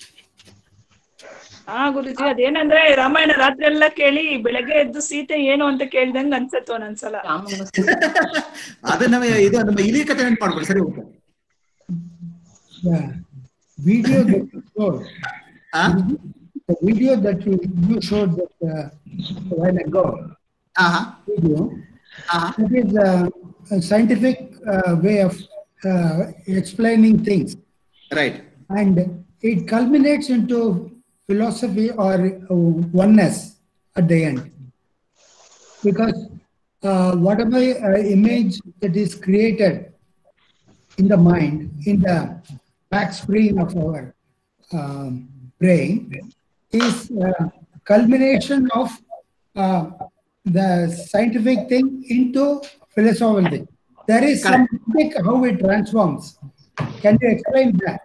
Speaker 9: ಹಾ ಗುರುಜಿ ಅದೇನಂದ್ರೆ ರಾಮಾಯಣ ರಾತ್ರಿ ಎಲ್ಲ ಕೇಳಿ ಬೆಳಗ್ಗೆ ಎದ್ದು ಸೀತೆ ಏನು ಅಂತ ಕೇಳ್ದಂಗ್ ಅನ್ಸತ್ತು ಒಂದೊಂದ್ಸಲ
Speaker 1: ಅದು ನಮ್ಮ ಇದು ನಮ್ಮ ಇಲಿ ಕಥೆ ನೆನ್ಪು ಮಾಡ್ಕೊಳ್ಳಿ ಸರಿ ಹೋಗ್ತದೆ
Speaker 6: The video that you showed, the video that you, you showed that uh, a while ago, video, that is uh, a scientific uh, way of uh, explaining things.
Speaker 1: Right.
Speaker 6: And it culminates into philosophy or uh, oneness at the end. Because uh, whatever uh, image that is created in the mind, in the back screen of our um, brain, is uh, culmination of uh, the scientific thing into philosophical thing. There is some trick how it transforms. Can you explain that?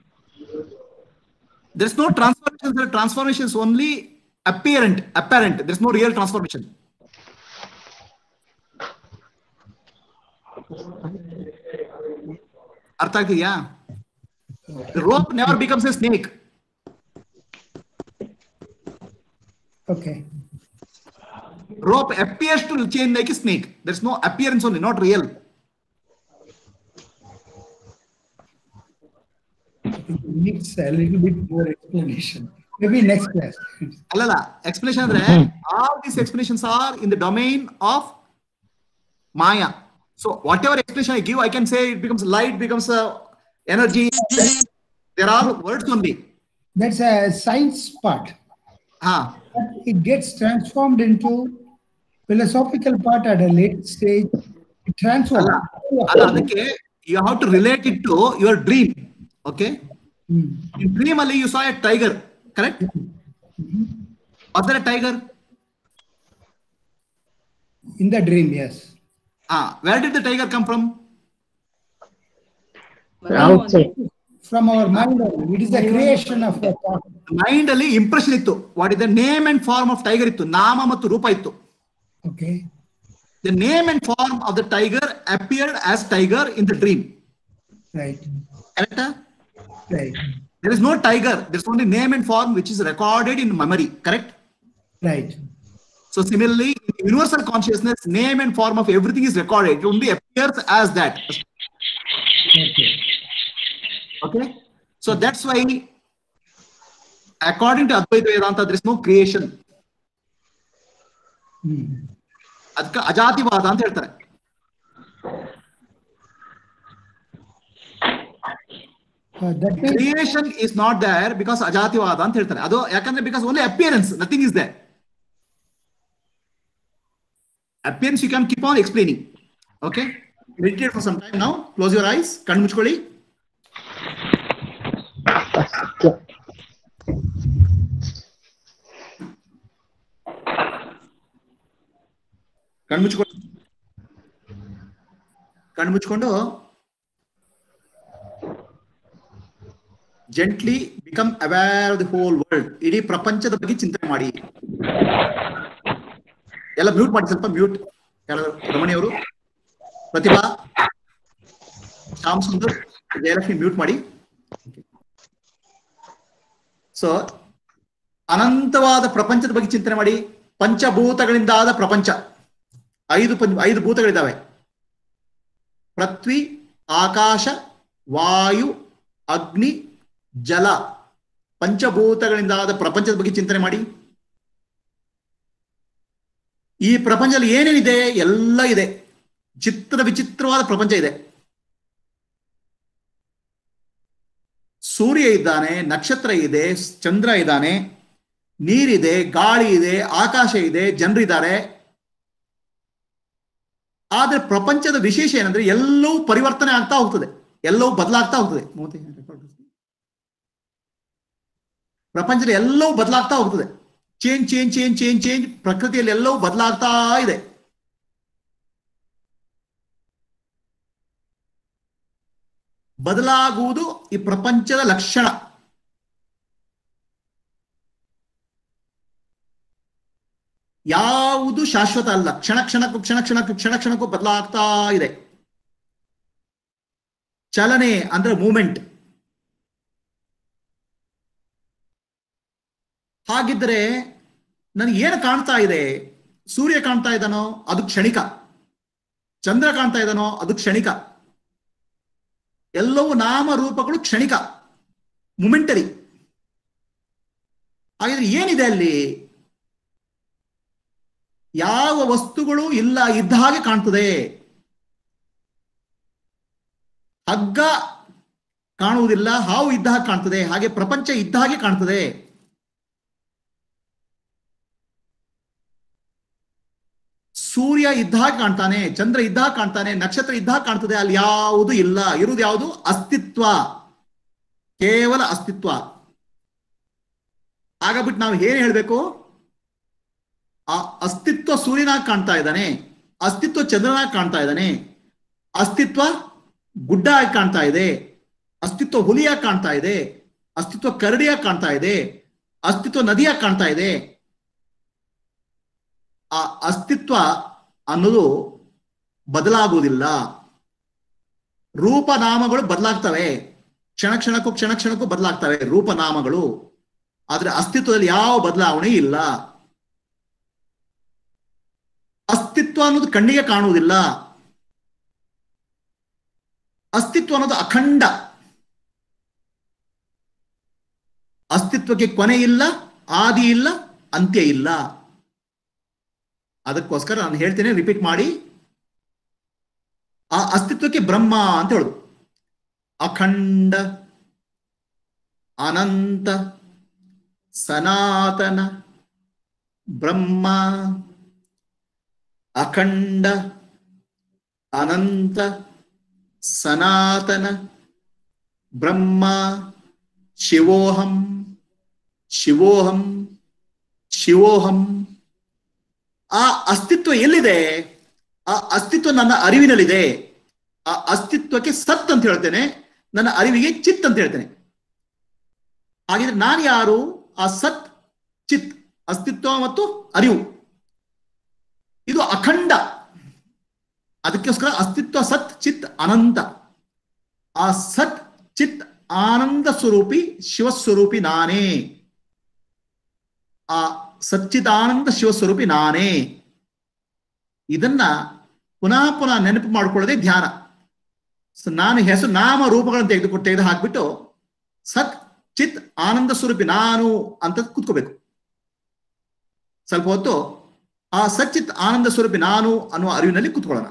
Speaker 1: There's no transformation. The transformation is only apparent. Apparent. There's no real transformation. ಅರ್ಥ ಆಗ್ತಿದ್ಯಾ rope never becomes a snake
Speaker 6: Okay.
Speaker 1: rope appears to change like a snake there's no appearance only not real
Speaker 6: It needs a little bit more explanation. Maybe next class.
Speaker 1: ಅಲ್ಲಲ್ಲ explanation ಅಂದ್ರೆ all these explanations are in the domain of Maya so whatever explanation I give I can say it becomes light becomes energy there are words only
Speaker 6: That's a science part.
Speaker 1: Huh.
Speaker 6: But it gets transformed into philosophical part at a later stage. It transforms.
Speaker 1: ಅಲ್ಲ ಅದಕ್ಕೆ you have to relate it to your dream okay in dream ಅಲ್ಲಿ you saw a tiger correct ಅದರ tiger
Speaker 6: In the dream, yes.
Speaker 1: Ah, where did the tiger come from?
Speaker 6: From our mind, only. it is the creation of the thought.
Speaker 1: Mind ಅಲ್ಲಿ impression ಇತ್ತು what is the name and form of tiger ಇತ್ತು ನಾಮ ಮತ್ತು ರೂಪ ಇತ್ತು
Speaker 6: Okay.
Speaker 1: The name and form of the tiger appeared as tiger in the dream
Speaker 6: Right.
Speaker 1: ಕರೆಕ್ಟಾ
Speaker 6: Right.
Speaker 1: there is no tiger there's only name and form which is recorded in memory correct
Speaker 6: Right.
Speaker 1: so similarly in universal consciousness name and form of everything is recorded it only appears as that
Speaker 6: Okay.
Speaker 1: okay so that's why according to advaita vedanta there is no creation
Speaker 6: Hmm.
Speaker 1: ಅದಕ್ಕೆ ಅಜಾತಿವಾದ ಅಂತ ಹೇಳ್ತಾರೆ
Speaker 6: Uh, that means
Speaker 1: creation is not there because ಅಜಾತಿವಾದ ಅಂತ ಹೇಳ್ತಾರೆ ಅದು ಯಾಕಂದ್ರೆ because only appearance nothing is there appearance you can keep on explaining okay meditate for some time ನಾವು close your eyes ಕಣ್ಣು ಮುಚ್ಕೊಳ್ಳಿ ಕಣ್ಣು ಮುಚ್ಕೊಂಡು ಕಣ್ಣು ಮುಚ್ಕೊಂಡು gently become aware of the whole world ಇಡೀ ಪ್ರಪಂಚದ ಬಗ್ಗೆ ಚಿಂತನೆ ಮಾಡಿ ಎಲ್ಲ ಮ್ಯೂಟ್ ಮಾಡಿ ಸ್ವಲ್ಪ ಮ್ಯೂಟ್ ಯಾರಾದ್ರು ರಮಣಿ ಅವರು ಪ್ರತಿಭಾ ಶ್ಯಾಮ್ ಸುಂದರ್ ಜಯಲಕ್ಷ್ಮಿ ಮ್ಯೂಟ್ ಮಾಡಿ ಸೊ ಅನಂತವಾದ ಪ್ರಪಂಚದ ಬಗ್ಗೆ ಚಿಂತನೆ ಮಾಡಿ ಪಂಚಭೂತಗಳಿಂದಾದ ಪ್ರಪಂಚ ಐದು ಪಂಚ ಐದು ಭೂತಗಳಿದ್ದಾವೆ ಪೃಥ್ವಿ ಆಕಾಶ ವಾಯು ಅಗ್ನಿ ಜಲ ಪಂಚಭೂತಗಳಿಂದಾದ ಪ್ರಪಂಚದ ಬಗ್ಗೆ ಚಿಂತನೆ ಮಾಡಿ ಈ ಪ್ರಪಂಚದಲ್ಲಿ ಏನೇನಿದೆ ಎಲ್ಲ ಇದೆ ಚಿತ್ರ ವಿಚಿತ್ರವಾದ ಪ್ರಪಂಚ ಇದೆ ಸೂರ್ಯ ಇದ್ದಾನೆ ನಕ್ಷತ್ರ ಇದೆ ಚಂದ್ರ ಇದ್ದಾನೆ ನೀರಿದೆ ಗಾಳಿ ಇದೆ ಆಕಾಶ ಇದೆ ಜನರಿದ್ದಾರೆ ಆದ್ರೆ ಪ್ರಪಂಚದ ವಿಶೇಷ ಏನಂದ್ರೆ ಎಲ್ಲವೂ ಪರಿವರ್ತನೆ ಆಗ್ತಾ ಹೋಗ್ತದೆ ಎಲ್ಲವೂ ಬದಲಾಗ್ತಾ ಹೋಗ್ತದೆ ಮೂವತ್ತೈದು record. ಪ್ರಪಂಚದಲ್ಲಿ ಎಲ್ಲವೂ ಬದಲಾಗ್ತಾ ಹೋಗ್ತದೆ change change change change change ಪ್ರಕೃತಿಯಲ್ಲಿ ಎಲ್ಲವೂ ಬದಲಾಗ್ತಾ ಇದೆ ಬದಲಾಗುವುದು ಈ ಪ್ರಪಂಚದ ಲಕ್ಷಣ ಯಾವುದು ಶಾಶ್ವತ ಅಲ್ಲ ಕ್ಷಣ ಕ್ಷಣಕ್ಕೂ ಕ್ಷಣ ಕ್ಷಣಕ್ಕೂ ಕ್ಷಣ ಕ್ಷಣಕ್ಕೂ ಬದಲಾಗ್ತಾ ಇದೆ ಚಲನೆ ಅಂದ್ರೆ ಮೂಮೆಂಟ್ ಹಾಗಿದ್ರೆ ನನಗೆ ಏನು ಕಾಣ್ತಾ ಇದೆ ಸೂರ್ಯ ಕಾಣ್ತಾ ಇದ್ದಾನೋ ಅದು ಕ್ಷಣಿಕ ಚಂದ್ರ ಕಾಣ್ತಾ ಇದ್ದಾನೋ ಅದು ಕ್ಷಣಿಕ ಎಲ್ಲವೂ ನಾಮರೂಪಗಳು ಕ್ಷಣಿಕ ಮುಮೆಂಟರಿ ಹಾಗಿದ್ರೆ ಏನಿದೆ ಅಲ್ಲಿ ಯಾವ ವಸ್ತುಗಳು ಇಲ್ಲ ಇದ್ದ ಹಾಗೆ ಕಾಣ್ತದೆ ಹಗ್ಗ ಕಾಣುವುದಿಲ್ಲ ಹಾವು ಇದ್ದ ಹಾಗೆ ಕಾಣ್ತದೆ ಹಾಗೆ ಪ್ರಪಂಚ ಇದ್ದ ಹಾಗೆ ಕಾಣ್ತದೆ ಸೂರ್ಯ ಇದ್ದ ಹಾಗೆ ಕಾಣ್ತಾನೆ ಚಂದ್ರ ಇದ್ದ ಹಾಗೆ ಕಾಣ್ತಾನೆ ನಕ್ಷತ್ರ ಇದ್ದ ಹಾಗೆ ಕಾಣ್ತದೆ ಅಲ್ಲಿ ಯಾವುದು ಇಲ್ಲ ಇರುವುದು ಯಾವುದು ಅಸ್ತಿತ್ವ ಕೇವಲ ಅಸ್ತಿತ್ವ ಆಗಬಿಟ್ಟು ನಾವು ಏನ್ ಹೇಳ್ಬೇಕು ಆ ಅಸ್ತಿತ್ವ ಸೂರ್ಯನಾಗಿ ಕಾಣ್ತಾ ಇದ್ದಾನೆ ಅಸ್ತಿತ್ವ ಚಂದ್ರನಾಗಿ ಕಾಣ್ತಾ ಇದ್ದಾನೆ ಅಸ್ತಿತ್ವ ಗುಡ್ಡ ಆಗಿ ಕಾಣ್ತಾ ಇದೆ ಅಸ್ತಿತ್ವ ಹುಲಿಯಾಗಿ ಕಾಣ್ತಾ ಇದೆ ಅಸ್ತಿತ್ವ ಕರಡಿಯಾಗಿ ಕಾಣ್ತಾ ಇದೆ ಅಸ್ತಿತ್ವ ನದಿಯಾಗಿ ಕಾಣ್ತಾ ಇದೆ ಆ ಅಸ್ತಿತ್ವ ಅನ್ನೋದು ಬದಲಾಗುವುದಿಲ್ಲ ರೂಪನಾಮಗಳು ಬದಲಾಗ್ತವೆ ಕ್ಷಣ ಕ್ಷಣಕ್ಕೂ ಕ್ಷಣ ಕ್ಷಣಕ್ಕೂ ಬದಲಾಗ್ತವೆ ರೂಪನಾಮಗಳು ಆದ್ರೆ ಅಸ್ತಿತ್ವದಲ್ಲಿ ಯಾವ ಬದಲಾವಣೆ ಇಲ್ಲ ಅಸ್ತಿತ್ವ ಅನ್ನೋದು ಕಣ್ಣಿಗೆ ಕಾಣುವುದಿಲ್ಲ ಅಸ್ತಿತ್ವ ಅನ್ನೋದು ಅಖಂಡ ಅಸ್ತಿತ್ವಕ್ಕೆ ಕೊನೆ ಇಲ್ಲ ಆದಿ ಇಲ್ಲ ಅಂತ್ಯ ಇಲ್ಲ ಅದಕ್ಕೋಸ್ಕರ ನಾನು ಹೇಳ್ತೇನೆ ರಿಪೀಟ್ ಮಾಡಿ ಆ ಅಸ್ತಿತ್ವಕ್ಕೆ ಬ್ರಹ್ಮ ಅಂತ ಹೇಳುದು ಅಖಂಡ ಅನಂತ ಸನಾತನ ಬ್ರಹ್ಮ ಅಖಂಡ ಅನಂತ ಸನಾತನ ಬ್ರಹ್ಮ ಶಿವೋಹಂ ಶಿವೋಹಂ ಶಿವೋಹಂ ಆ ಅಸ್ತಿತ್ವ ಎಲ್ಲಿದೆ ಆ ಅಸ್ತಿತ್ವ ನನ್ನ ಅರಿವಿನಲ್ಲಿದೆ ಆ ಅಸ್ತಿತ್ವಕ್ಕೆ ಸತ್ ಅಂತ ಹೇಳ್ತೇನೆ ನನ್ನ ಅರಿವಿಗೆ ಚಿತ್ ಅಂತ ಹೇಳ್ತೇನೆ ಹಾಗಿದ್ರೆ ನಾನು ಯಾರು ಆ ಸತ್ ಚಿತ್ ಅಸ್ತಿತ್ವ ಮತ್ತು ಅರಿವು ಇದು ಅಖಂಡ ಅದಕ್ಕೋಸ್ಕರ ಅಸ್ತಿತ್ವ ಸತ್ ಚಿತ್ ಅನಂತ ಆ ಸತ್ ಚಿತ್ ಆನಂದ ಸ್ವರೂಪಿ ಶಿವಸ್ವರೂಪಿ ನಾನೇ ಆ ಸಚ್ಚಿದಾನಂದ ಶಿವಸ್ವರೂಪಿ ನಾನೇ ಇದನ್ನ ಪುನಃ ಪುನಃ ನೆನಪು ಮಾಡಿಕೊಳ್ಳದೆ ಧ್ಯಾನ ಸೊ ನಾನು ಹೆಸರು ನಾಮ ರೂಪಗಳನ್ನು ತೆಗೆದುಕೊಟ್ಟು ತೆಗೆದು ಹಾಕ್ಬಿಟ್ಟು ಸತ್ ಚಿತ್ ಆನಂದ ಸ್ವರೂಪಿ ನಾನು ಅಂತ ಕುತ್ಕೋಬೇಕು ಸ್ವಲ್ಪ ಹೊತ್ತು ಆ ಸಚ್ಚಿತ್ ಆನಂದ ಸ್ವರೂಪಿ ನಾನು ಅನ್ನುವ ಅರಿವಿನಲ್ಲಿ ಕುತ್ಕೊಳ್ಳೋಣ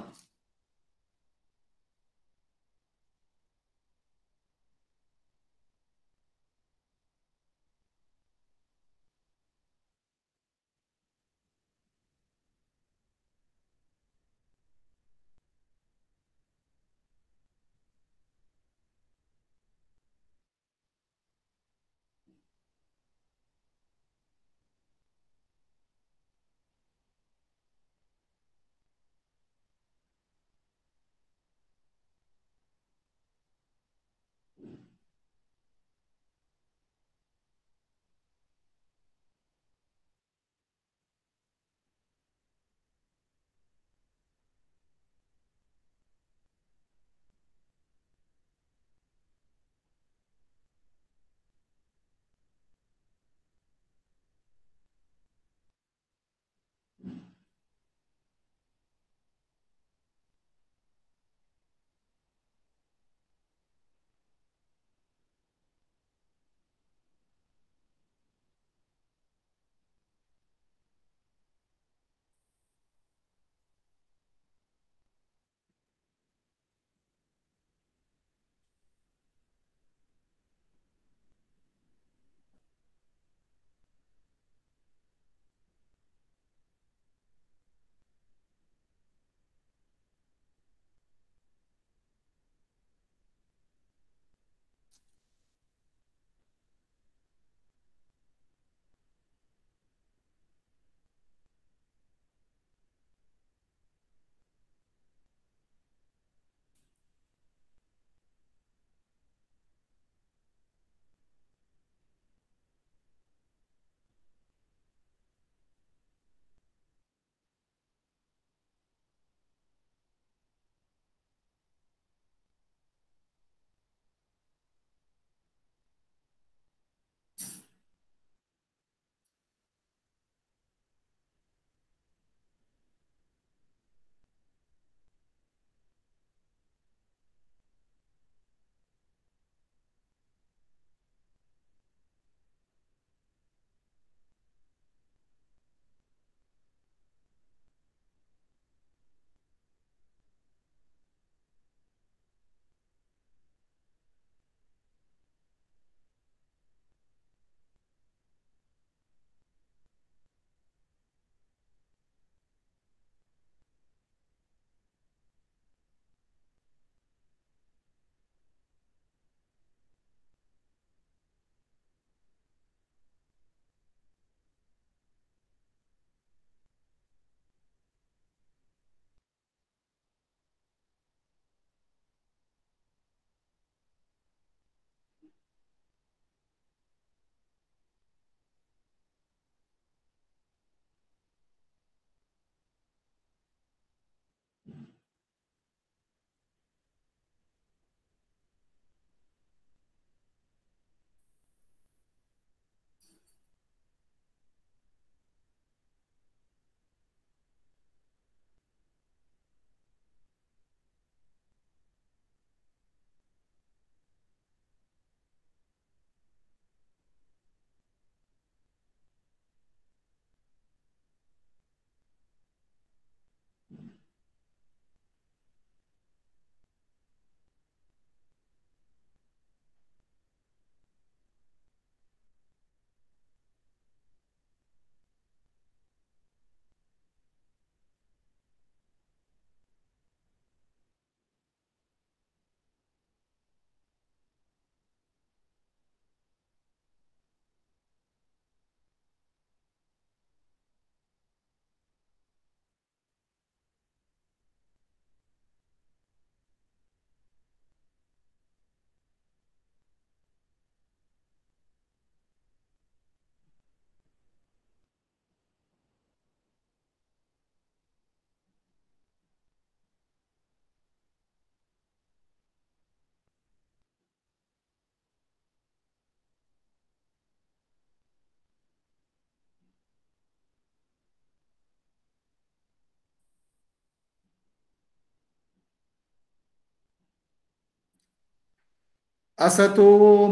Speaker 1: असतोम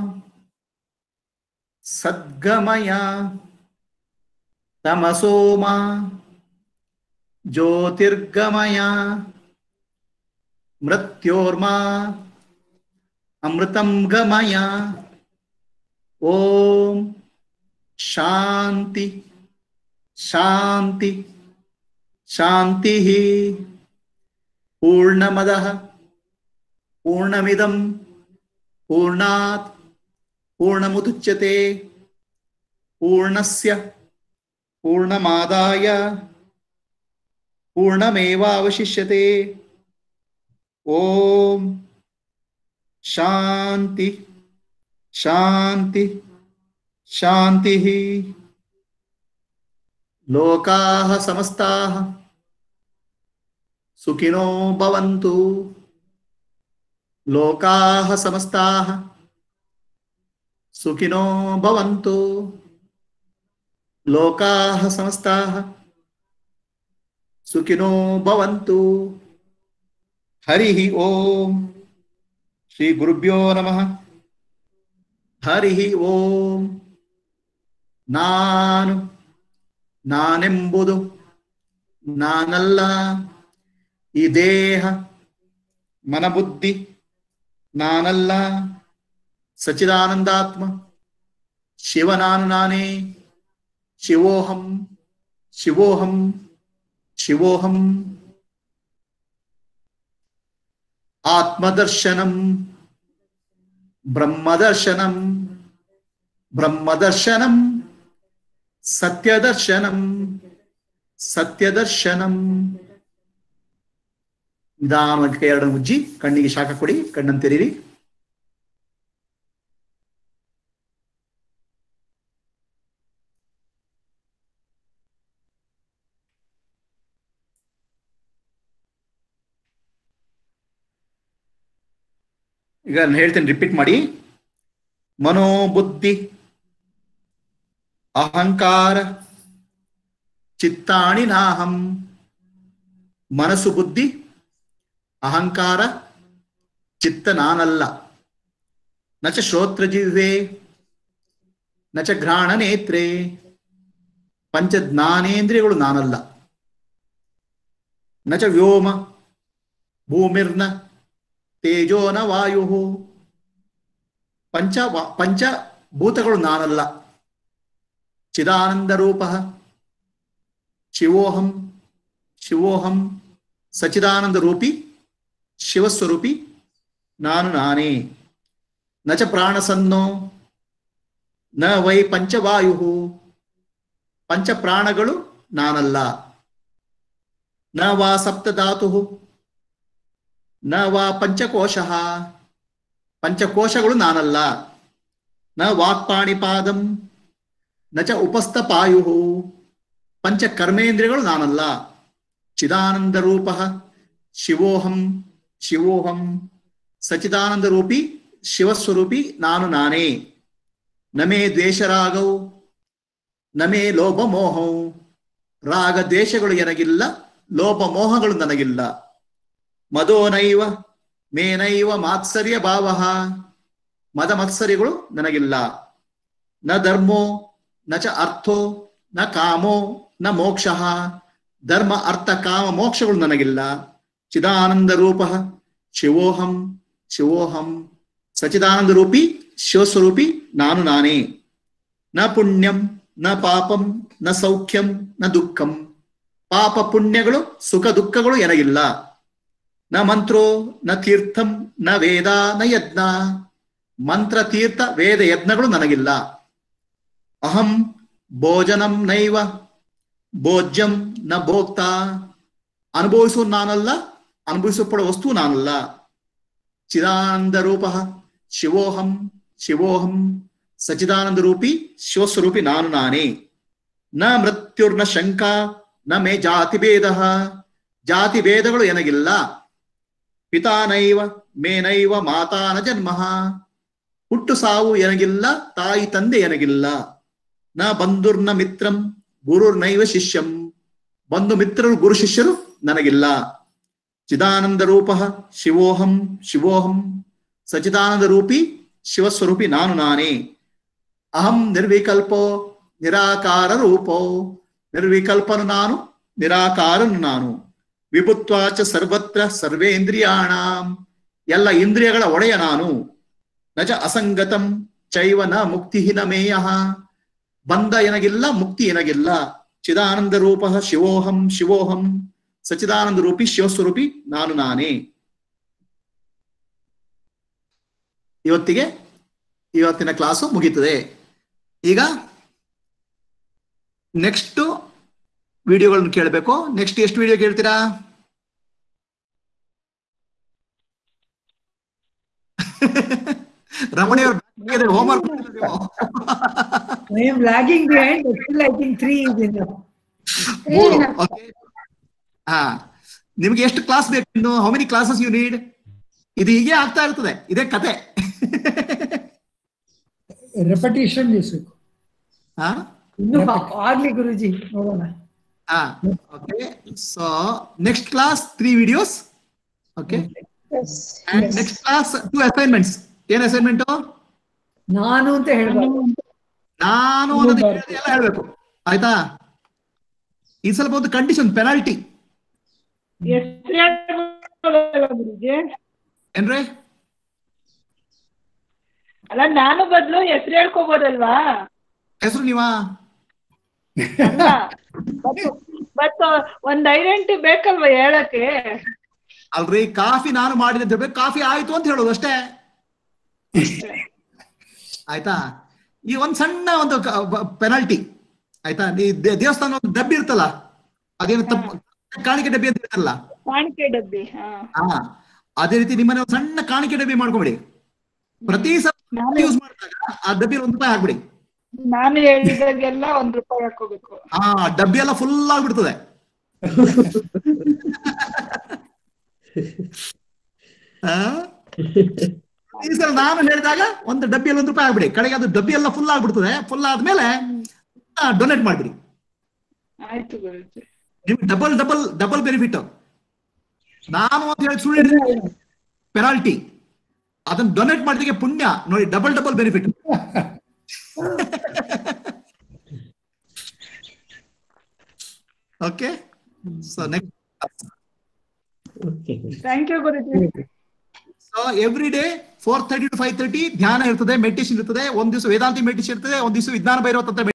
Speaker 1: सद्गमय तमसोम ज्योतिर्गमय मृत्योर्मा अमृतं गमय ॐ शान्ति शान्ति शान्तिः पूर्णमदः पूर्णमिदं पूर्णात् पूर्णमुदुच्यते पूर्णस्य पूर्णमादाय पूर्णमेवावशिष्यते ॐ शान्ति शान्ति शान्तिः लोकाः समस्ताः सुखिनो भवन्तु लोकाः समस्ताः सुखिनो भवन्तु लोकाः समस्ताः सुखिनो भवन्तु हरिः ॐ श्रीगुरुभ्यो नमः ಹರಿ ಓಂ ನಾನು ನಾನೆಂಬುದು ನಾನಲ್ಲ ಈ ದೇಹ ಮನಬುದ್ಧಿ ನಾನಲ್ಲ ಸಚಿದಾನಂದಾತ್ಮ ಶಿವ ನಾನು ನಾನೇ ಶಿವೋಹಂ ಶಿವೋಹಂ ಶಿವೋಹಂ ಆತ್ಮದರ್ಶನಂ ಬ್ರಹ್ಮದರ್ಶನಂ ಬ್ರಹ್ಮದರ್ಶನಂ ಸತ್ಯದರ್ಶನಂ ಸತ್ಯದರ್ಶನಂ ನಿಧಾನವಾಗಿ ಕೈ ಎರಡನ್ನು ಉಜ್ಜಿ ಕಣ್ಣಿಗೆ ಶಾಖ ಕೊಡಿ ಕಣ್ಣನ್ನು ತೆರೀರಿ ಈಗ ನಾನು ಹೇಳ್ತೇನೆ ರಿಪೀಟ್ ಮಾಡಿ ಮನೋಬುದ್ಧಿ ಅಹಂಕಾರ ಚಿತ್ತಾಣಿ ನಾಹಂ ಮನಸ್ಸು ಬುದ್ಧಿ ಅಹಂಕಾರ ಚಿತ್ತ ನಾನಲ್ಲ ನಚ ಶ್ರೋತ್ರಜಿಹ್ವೆ ನಚ ಘ್ರಾಣ ನೇತ್ರೆ ಪಂಚ ಜ್ಞಾನೇಂದ್ರಿಯಗಳು ನಾನಲ್ಲ ನಚ ವ್ಯೋಮ ಭೂಮಿರ್ನ ತೇಜೋನ ವಾಯು ಪಂಚ ವಾ- ಪಂಚಭೂತಗಳು ನಾನಲ್ಲ ಚಿದಾನಂದ ರೂಪ ಶಿವೋಹಂ ಶಿವೋಹಂ ಸಚಿದಾನಂದ ರೂಪಿ ಶಿವಸ್ವರೂಪಿ ನಾನು ನಾನೇ ನ ಚ ಪ್ರಾಣಸನ್ನೋ ನ ವೈ ಪಂಚವಾಯು ಪಂಚ ಪ್ರಾಣಗಳು ನಾನಲ್ಲ ನ ವಾ ಸಪ್ತಧಾತು ನ ವಾ ಪಂಚಕೋಶ ಪಂಚಕೋಶಗಳು ನಾನಲ್ಲ ನ ವಾಕ್ಪಾಣಿಪಾದಂ ನ ಚ ಉಪಸ್ಥಪಾಯು ಪಂಚ ಕರ್ಮೇಂದ್ರಿಯಗಳು ನಾನಲ್ಲ ಚಿದಾನಂದ ರೂಪ ಶಿವೋಹಂ ಶಿವೋಹಂ ಸಚಿದಾನಂದ ರೂಪಿ ಶಿವಸ್ವರೂಪಿ ನಾನು ನಾನೇ ನಮೇ ದ್ವೇಷರಾಗವು ನಮೇ ಲೋಭ ಮೋಹವು ರಾಗ ದ್ವೇಷಗಳು ನನಗಿಲ್ಲ ಲೋಭ ಮೋಹಗಳು ನನಗಿಲ್ಲ ಮದೋನೈವ ಮೇನೈವ ಮಾತ್ಸರ್ಯ ಭಾವ ಮದ ಮತ್ಸರ್ಯಗಳು ನನಗಿಲ್ಲ ನ ಧರ್ಮೋ ನ ಚ ಅರ್ಥೋ ನ ಕಾಮೋ ನ ಮೋಕ್ಷ ಧರ್ಮ ಅರ್ಥ ಕಾಮ ಮೋಕ್ಷಗಳು ನನಗಿಲ್ಲ ಚಿದಾನಂದ ರೂಪ ಶಿವೋಹಂ ಶಿವೋಹಂ ಸಚಿದಾನಂದ ರೂಪಿ ಶಿವಸ್ವರೂಪಿ ನಾನು ನಾನೇ ನ ಪುಣ್ಯಂ ನ ಪಾಪಂ ನ ಸೌಖ್ಯಂ ನ ದುಃಖಂ ಪಾಪ ಪುಣ್ಯಗಳು ಸುಖ ದುಃಖಗಳು ನನಗಿಲ್ಲ ನ ಮಂತ್ರೋ ನ ತೀರ್ಥಂ ನ ವೇದ ನ ಯಜ್ಞ ಮಂತ್ರ ತೀರ್ಥ ವೇದ ಯಜ್ಞಗಳು ನನಗಿಲ್ಲ ಅಹಂ ಭೋಜನಂ ನೈವ ಭೋಜ್ಯಂ ನ ಭೋಕ್ತ ಅನುಭವಿಸುವ ನಾನಲ್ಲ ಅನುಭವಿಸಲ್ಪಡುವ ವಸ್ತು ನಾನಲ್ಲ ಚಿದಾನಂದ ರೂಪ ಶಿವೋಹಂ ಶಿವೋಹಂ ಸಚಿದಾನಂದ ರೂಪಿ ಶಿವಸ್ವರೂಪಿ ನಾನು ನಾನೇ ನ ಮೃತ್ಯುರ್ನ ಶಂಕಾ ನ ಮೇ ಜಾತಿ ಭೇದ ಜಾತಿ ಭೇದಗಳು ನನಗಿಲ್ಲ ಪಿತಾನೈವ ಮೇನೈವ ಮಾತಾನ ಜನ್ಮ ಹುಟ್ಟು ಸಾವು ಎನಗಿಲ್ಲ ತಾಯಿ ತಂದೆ ಎನಗಿಲ್ಲ ನ ಬಂಧುರ್ನ ಮಿತ್ರಂ ಗುರುರ್ನೈವ ಶಿಷ್ಯಂ ಬಂಧು ಮಿತ್ರರು ಗುರು ಶಿಷ್ಯರು ನನಗಿಲ್ಲ ಚಿದಾನಂದ ರೂಪ ಶಿವೋಹಂ ಶಿವೋಹಂ ಸಚಿದಾನಂದ ರೂಪಿ ಶಿವಸ್ವರೂಪಿ ನಾನು ನಾನೇ ಅಹಂ ನಿರ್ವಿಕಲ್ಪೋ ನಿರಾಕಾರ ರೂಪೋ ನಿರ್ವಿಕಲ್ಪನು ನಾನು ನಿರಾಕಾರನು ನಾನು ವಿಭುತ್ವಾಚ ಸರ್ವತ್ರ ಸರ್ವೇಂದ್ರಿಯಾಣಾಂ ಎಲ್ಲ ಇಂದ್ರಿಯಗಳ ಒಡೆಯ ನಾನು ನಜ ಅಸಂಗತಂ ಚೈವ ನ ಮುಕ್ತಿ ನ ಮೇಯ ಬಂಧ ಎನಗಿಲ್ಲ ಮುಕ್ತಿ ಎನಗಿಲ್ಲ ಚಿದಾನಂದ ರೂಪ ಶಿವೋಹಂ ಶಿವೋಹಂ ಸಚಿದಾನಂದ ರೂಪಿ ಶಿವಸ್ವರೂಪಿ ನಾನು ನಾನೇ ಇವತ್ತಿಗೆ ಇವತ್ತಿನ ಕ್ಲಾಸು ಮುಗೀತದೆ ಈಗ ನೆಕ್ಸ್ಟ್ ವಿಡಿಯೋಗಳನ್ನು ಕೇಳಬೇಕು ನೆಕ್ಸ್ಟ್ ಎಷ್ಟು ವಿಡಿಯೋ ಕೇಳ್ತೀರಾ ರಮಣಿ ಅವರು homework
Speaker 5: I am lagging behind, but still I think three is enough.
Speaker 1: ಮೂರು ಓಕೆ ಹಾ ನಿಮ್ಗೆ ಎಷ್ಟು ಕ್ಲಾಸ್ ಬೇಕು ಇನ್ನು how many classes you need ಇದು ಹೀಗೆ ಆಗ್ತಾ ಇರ್ತದೆ ಇದೇ ಕತೆ
Speaker 6: ರೆಪಟೇಷನ್ ಬೇಕು
Speaker 1: ಹಾ
Speaker 5: ಇನ್ನು ಆಗ್ಲಿ ಗುರುಜಿ ನೋಡೋಣ
Speaker 1: ಹಾ okay so next class three videos okay and next class two assignments ಏನ್ ಅಸೈನ್ಮೆಂಟ್
Speaker 5: ನಾನು ಅಂತ ಹೇಳ್ಬಾರ್ದು
Speaker 1: ನಾನು ಅನ್ನೋದು ಹೇಳ್ದೆ ಎಲ್ಲ ಹೇಳ್ಬೇಕು ಆಯ್ತಾ ಈ ಸ್ವಲ್ಪ ಒಂದು ಕಂಡೀಷನ್ ಪೆನಾಲ್ಟಿ
Speaker 9: ಗುರುಜಿ
Speaker 1: ಏನ್ರಿ
Speaker 9: ಅಲ್ಲ ನಾನು ಬದ್ಲು ಹೆಸರು ಹೇಳ್ಕೋಬೋದಲ್ವಾ
Speaker 1: ಹೆಸರು ನೀವಾ
Speaker 9: ಬಟ್ ಒಂದ್ ಐಡೆಂಟಿ ಬೇಕಲ್ವಾ ಹೇಳಕ್ಕೆ
Speaker 1: ಅಲ್ರಿ ಕಾಫಿ ನಾನು ಮಾಡಿದೆ ಅಂತ ಹೇಳ್ಬೇಕು ಕಾಫಿ ಆಯ್ತು ಅಂತ ಹೇಳೋದು ಅಷ್ಟೇ ಆಯ್ತಾ ಈ ಒಂದ್ ಸಣ್ಣ ಒಂದು ಪೆನಾಲ್ಟಿ ಆಯ್ತಾ ಈ ದೇ- ದೇವಸ್ಥಾನ ಒಂದು ಡಬ್ಬಿ ಇರ್ತಲ್ಲ ಅದೇನು ತಪ್ಪು ಕಾಣಿಕೆ ಡಬ್ಬಿ ಅಂತ ಇರ್ತಲ್ಲ
Speaker 9: ಕಾಣಿಕೆ ಡಬ್ಬಿ ಹಾ
Speaker 1: ಹಾ ಅದೇ ರೀತಿ ನಿಮ್ಮನೆ ಒಂದು ಸಣ್ಣ ಕಾಣಿಕೆ ಡಬ್ಬಿ ಮಾಡ್ಕೊಬಿಡಿ ಪ್ರತಿ ಸಲ ಯೂಸ್ ಮಾಡಿದಾಗ ಆ ಡಬ್ಬಿ ಒಂದು ರೂಪಾಯಿ ಹಾಕ್ಬಿಡಿ
Speaker 9: ನಾನು ಹೇಳಿದಾಗೆಲ್ಲ ಒಂದ್ ರೂಪಾಯಿ ಹಾಕೋಬೇಕು
Speaker 1: ಆ ಡಬ್ಬಿ ಎಲ್ಲ ಫುಲ್ ಆಗ್ಬಿಡ್ತದೆ ಆ? ಈ ಸಲ ನಾನು ಹೇಳಿದಾಗ ಒಂದು ಡಬ್ಬಿಯಲ್ಲಿ ಒಂದು ರೂಪಾಯಿ ಆಗ್ಬಿಡಿ ಕಡೆಗೆ ಅದು ಡಬ್ಬಿ ಎಲ್ಲ ಫುಲ್ ಆಗ್ಬಿಡ್ತದೆ ಫುಲ್ ಆದ್ಮೇಲೆ ಡೊನೇಟ್ ಮಾಡ್ಬಿಡಿ
Speaker 9: ಆಯ್ತು ಗುರುಜಿ
Speaker 1: ನಿಮ್ಗೆ ಡಬಲ್ ಡಬಲ್ ಡಬಲ್ ಬೆನಿಫಿಟ್ ನಾನು ಅಂತ ಹೇಳಿ ಸುಳ್ಳು ಪೆನಾಲ್ಟಿ ಅದನ್ನ ಡೊನೇಟ್ ಮಾಡಿದಕ್ಕೆ ಪುಣ್ಯ ನೋಡಿ double double benefit okay so next
Speaker 9: thank you Guruji
Speaker 1: so every day four thirty to five thirty ಧ್ಯಾನ ಇರ್ತದೆ ಮೆಡಿಟೇಷನ್ ಇರ್ತದೆ ಒಂದ್ ದಿವಸ ವೇದಾಂತಿ ಮೆಡಿಟೇಷನ್ ಇರ್ತದೆ ಒಂದ್ ದಿವಸ ವಿಜ್ಞಾನ ಭೈರವ ತಂತ್ರ